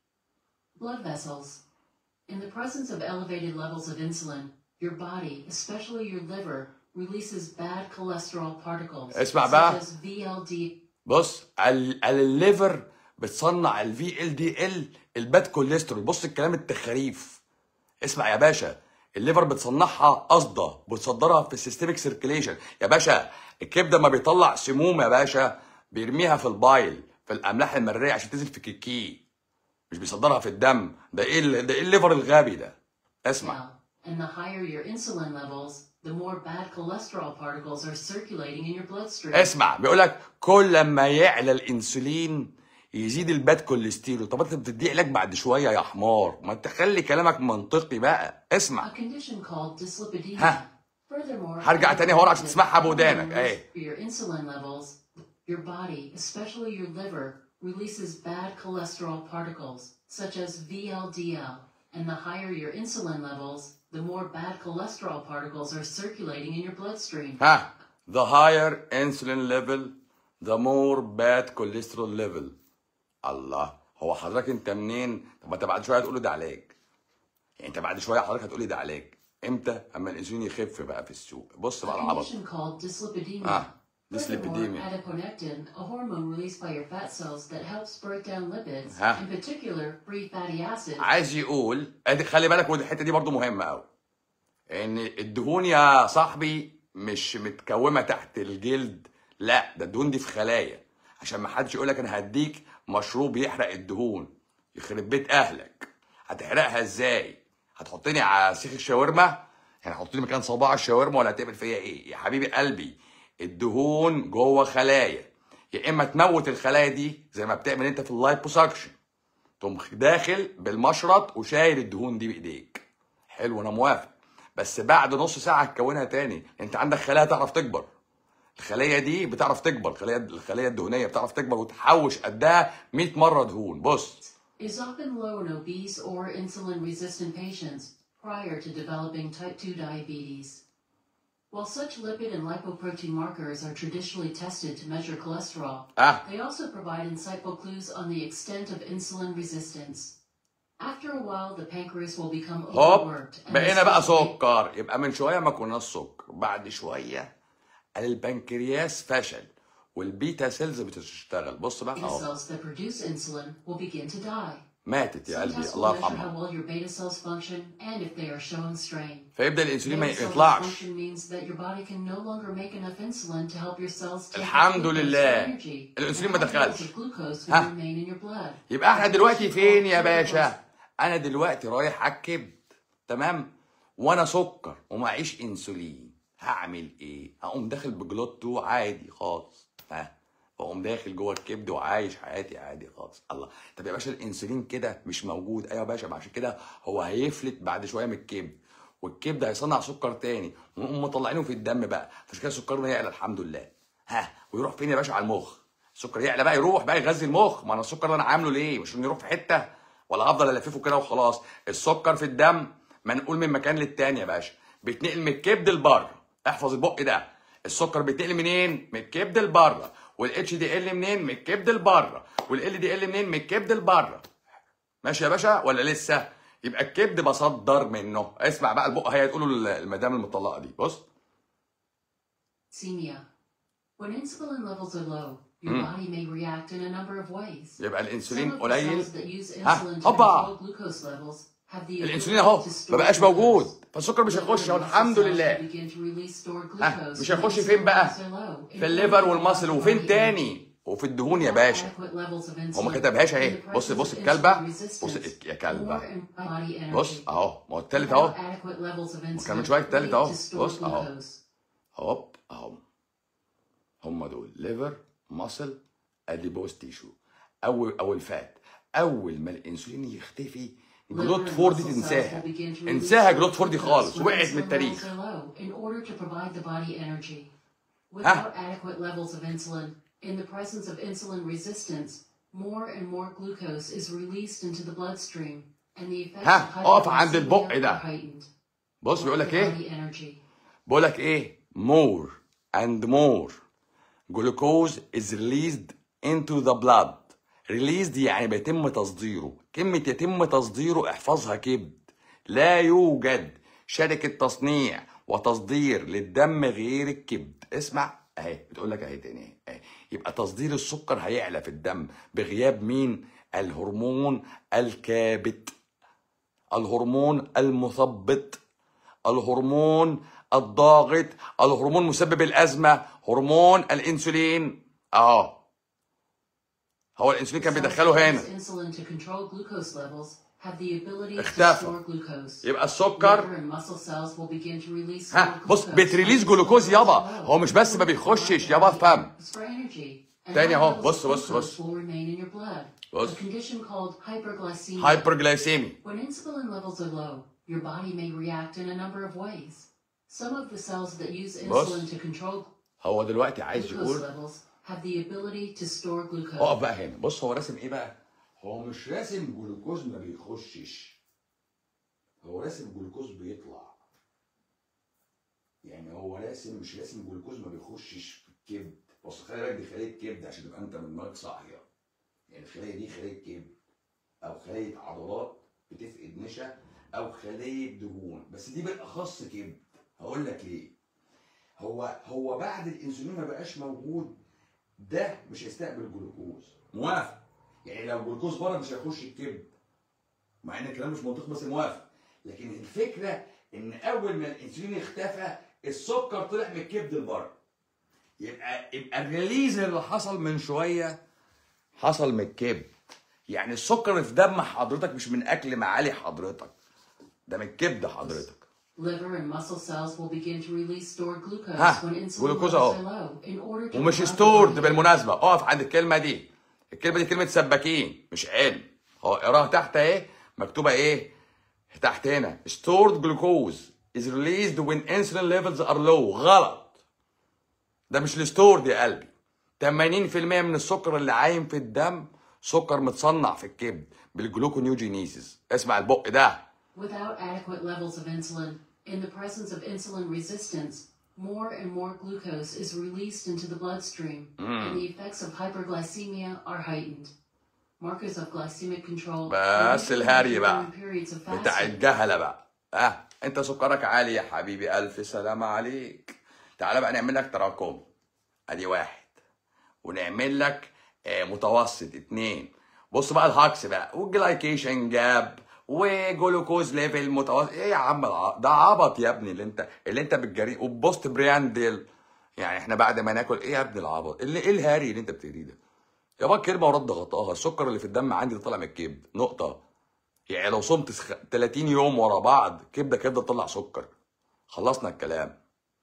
blood vessels. In the presence of elevated levels of insulin, your body, especially your liver, releases bad cholesterol particles اسمع such بقى. as VLD بص ال- ال- الليفر بتصنع الفي ال دي ال الباد كوليسترول بص الكلام التخاريف اسمع يا باشا الليفر بتصنعها قصده بتصدرها في السيستميك سيركيليشن يا باشا الكبده ما بيطلع سموم يا باشا بيرميها في البايل في الاملاح المريه عشان تنزل في كيكي مش بيصدرها في الدم ده ايه ال- ده ايه الليفر الغبي ده اسمع cell. And the higher your insulin levels, the more bad cholesterol particles are circulating in your bloodstream. اسمع بيقول لك كل ما يعلى الانسولين يزيد الباد كوليسترول طب انت بتدي علاج بعد شويه يا حمار ما تخلي كلامك منطقي بقى A اسمع condition called dyslipidemia. ها. Furthermore, هرجع تاني هورا عشان تسمعها بودانك اهي for your insulin levels, your body, especially your liver, releases bad cholesterol particles, such as VLDL. And the higher your insulin levels, the more bad cholesterol particles are circulating in your bloodstream. ها the higher insulin level the more bad cholesterol level الله هو حضرتك انت منين طب ما انت بعد شويه هتقول له ده علاج يعني انت بعد شويه حضرتك هتقول لي ده علاج امتى اما الانسولين يخف بقى في السوق بص A بقى العبط condition called dyslipidemia. Ah, Furthermore, dyslipidemia. adiponectin, a hormone released by your fat cells that helps break down lipids, Ah. in particular free fatty acids, عايز يقول ادي خلي بالك ودي الحته دي برضو مهمه قوي ان الدهون يا صاحبي مش متكومه تحت الجلد لا ده الدهون دي في خلايا عشان ما حدش يقول لك انا هديك مشروب يحرق الدهون يخرب بيت اهلك هتحرقها ازاي هتحطني على سيخ الشاورما يعني هتحطني مكان صباع الشاورما ولا هتعمل فيا ايه يا حبيبي قلبي الدهون جوه خلايا يا اما تموت الخلايا دي زي ما بتعمل انت في اللايبوسكشن تقوم داخل بالمشرط وشايل الدهون دي بايديك حلو انا موافق بس بعد نص ساعه هتكونها تاني انت عندك خلايا تعرف تكبر الخليه دي بتعرف تكبر الخليه الخليه الدهنيه بتعرف تكبر وتحوش قدها 100 مره دهون بص is often low in obese or insulin resistant patients prior to developing type 2 diabetes. While such lipid and lipoprotein markers are traditionally tested to measure cholesterol, اه they also provide insightful clues on the extent of insulin resistance. After a while, the pancreas will become هوب overworked. and بقينا the بقى cells- سكر يبقى من شويه ما كناش سكر بعد شويه البنكرياس فشل والبيتا سيلز بتشتغل بص بقى Beta اهو cells that produce insulin will begin to die. ماتت يا Some قلبي tests will الله measure how يرحمها well your beta cells function and if they are showing strain. فيبدا الانسولين ما Beta cell يطلعش dysfunction means that your body can no longer make enough insulin to help your cells take الحمد up glucose لله. for energy. الأنسولين And ما high levels دخلش. of glucose will ها. remain in your blood. يبقى احنا دلوقتي فين يا Glucose- باشا انا دلوقتي رايح على الكبد تمام وانا سكر ومعيش انسولين هعمل ايه هقوم داخل بجلوت 2 عادي خالص ها بقوم داخل جوه الكبد وعايش حياتي عادي خالص الله طب يا باشا الانسولين كده مش موجود ايوه يا باشا ما عشان كده هو هيفلت بعد شويه من الكبد والكبد هيصنع سكر تاني ونقوم مطلعينه في الدم بقى عشان كده سكرنا يعلى الحمد لله ها ويروح فين يا باشا على المخ السكر يعلى بقى يروح بقى يغذي المخ ما انا السكر ده انا عامله ليه مش انه يروح في حته ولا هفضل الففه كده وخلاص السكر في الدم منقول من مكان للتاني يا باشا بيتنقل من الكبد لبره احفظ البق ده السكر بيتنقل منين من الكبد لبره والاتش دي ال منين من الكبد لبره والال دي ال منين من الكبد لبره ماشي يا باشا ولا لسه يبقى الكبد بصدر منه اسمع بقى البق هي تقولوا المدام المطلقه دي بص Semia. When insulin levels are low, your body may react in a number of ways. يبقى Some الانسولين of the قليل cells that use ها، insulin to هوبا. control glucose levels have the الانسولين ability اهو to store ما بقاش glucose. موجود فالسكر مش هيخش اهو Liver الحمد muscle cells لله will begin to release stored ها glucose مش when هيخش insulin فين بقى levels are low in في order الليفر to والمصل provide وفين body تاني وفي الدهون يا Without باشا adequate levels of هو ما insulin كتبهاش in اهي the بص presence بص of الكلبه insulin بص resistance, يا more كلبه in body بص energy. اهو ما هو التالت Without اهو adequate levels of insulin وكمان شويه التالت اهو needed to store بص اهو glucose. هوب اهو هم دول ليفر ماسل اديبوز تيشو اول اول فات اول ما الانسولين يختفي Liver جلوت and فور دي muscle cells تنساها will begin to release انساها stored جلوت فور دي glucose خالص when وقعت insulin من levels التاريخ are low in order to provide the body energy. ها. Without adequate levels of insulin, in the presence of insulin resistance, more and more glucose is released into the bloodstream, and the effects ها، of اقف عند البق hypoglycemia ده. are heightened. بص بيقول لك ايه Body energy. بقول لك ايه more and more glucose is released into the blood released يعني بيتم تصديره كلمة يتم تصديره احفظها كبد لا يوجد شركة تصنيع وتصدير للدم غير الكبد اسمع اهي بتقول لك اهي تاني اهي يبقى تصدير السكر هيعلى في الدم بغياب مين الهرمون الكابت الهرمون المثبط الهرمون الضاغط الهرمون مسبب الازمه هرمون الانسولين اه هو الانسولين كان Cells that بيدخله هنا use Insulin to control glucose levels have the ability to اختفى. store glucose. يبقى Liver السكر and muscle cells will begin to release ها stored بص glucose بتريليز when جلوكوز insulin يابا levels are low هو مش بس ما in order to بيخشش provide يابا the فهم glucose for energy. And تاني high اهو levels بص of بص glucose بص will remain in your blood. بص A condition called hyperglycemia. هايبرجلايسيمي When insulin levels are low, your body may react in a number of ways. Some of the cells that use بص insulin to control هو دلوقتي عايز glucose يقول levels have the ability to store glucose. اقف بقى هنا بص هو راسم ايه بقى هو مش راسم جلوكوز ما بيخشش هو راسم جلوكوز بيطلع يعني هو راسم مش راسم جلوكوز ما بيخشش في الكبد بص خلي بالك دي خليه كبد عشان تبقى انت من دماغك صاحيه يعني الخليه دي خليه كبد او خليه عضلات بتفقد نشا او خليه دهون بس دي بالاخص كبد هقول لك ليه هو هو بعد الانسولين ما بقاش موجود ده مش هيستقبل جلوكوز موافق يعني لو جلوكوز بره مش هيخش الكبد مع ان الكلام مش منطقي بس موافق لكن الفكره ان اول ما الانسولين اختفى السكر طلع من الكبد لبره يبقى يبقى الريليز اللي حصل من شويه حصل من الكبد يعني السكر اللي في دم حضرتك مش من اكل معالي حضرتك ده من الكبد حضرتك Liver and muscle cells will begin to release stored glucose ها، when insulin جلوكوز levels أهو. are low in order to ومش provide ستورد energy. بالمناسبه اقف عند الكلمه دي الكلمه دي كلمه سباكين مش علم هو اقراها تحت اهي مكتوبه ايه تحت هنا stored glucose is released when insulin levels are low غلط ده مش الستورد يا قلبي 80% من السكر اللي عايم في الدم سكر متصنع في الكبد بالجلوكونيوجينيسيس اسمع البق ده Without adequate levels of insulin, in the presence of insulin resistance, more and more glucose is released into the bloodstream, and the effects of hyperglycemia are heightened. Markers of glycemic control are بس usually الهري measured بقى during periods of بتاع fasting. الجهله بقى اه انت سكرك عالي يا حبيبي الف سلامه عليك تعالى بقى نعمل لك تراكم ادي واحد ونعمل لك آه متوسط اتنين بص بقى الهاكس بقى والجلايكيشن جاب وجلوكوز ليفل متوسط ايه يا عم الع- ده عبط يا ابني اللي انت اللي انت بتجري وبوست براندل يعني احنا بعد ما ناكل ايه يا ابني العبط اللي ايه الهاري اللي انت بتقريه ده يابا كلمه ورد غطاها السكر اللي في الدم عندي ده طالع من الكبد نقطه يعني لو صمت سخ- 30 يوم ورا بعض كبده كبده تطلع سكر خلصنا الكلام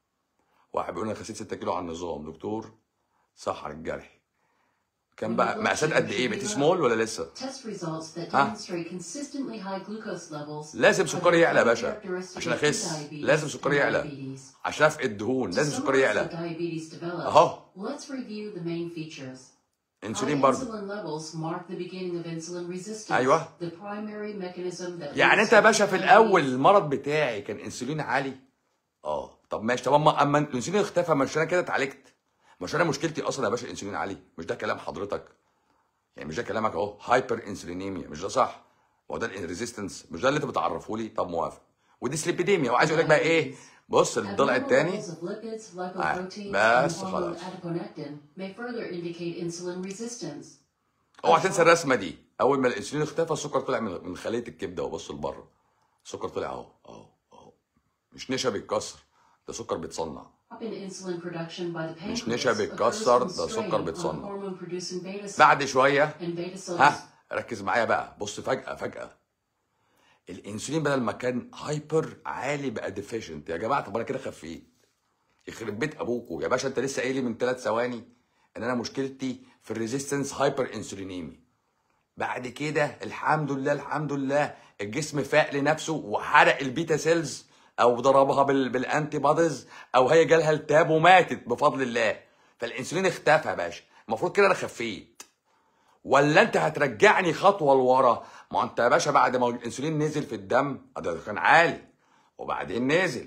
واحد بيقول لي خسيت 6 كيلو على النظام دكتور سحر الجرح كان بقى مقاسات قد ايه بقيتي سمول ولا لسه Test results that ها؟ demonstrate consistently high glucose levels لازم are سكري يعلى يا the باشا characteristic عشان of اخس diabetes لازم سكري and يعلى diabetes. عشان افقد دهون To لازم سكري summarize how يعلى diabetes develops, أهو. let's review the main features. انسولين High برضه insulin levels mark the beginning of insulin resistance, أيوة. the primary mechanism that يعني leads انت يا to باشا في diabetes. الاول المرض بتاعي كان انسولين عالي اه طب ماشي طب اما اما الانسولين اختفى مش انا كده اتعالجت مش انا مشكلتي اصلا يا باشا الانسولين عالي مش ده كلام حضرتك يعني مش ده كلامك اهو هايبر انسولينيميا مش ده صح هو ده الريزيستنس مش ده اللي انت بتعرفه لي طب موافق وديسليبيديميا وعايز اقول لك بقى ايه بص الضلع Abnormal الثاني levels of lipids, آه، lipoproteins, بس and hormone خلاص. adiponectin may further indicate insulin resistance. اوعى تنسى الرسمه دي اول ما الانسولين اختفى السكر طلع من من خليه الكبده وبص لبره السكر طلع اهو اهو اهو مش نشا بيتكسر ده سكر بيتصنع Up in insulin production by the مش pancreas نشا occurs بيتكسر، from ده strain سكر on بيتصنع. hormone producing beta cells بعد شويه and beta cells ها ركز معايا بقى بص فجأة فجأة الانسولين بدل ما كان هايبر عالي بقى ديفيشنت يا جماعة طب انا كده خفيت يخرب بيت ابوكوا يا باشا انت لسه قايل لي من ثلاث ثواني ان انا مشكلتي في الريزيستنس هايبر انسولينيمي بعد كده الحمد لله الحمد لله الجسم فاق لنفسه وحرق البيتا سيلز او ضربها بال... بالانتي بوديز او هي جالها التهاب وماتت بفضل الله فالانسولين اختفى يا باشا المفروض كده انا خفيت ولا انت هترجعني خطوه لورا ما انت يا باشا بعد ما الانسولين نزل في الدم ده كان عالي وبعدين نزل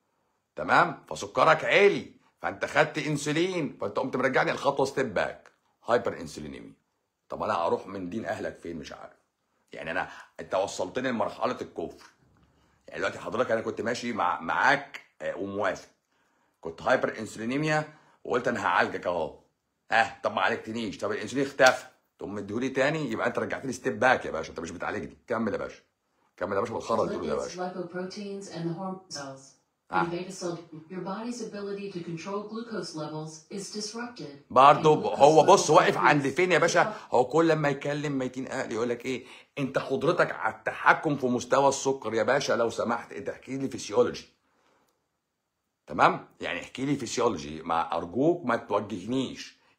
تمام فسكرك عالي فانت خدت انسولين فانت قمت مرجعني الخطوه ستيب باك هايبر انسولينيمي طب انا اروح من دين اهلك فين مش عارف يعني انا انت وصلتني لمرحله الكفر يعني دلوقتي حضرتك انا كنت ماشي مع معاك آه، وموافق كنت هايبر انسولينيميا وقلت انا هعالجك اهو ها طب ما عالجتنيش طب الانسولين اختفى تقوم مديهولي تاني يبقى انت رجعت لي ستيب باك يا باشا انت مش بتعالجني كمل يا باشا كمل يا باشا بالخرا اللي بتقوله ده يا lipids, باشا lipoproteins, and the hormone cells. Ah. In beta cell, your body's ability to control glucose levels is disrupted. برضه and glucose هو بص levels واقف increase. عند فين يا باشا هو كل لما يكلم ميتين اهل يقول لك ايه انت قدرتك على التحكم في مستوى السكر يا باشا لو سمحت انت احكي لي فيسيولوجي تمام يعني احكي لي فيسيولوجي ما ارجوك ما توجهنيش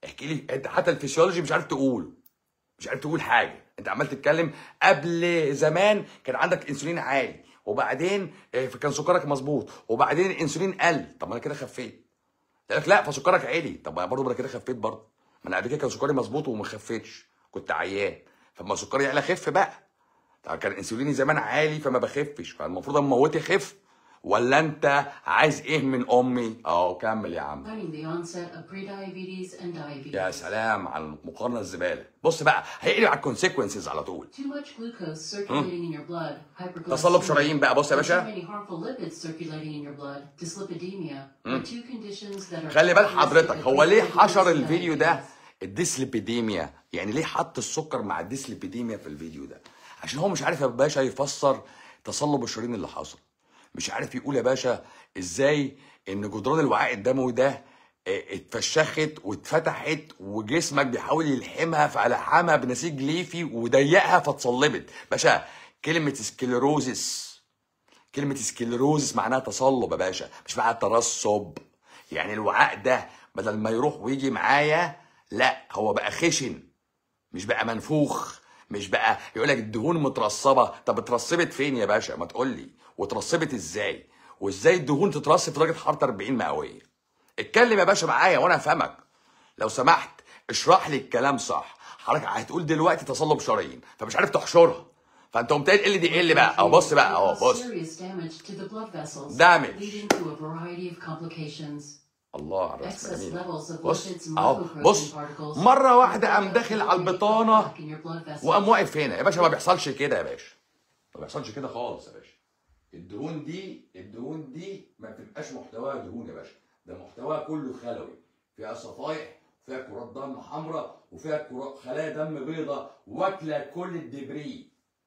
احكي لي انت حتى الفسيولوجي مش عارف تقوله مش عارف تقول حاجه انت عمال تتكلم قبل زمان كان عندك انسولين عالي وبعدين آه، كان سكرك مظبوط وبعدين الانسولين قل طب ما انا كده خفيت قال لك لا فسكرك عالي طب ما برضه انا كده خفيت برضه ما انا قبل كده كان سكري مظبوط وما خفتش كنت عيان فما سكري يعلى خف بقى طب كان انسوليني زمان عالي فما بخفش فالمفروض اما موتي خف ولا انت عايز ايه من امي اه كمل يا عم Finding the onset of prediabetes and diabetes. يا سلام على المقارنه الزباله بص بقى هيقلب على الكونسيكونسز على طول Too much glucose circulating in your blood, تصلب hyperglycemia, شرايين بقى بص يا or too باشا many harmful lipids circulating in your blood, dyslipidemia, are two conditions that are خلي بال characteristic حضرتك of هو ليه prediabetes حشر and الفيديو ده diabetes. الديسليبيديميا يعني ليه حط السكر مع الديسليبيديميا في الفيديو ده عشان هو مش عارف يا باشا يفسر تصلب الشرايين اللي حصل مش عارف يقول يا باشا ازاي ان جدران الوعاء الدموي ده اه، اتفشخت واتفتحت وجسمك بيحاول يلحمها فلحمها بنسيج ليفي وضيقها فاتصلبت باشا كلمة سكليروزس كلمة سكليروزس معناها تصلب يا باشا مش معناها ترسب يعني الوعاء ده بدل ما يروح ويجي معايا لا هو بقى خشن مش بقى منفوخ مش بقى يقول لك الدهون مترسبه طب اترسبت فين يا باشا ما تقول لي واترسبت ازاي وازاي الدهون تترسب في درجه حراره 40 مئويه اتكلم يا باشا معايا وانا افهمك لو سمحت اشرح لي الكلام صح حضرتك هتقول دلوقتي تصلب شرايين فمش عارف تحشرها فانت قمت قايل ال دي ال بقى اهو بص بقى اهو بص Serious damage to the blood vessels, Damage. leading to a variety of complications. الله على Excess الرسمين levels of بص lipids and اهو lipoprotein بص particles مره واحده can قام داخل على البطانه in your blood vessels. وقام واقف هنا يا باشا ما بيحصلش كده يا باشا ما بيحصلش كده خالص يا باشا الدهون دي الدهون دي ما بتبقاش محتواها دهون يا باشا ده محتواها كله خلوي فيها صفائح فيها كرات دم حمراء وفيها كرات خلايا دم بيضاء واكله كل الدبري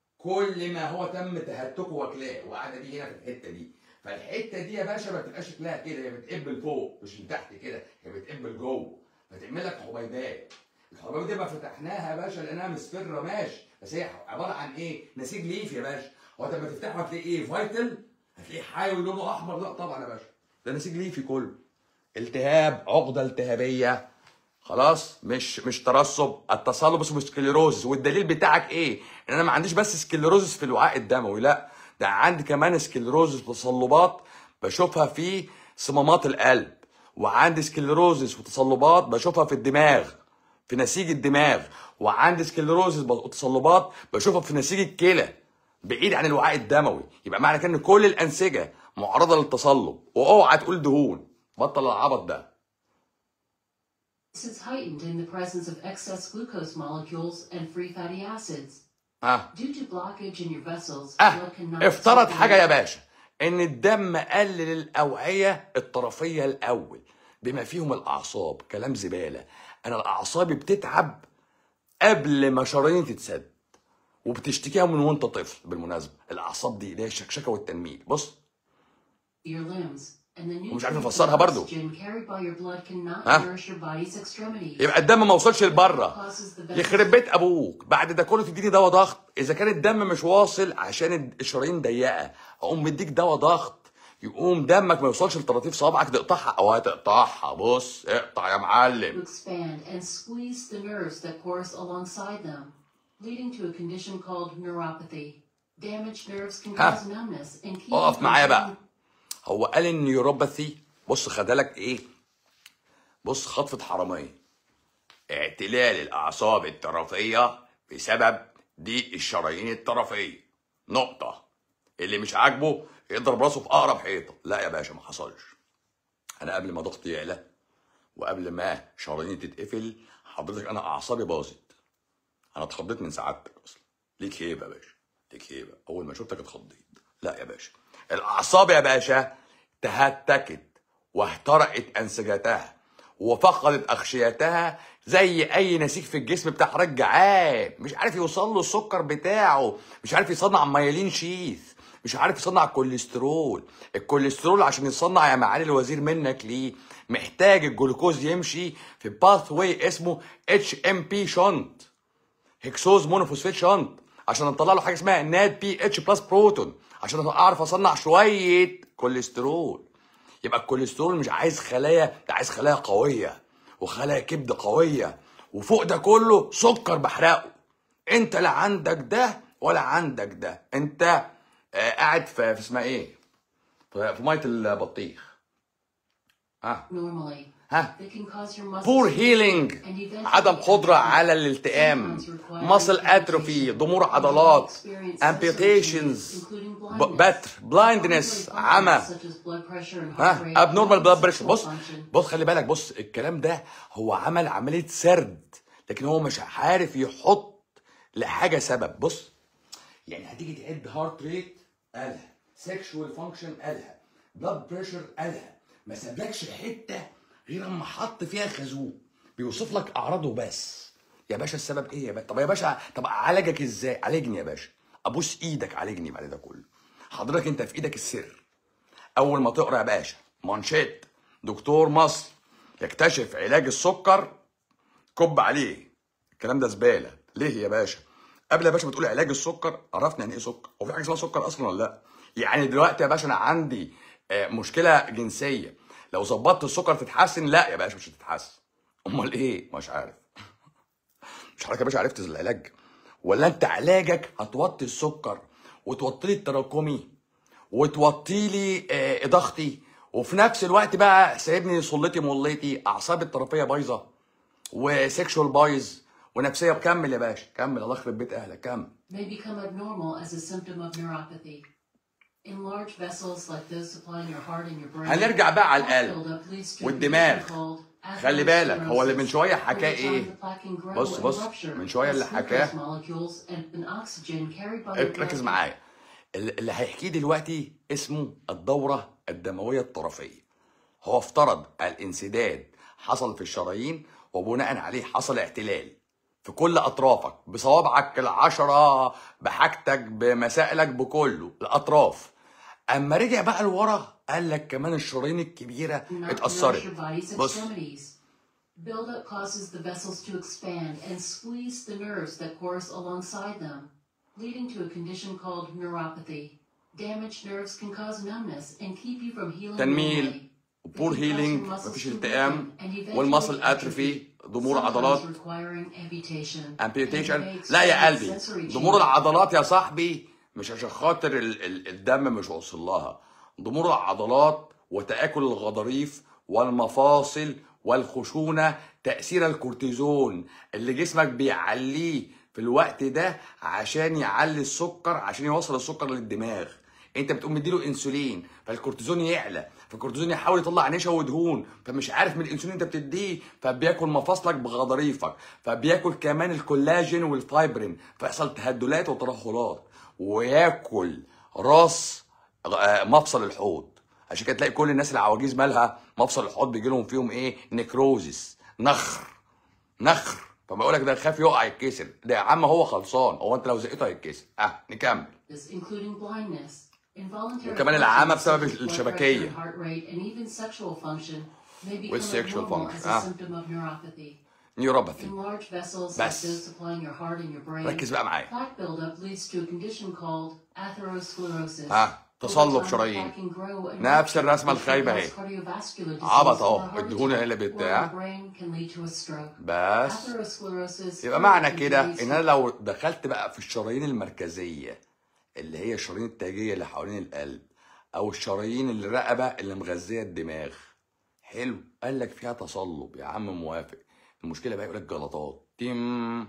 كل ما هو تم تهتكه واكلاه وقاعده بيه هنا في الحته دي فالحته دي يا باشا ما بتبقاش شكلها كده هي بتقب لفوق مش من تحت كده هي بتقب لجوه فتعمل لك حبيبات الحبيبات دي ما فتحناها يا باشا لانها مسفره ماشي بس هي عباره عن ايه؟ نسيج ليف يا باشا هو انت لما تفتحه هتلاقي ايه؟ فايتل هتلاقيه حيوي لونه احمر لا طبعا يا باشا ده نسيج ليفي كله التهاب عقده التهابيه خلاص مش مش ترسب التصلب اسمه سكليروزس والدليل بتاعك ايه ان انا ما عنديش بس سكليروزس في الوعاء الدموي لا ده عندي كمان سكليروزس تصلبات بشوفها في صمامات القلب وعندي سكليروزس وتصلبات بشوفها في الدماغ في نسيج الدماغ وعندي سكليروزس وتصلبات بشوفها في نسيج الكلى بعيد عن الوعاء الدموي يبقى معنى كده ان كل الانسجه معرضه للتصلب واوعى تقول دهون بطل العبط ده This is heightened in the presence of excess glucose molecules and free fatty acids. ها Due to blockage in your vessels, اه blood cannot افترض circulate- حاجه يا باشا ان الدم قلل الاوعيه الطرفيه الاول بما فيهم الاعصاب كلام زباله انا الاعصاب بتتعب قبل ما شراييني تتسد وبتشتكيها من وانت طفل بالمناسبه الاعصاب دي اللي هي الشكشكه والتنميل بص your limbs, and the ومش عارف nutrients افسرها and برضو. oxygen carried by your blood cannot ها؟ nourish your body's extremities. يبقى الدم ما وصلش لبره causes the vessels يخرب بيت ابوك بعد ده كله تديني دواء ضغط اذا كان الدم مش واصل عشان الشرايين ضيقه اقوم مديك دواء ضغط يقوم دمك ما يوصلش لطراطيف صوابعك تقطعها او هتقطعها بص اقطع يا to معلم expand and squeeze the nerves that course alongside them, leading to a condition called neuropathy. Damaged nerves can ها. cause numbness and keep اقف you معايا from بقى هو قال النيوروباثي بص خدالك ايه بص خطفة حرامية اعتلال الاعصاب الطرفية بسبب ضيق الشرايين الطرفية نقطة اللي مش عاجبه يضرب راسه في اقرب حيطة لا يا باشا ما حصلش انا قبل ما ضغطي يعلى وقبل ما شراييني تتقفل حضرتك انا اعصابي باظت انا اتخضيت من سعادتك اصلا ليك هيبه يا باشا ليك هيبه اول ما شفتك اتخضيت لا يا باشا الاعصاب يا باشا تهتكت واهترقت انسجتها وفقدت اغشيتها زي اي نسيج في الجسم بتاع حضرتك جعان مش عارف يوصل له السكر بتاعه مش عارف يصنع ميالين شيث مش عارف يصنع الكوليسترول الكوليسترول عشان يصنع يا معالي الوزير منك ليه محتاج الجلوكوز يمشي في باث واي اسمه اتش ام بي شنط هكسوز مونوفوسفيت شنط عشان اطلع له حاجه اسمها ناد بي اتش بلس بروتون عشان اعرف اصنع شويه كوليسترول يبقى الكوليسترول مش عايز خلايا ده عايز خلايا قويه وخلايا كبد قويه وفوق ده كله سكر بحرقه انت لا عندك ده ولا عندك ده انت آه، قاعد في في اسمها ايه في في ميه البطيخ ها Normally, ها they can cause your muscles بور to هيلينج and eventually عدم قدرة على Sometimes الالتئام require muscle atrophy amputation. ضمور You may عضلات experience amputations sensory changes, including ب- blindness, بتر and blindness functional عمى functions such as blood pressure and heart ها rate, abnormal blood and pressure sexual بص function. بص خلي بالك بص الكلام ده هو عمل عملية سرد لكن هو مش عارف يحط لحاجة سبب بص يعني هتيجي تعد هارت ريت قالها سيكشوال فانكشن قالها بلاد بريشر قالها ما سابلكش حته غير اما حط فيها خازوق بيوصف لك اعراضه بس يا باشا السبب ايه يا باشا طب يا باشا طب اعالجك ازاي عالجني يا باشا ابوس ايدك عالجني بعد ده كله حضرتك انت في ايدك السر اول ما تقرا يا باشا مانشيت دكتور مصر يكتشف علاج السكر كب عليه الكلام ده زباله ليه يا باشا قبل يا باشا ما تقول علاج السكر عرفنا يعني ايه سكر هو في حاجه اسمها سكر اصلا ولا لا يعني دلوقتي يا باشا انا عندي آه، مشكله جنسيه لو ظبطت السكر تتحسن لا يا باشا مش هتتحسن امال ايه مش عارف مش حضرتك يا باشا عرفت العلاج ولا انت علاجك هتوطي السكر وتوطي لي التراكمي وتوطي لي آه، ضغطي وفي نفس الوقت بقى سايبني صلتي مليتي اعصابي الطرفيه بايظه وسيكشوال بايظ ونفسيه كمل يا باشا كمل الله يخرب بيت اهلك كمل may become abnormal as a symptom of neuropathy. Enlarged vessels like those supplying your heart and your brain. هنرجع بقى على plaque القلب buildup leads to a والدماغ. condition called خلي بالك هو اللي من شويه atherosclerosis, حكاه over time ايه the plaque can grow بص and بص rupture من شويه اللي as حكاه glucose molecules and an oxygen carried by the ركز blood معايا اللي اللي هيحكيه دلوقتي اسمه الدورة الدموية الطرفية هو افترض الانسداد حصل في الشرايين وبناء عليه حصل اعتلال في كل اطرافك بصوابعك العشرة بحاجتك بمسائلك بكله الاطراف اما رجع بقى لورا قال لك كمان الشرايين الكبيرة Not nourish اتأثرت your body's بص extremities. Buildup causes the vessels to expand and squeeze the nerves that course alongside them, leading to a condition called neuropathy. Damaged nerves can cause numbness and keep you from healing تنميل normally. They وبور can cause هيلينج your muscles مفيش to التئام weaken and eventually والمصل atrophy, اتروفي ضمور sometimes عضلات requiring amputation. امبيوتيشن And you may لا يا experience قلبي sensory ضمور changes. العضلات يا صاحبي مش عشان خاطر ال ال الدم مش واصل لها ضمور العضلات وتآكل الغضاريف والمفاصل والخشونة تأثير الكورتيزون اللي جسمك بيعليه في الوقت ده عشان يعلي السكر عشان يوصل السكر للدماغ انت بتقوم مديله انسولين فالكورتيزون يعلى فالكورتيزون يحاول يطلع نشا ودهون فمش عارف من الانسولين انت بتديه فبياكل مفاصلك بغضاريفك فبياكل كمان الكولاجين والفايبرين فيحصل تهدلات وترهلات وياكل راس آه، مفصل الحوض عشان كده تلاقي كل الناس العواجيز مالها مفصل الحوض بيجي لهم فيهم ايه نكروزس نخر نخر فما يقول لك ده خاف يقع يتكسر ده يا عم هو خلصان هو انت لو زقته هيتكسر اه نكمل This including blindness, involuntary وكمان العامة functions بسبب such as blood الشبكية. pressure, heart rate, and even sexual function may become والsexual abnormal function. as a آه. symptom of neuropathy. نيوروباثي Enlarged vessels like بس. those supplying your heart and your brain. ركز بقى معايا Plaque buildup leads to a condition called atherosclerosis. ها Over تصلب time, the شرايين plaque can grow and نفس rupture, الرسمة which can الخايبة cause اهي. cardiovascular disease عبط or اهو a heart الدهون هي اللي attack, or بتاع the brain can lead to a stroke. بس Atherosclerosis يبقى معنى further كده contributes ان to انا لو دخلت بقى في الشرايين المركزيه اللي هي الشرايين التاجيه اللي حوالين القلب او الشرايين الرقبه اللي مغذيه الدماغ حلو قال لك فيها تصلب يا عم موافق المشكله بقى يقول لك جلطات تيم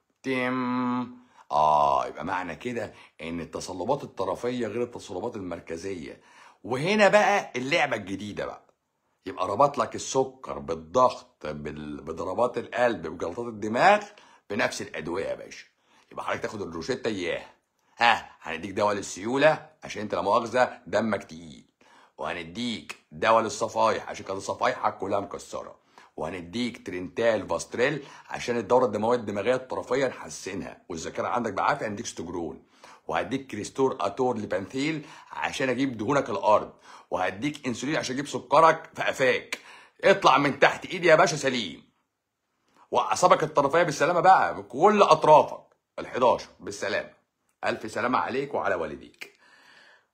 تيم اه يبقى معنى كده ان التصلبات الطرفيه غير التصلبات المركزيه وهنا بقى اللعبه الجديده بقى يبقى ربط لك السكر بالضغط بال- بضربات القلب بجلطات الدماغ بنفس الادويه يا باشا يبقى حضرتك تاخد الروشته اياها ها هنديك دواء للسيوله عشان انت لا مؤاخذه دمك تقيل وهنديك دواء للصفايح عشان كانت صفايحك كلها مكسره وهنديك ترينتال فاستريل عشان الدوره الدمويه الدماغيه الطرفيه نحسنها والذاكره عندك بعافيه هنديك ستوجرون وهديك كريستور اتور لبانثيل عشان اجيب دهونك الارض وهديك انسولين عشان اجيب سكرك في قفاك اطلع من تحت ايدي يا باشا سليم واعصابك الطرفيه بالسلامه بقى بكل اطرافك ال11 بالسلامه الف سلامه عليك وعلى والديك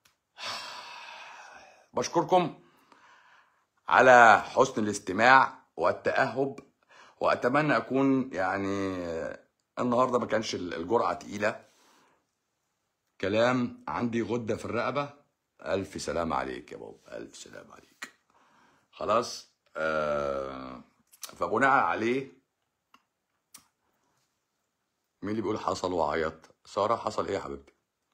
بشكركم على حسن الاستماع والتاهب واتمنى اكون يعني النهارده ما كانش الجرعه تقيله كلام عندي غده في الرقبه الف سلام عليك يا بابا الف سلام عليك خلاص آه فبناء عليه مين اللي بيقول حصل وعيط ساره حصل ايه يا حبيبتي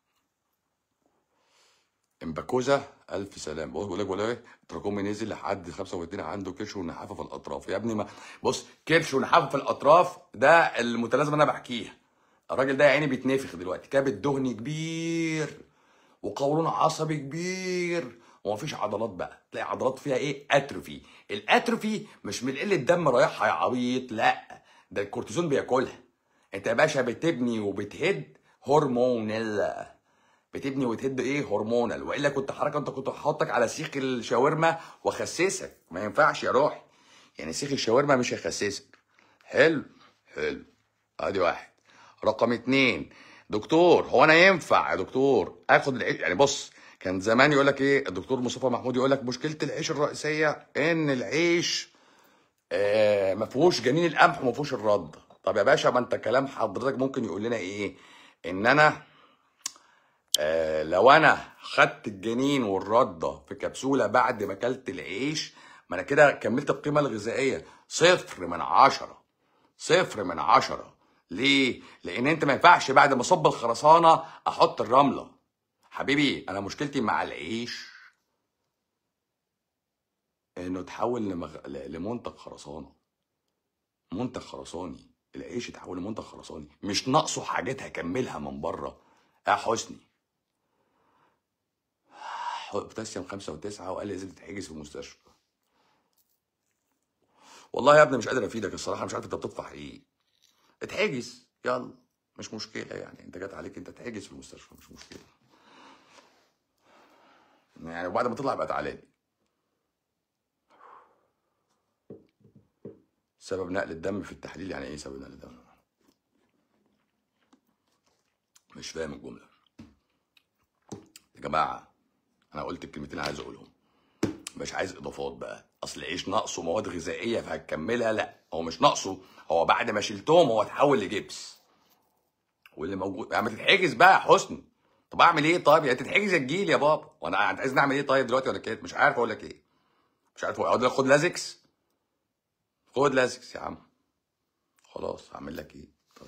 امباكوزا الف سلام بص بقول لك بقول لك التراكمي نزل لحد 35 عنده كرش ونحافه في الاطراف يا ابني ما بص كرش ونحافه في الاطراف ده المتلازمه اللي انا بحكيها الراجل ده يا عيني بيتنفخ دلوقتي كبد دهني كبير وقولون عصبي كبير ومفيش عضلات بقى تلاقي عضلات فيها ايه اتروفي الاتروفي مش من قله دم رايحها يا عبيط لا ده الكورتيزون بياكلها انت يا باشا بتبني وبتهد هرمونال بتبني وتهد ايه هرمونال والا كنت حضرتك انت كنت هحطك على سيخ الشاورما واخسسك ما ينفعش يا روحي يعني سيخ الشاورما مش هيخسسك حلو حلو ادي واحد رقم اتنين دكتور هو انا ينفع يا دكتور اخد العيش يعني بص كان زمان يقول لك ايه الدكتور مصطفى محمود يقول لك مشكله العيش الرئيسيه ان العيش آه ما فيهوش جنين القمح وما فيهوش الرد طب يا باشا ما انت كلام حضرتك ممكن يقول لنا ايه ان انا آه لو انا خدت الجنين والرده في كبسوله بعد ما اكلت العيش ما انا كده كملت القيمه الغذائيه صفر من عشرة صفر من عشرة ليه؟ لان انت ما ينفعش بعد ما اصب الخرسانه احط الرمله حبيبي انا مشكلتي مع العيش انه تحول لمغ... ل- لمنتج خرسانه منتج خرساني العيش يتحول لمنتج خرساني مش ناقصه حاجات هكملها من بره يا حسني بوتاسيوم خمسة وتسعة وقال لي لازم تتحجز في المستشفى والله يا ابني مش قادر افيدك الصراحه مش عارف انت بتطفح ايه اتحجز يلا مش مشكله يعني انت جات عليك انت تحجز في المستشفى مش مشكله يعني وبعد ما تطلع يبقى تعالى لي سبب نقل الدم في التحليل يعني ايه سبب نقل الدم مش فاهم الجمله يا جماعه انا قلت الكلمتين اللي عايز اقولهم مش عايز اضافات بقى اصل العيش ناقصه مواد غذائيه فهتكملها لا هو مش ناقصه هو بعد ما شلتهم هو اتحول لجبس واللي موجود يعني ما تتحجز بقى يا حسني طب اعمل ايه طيب يا تتحجز يا تجيلي يا بابا وانا انت عايز نعمل ايه طيب دلوقتي ولا كده مش عارف اقول لك ايه مش عارف اقول لك خد لازكس خد لازكس يا عم خلاص هعمل لك ايه طيب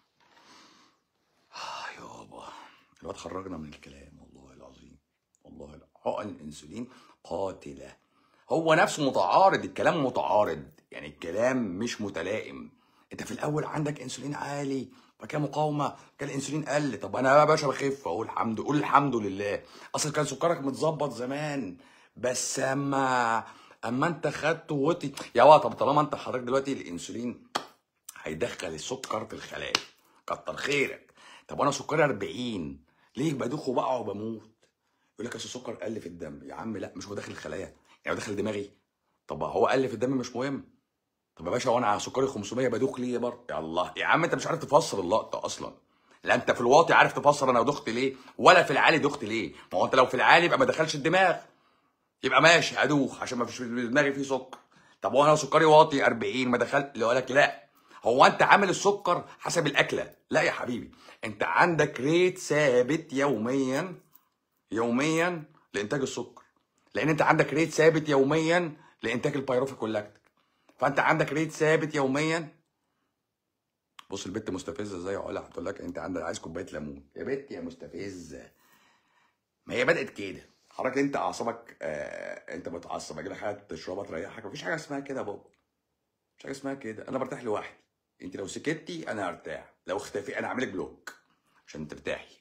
آه يابا الواد خرجنا من الكلام والله العظيم والله الع- حقن الانسولين قاتله هو نفسه متعارض الكلام متعارض يعني الكلام مش متلائم انت في الاول عندك انسولين عالي بعد كده مقاومه كان الانسولين قل طب انا يا باشا بخف اقول الحمد قول الحمد لله اصل كان سكرك متظبط زمان بس اما اما انت خدته وطي يا وا طب طالما انت حضرتك دلوقتي الانسولين هيدخل السكر في الخلايا كتر خيرك طب انا سكري 40 ليه بدوخ وبقع وبموت يقول لك اصل السكر قل في الدم يا عم لا مش هو داخل الخلايا يعني هو داخل دماغي طب هو قل في الدم مش مهم طب يا باشا وانا على سكري 500 بدوخ ليه برضه يا الله يا عم انت مش عارف تفسر اللقطه اصلا لا انت في الواطي عارف تفسر انا دخت ليه ولا في العالي دخت ليه ما هو انت لو في العالي يبقى ما دخلش الدماغ يبقى ماشي ادوخ عشان ما فيش في دماغي فيه سكر طب وانا سكري واطي 40 ما دخلت اللي يقول لك لا هو انت عامل السكر حسب الاكله لا يا حبيبي انت عندك ريت ثابت يوميا يوميا لانتاج السكر لان انت عندك ريت ثابت يوميا لانتاج البيروفيك واللاكتيك فانت عندك ريت ثابت يوميا بص البت مستفزه ازاي يا علا هتقول لك انت عندك عايز كوبايه ليمون يا بت يا مستفزه ما هي بدات كده حضرتك انت اعصابك آه انت متعصب اجيب لك حاجه تشربها تريحك مفيش حاجه اسمها كده يا بابا مفيش حاجه اسمها كده انا برتاح لوحدي انت لو سكتي انا هرتاح لو اختفي انا هعملك بلوك عشان ترتاحي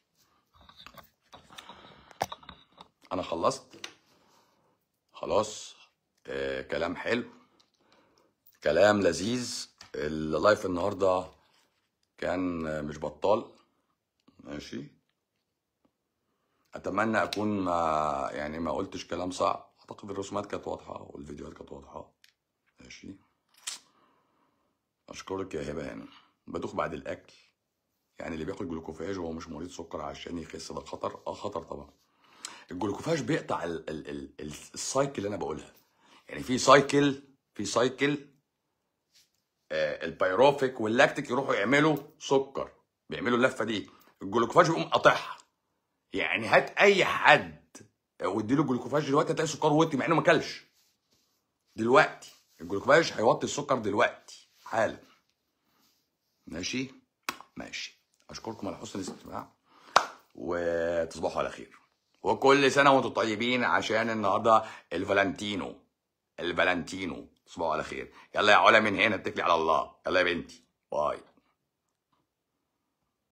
انا خلصت خلاص آه كلام حلو كلام لذيذ اللايف النهارده كان آه، مش بطال ماشي اتمنى اكون ما يعني ما قلتش كلام صعب اعتقد الرسومات كانت واضحه والفيديوهات كانت واضحه ماشي اشكرك يا هبه هنا بدوخ بعد الاكل يعني اللي بياكل جلوكوفاج وهو مش مريض سكر عشان يخس ده خطر اه خطر طبعا الجلوكوفاج بيقطع ال ال ال ال السايكل اللي انا بقولها يعني في سايكل في سايكل آه، البيروفيك واللاكتيك يروحوا يعملوا سكر بيعملوا اللفه دي الجلوكوفاج يقوم قاطعها يعني هات اي حد واديله جلوكوفاج دلوقتي هتلاقي سكر وطي مع انه ما كلش دلوقتي الجلوكوفاج هيوطي السكر دلوقتي حالا ماشي ماشي اشكركم على حسن الاستماع وتصبحوا على خير وكل سنه وانتم طيبين عشان النهارده الفالنتينو الفالنتينو تصبحوا على خير يلا يا علا من هنا اتكلي على الله يلا يا بنتي باي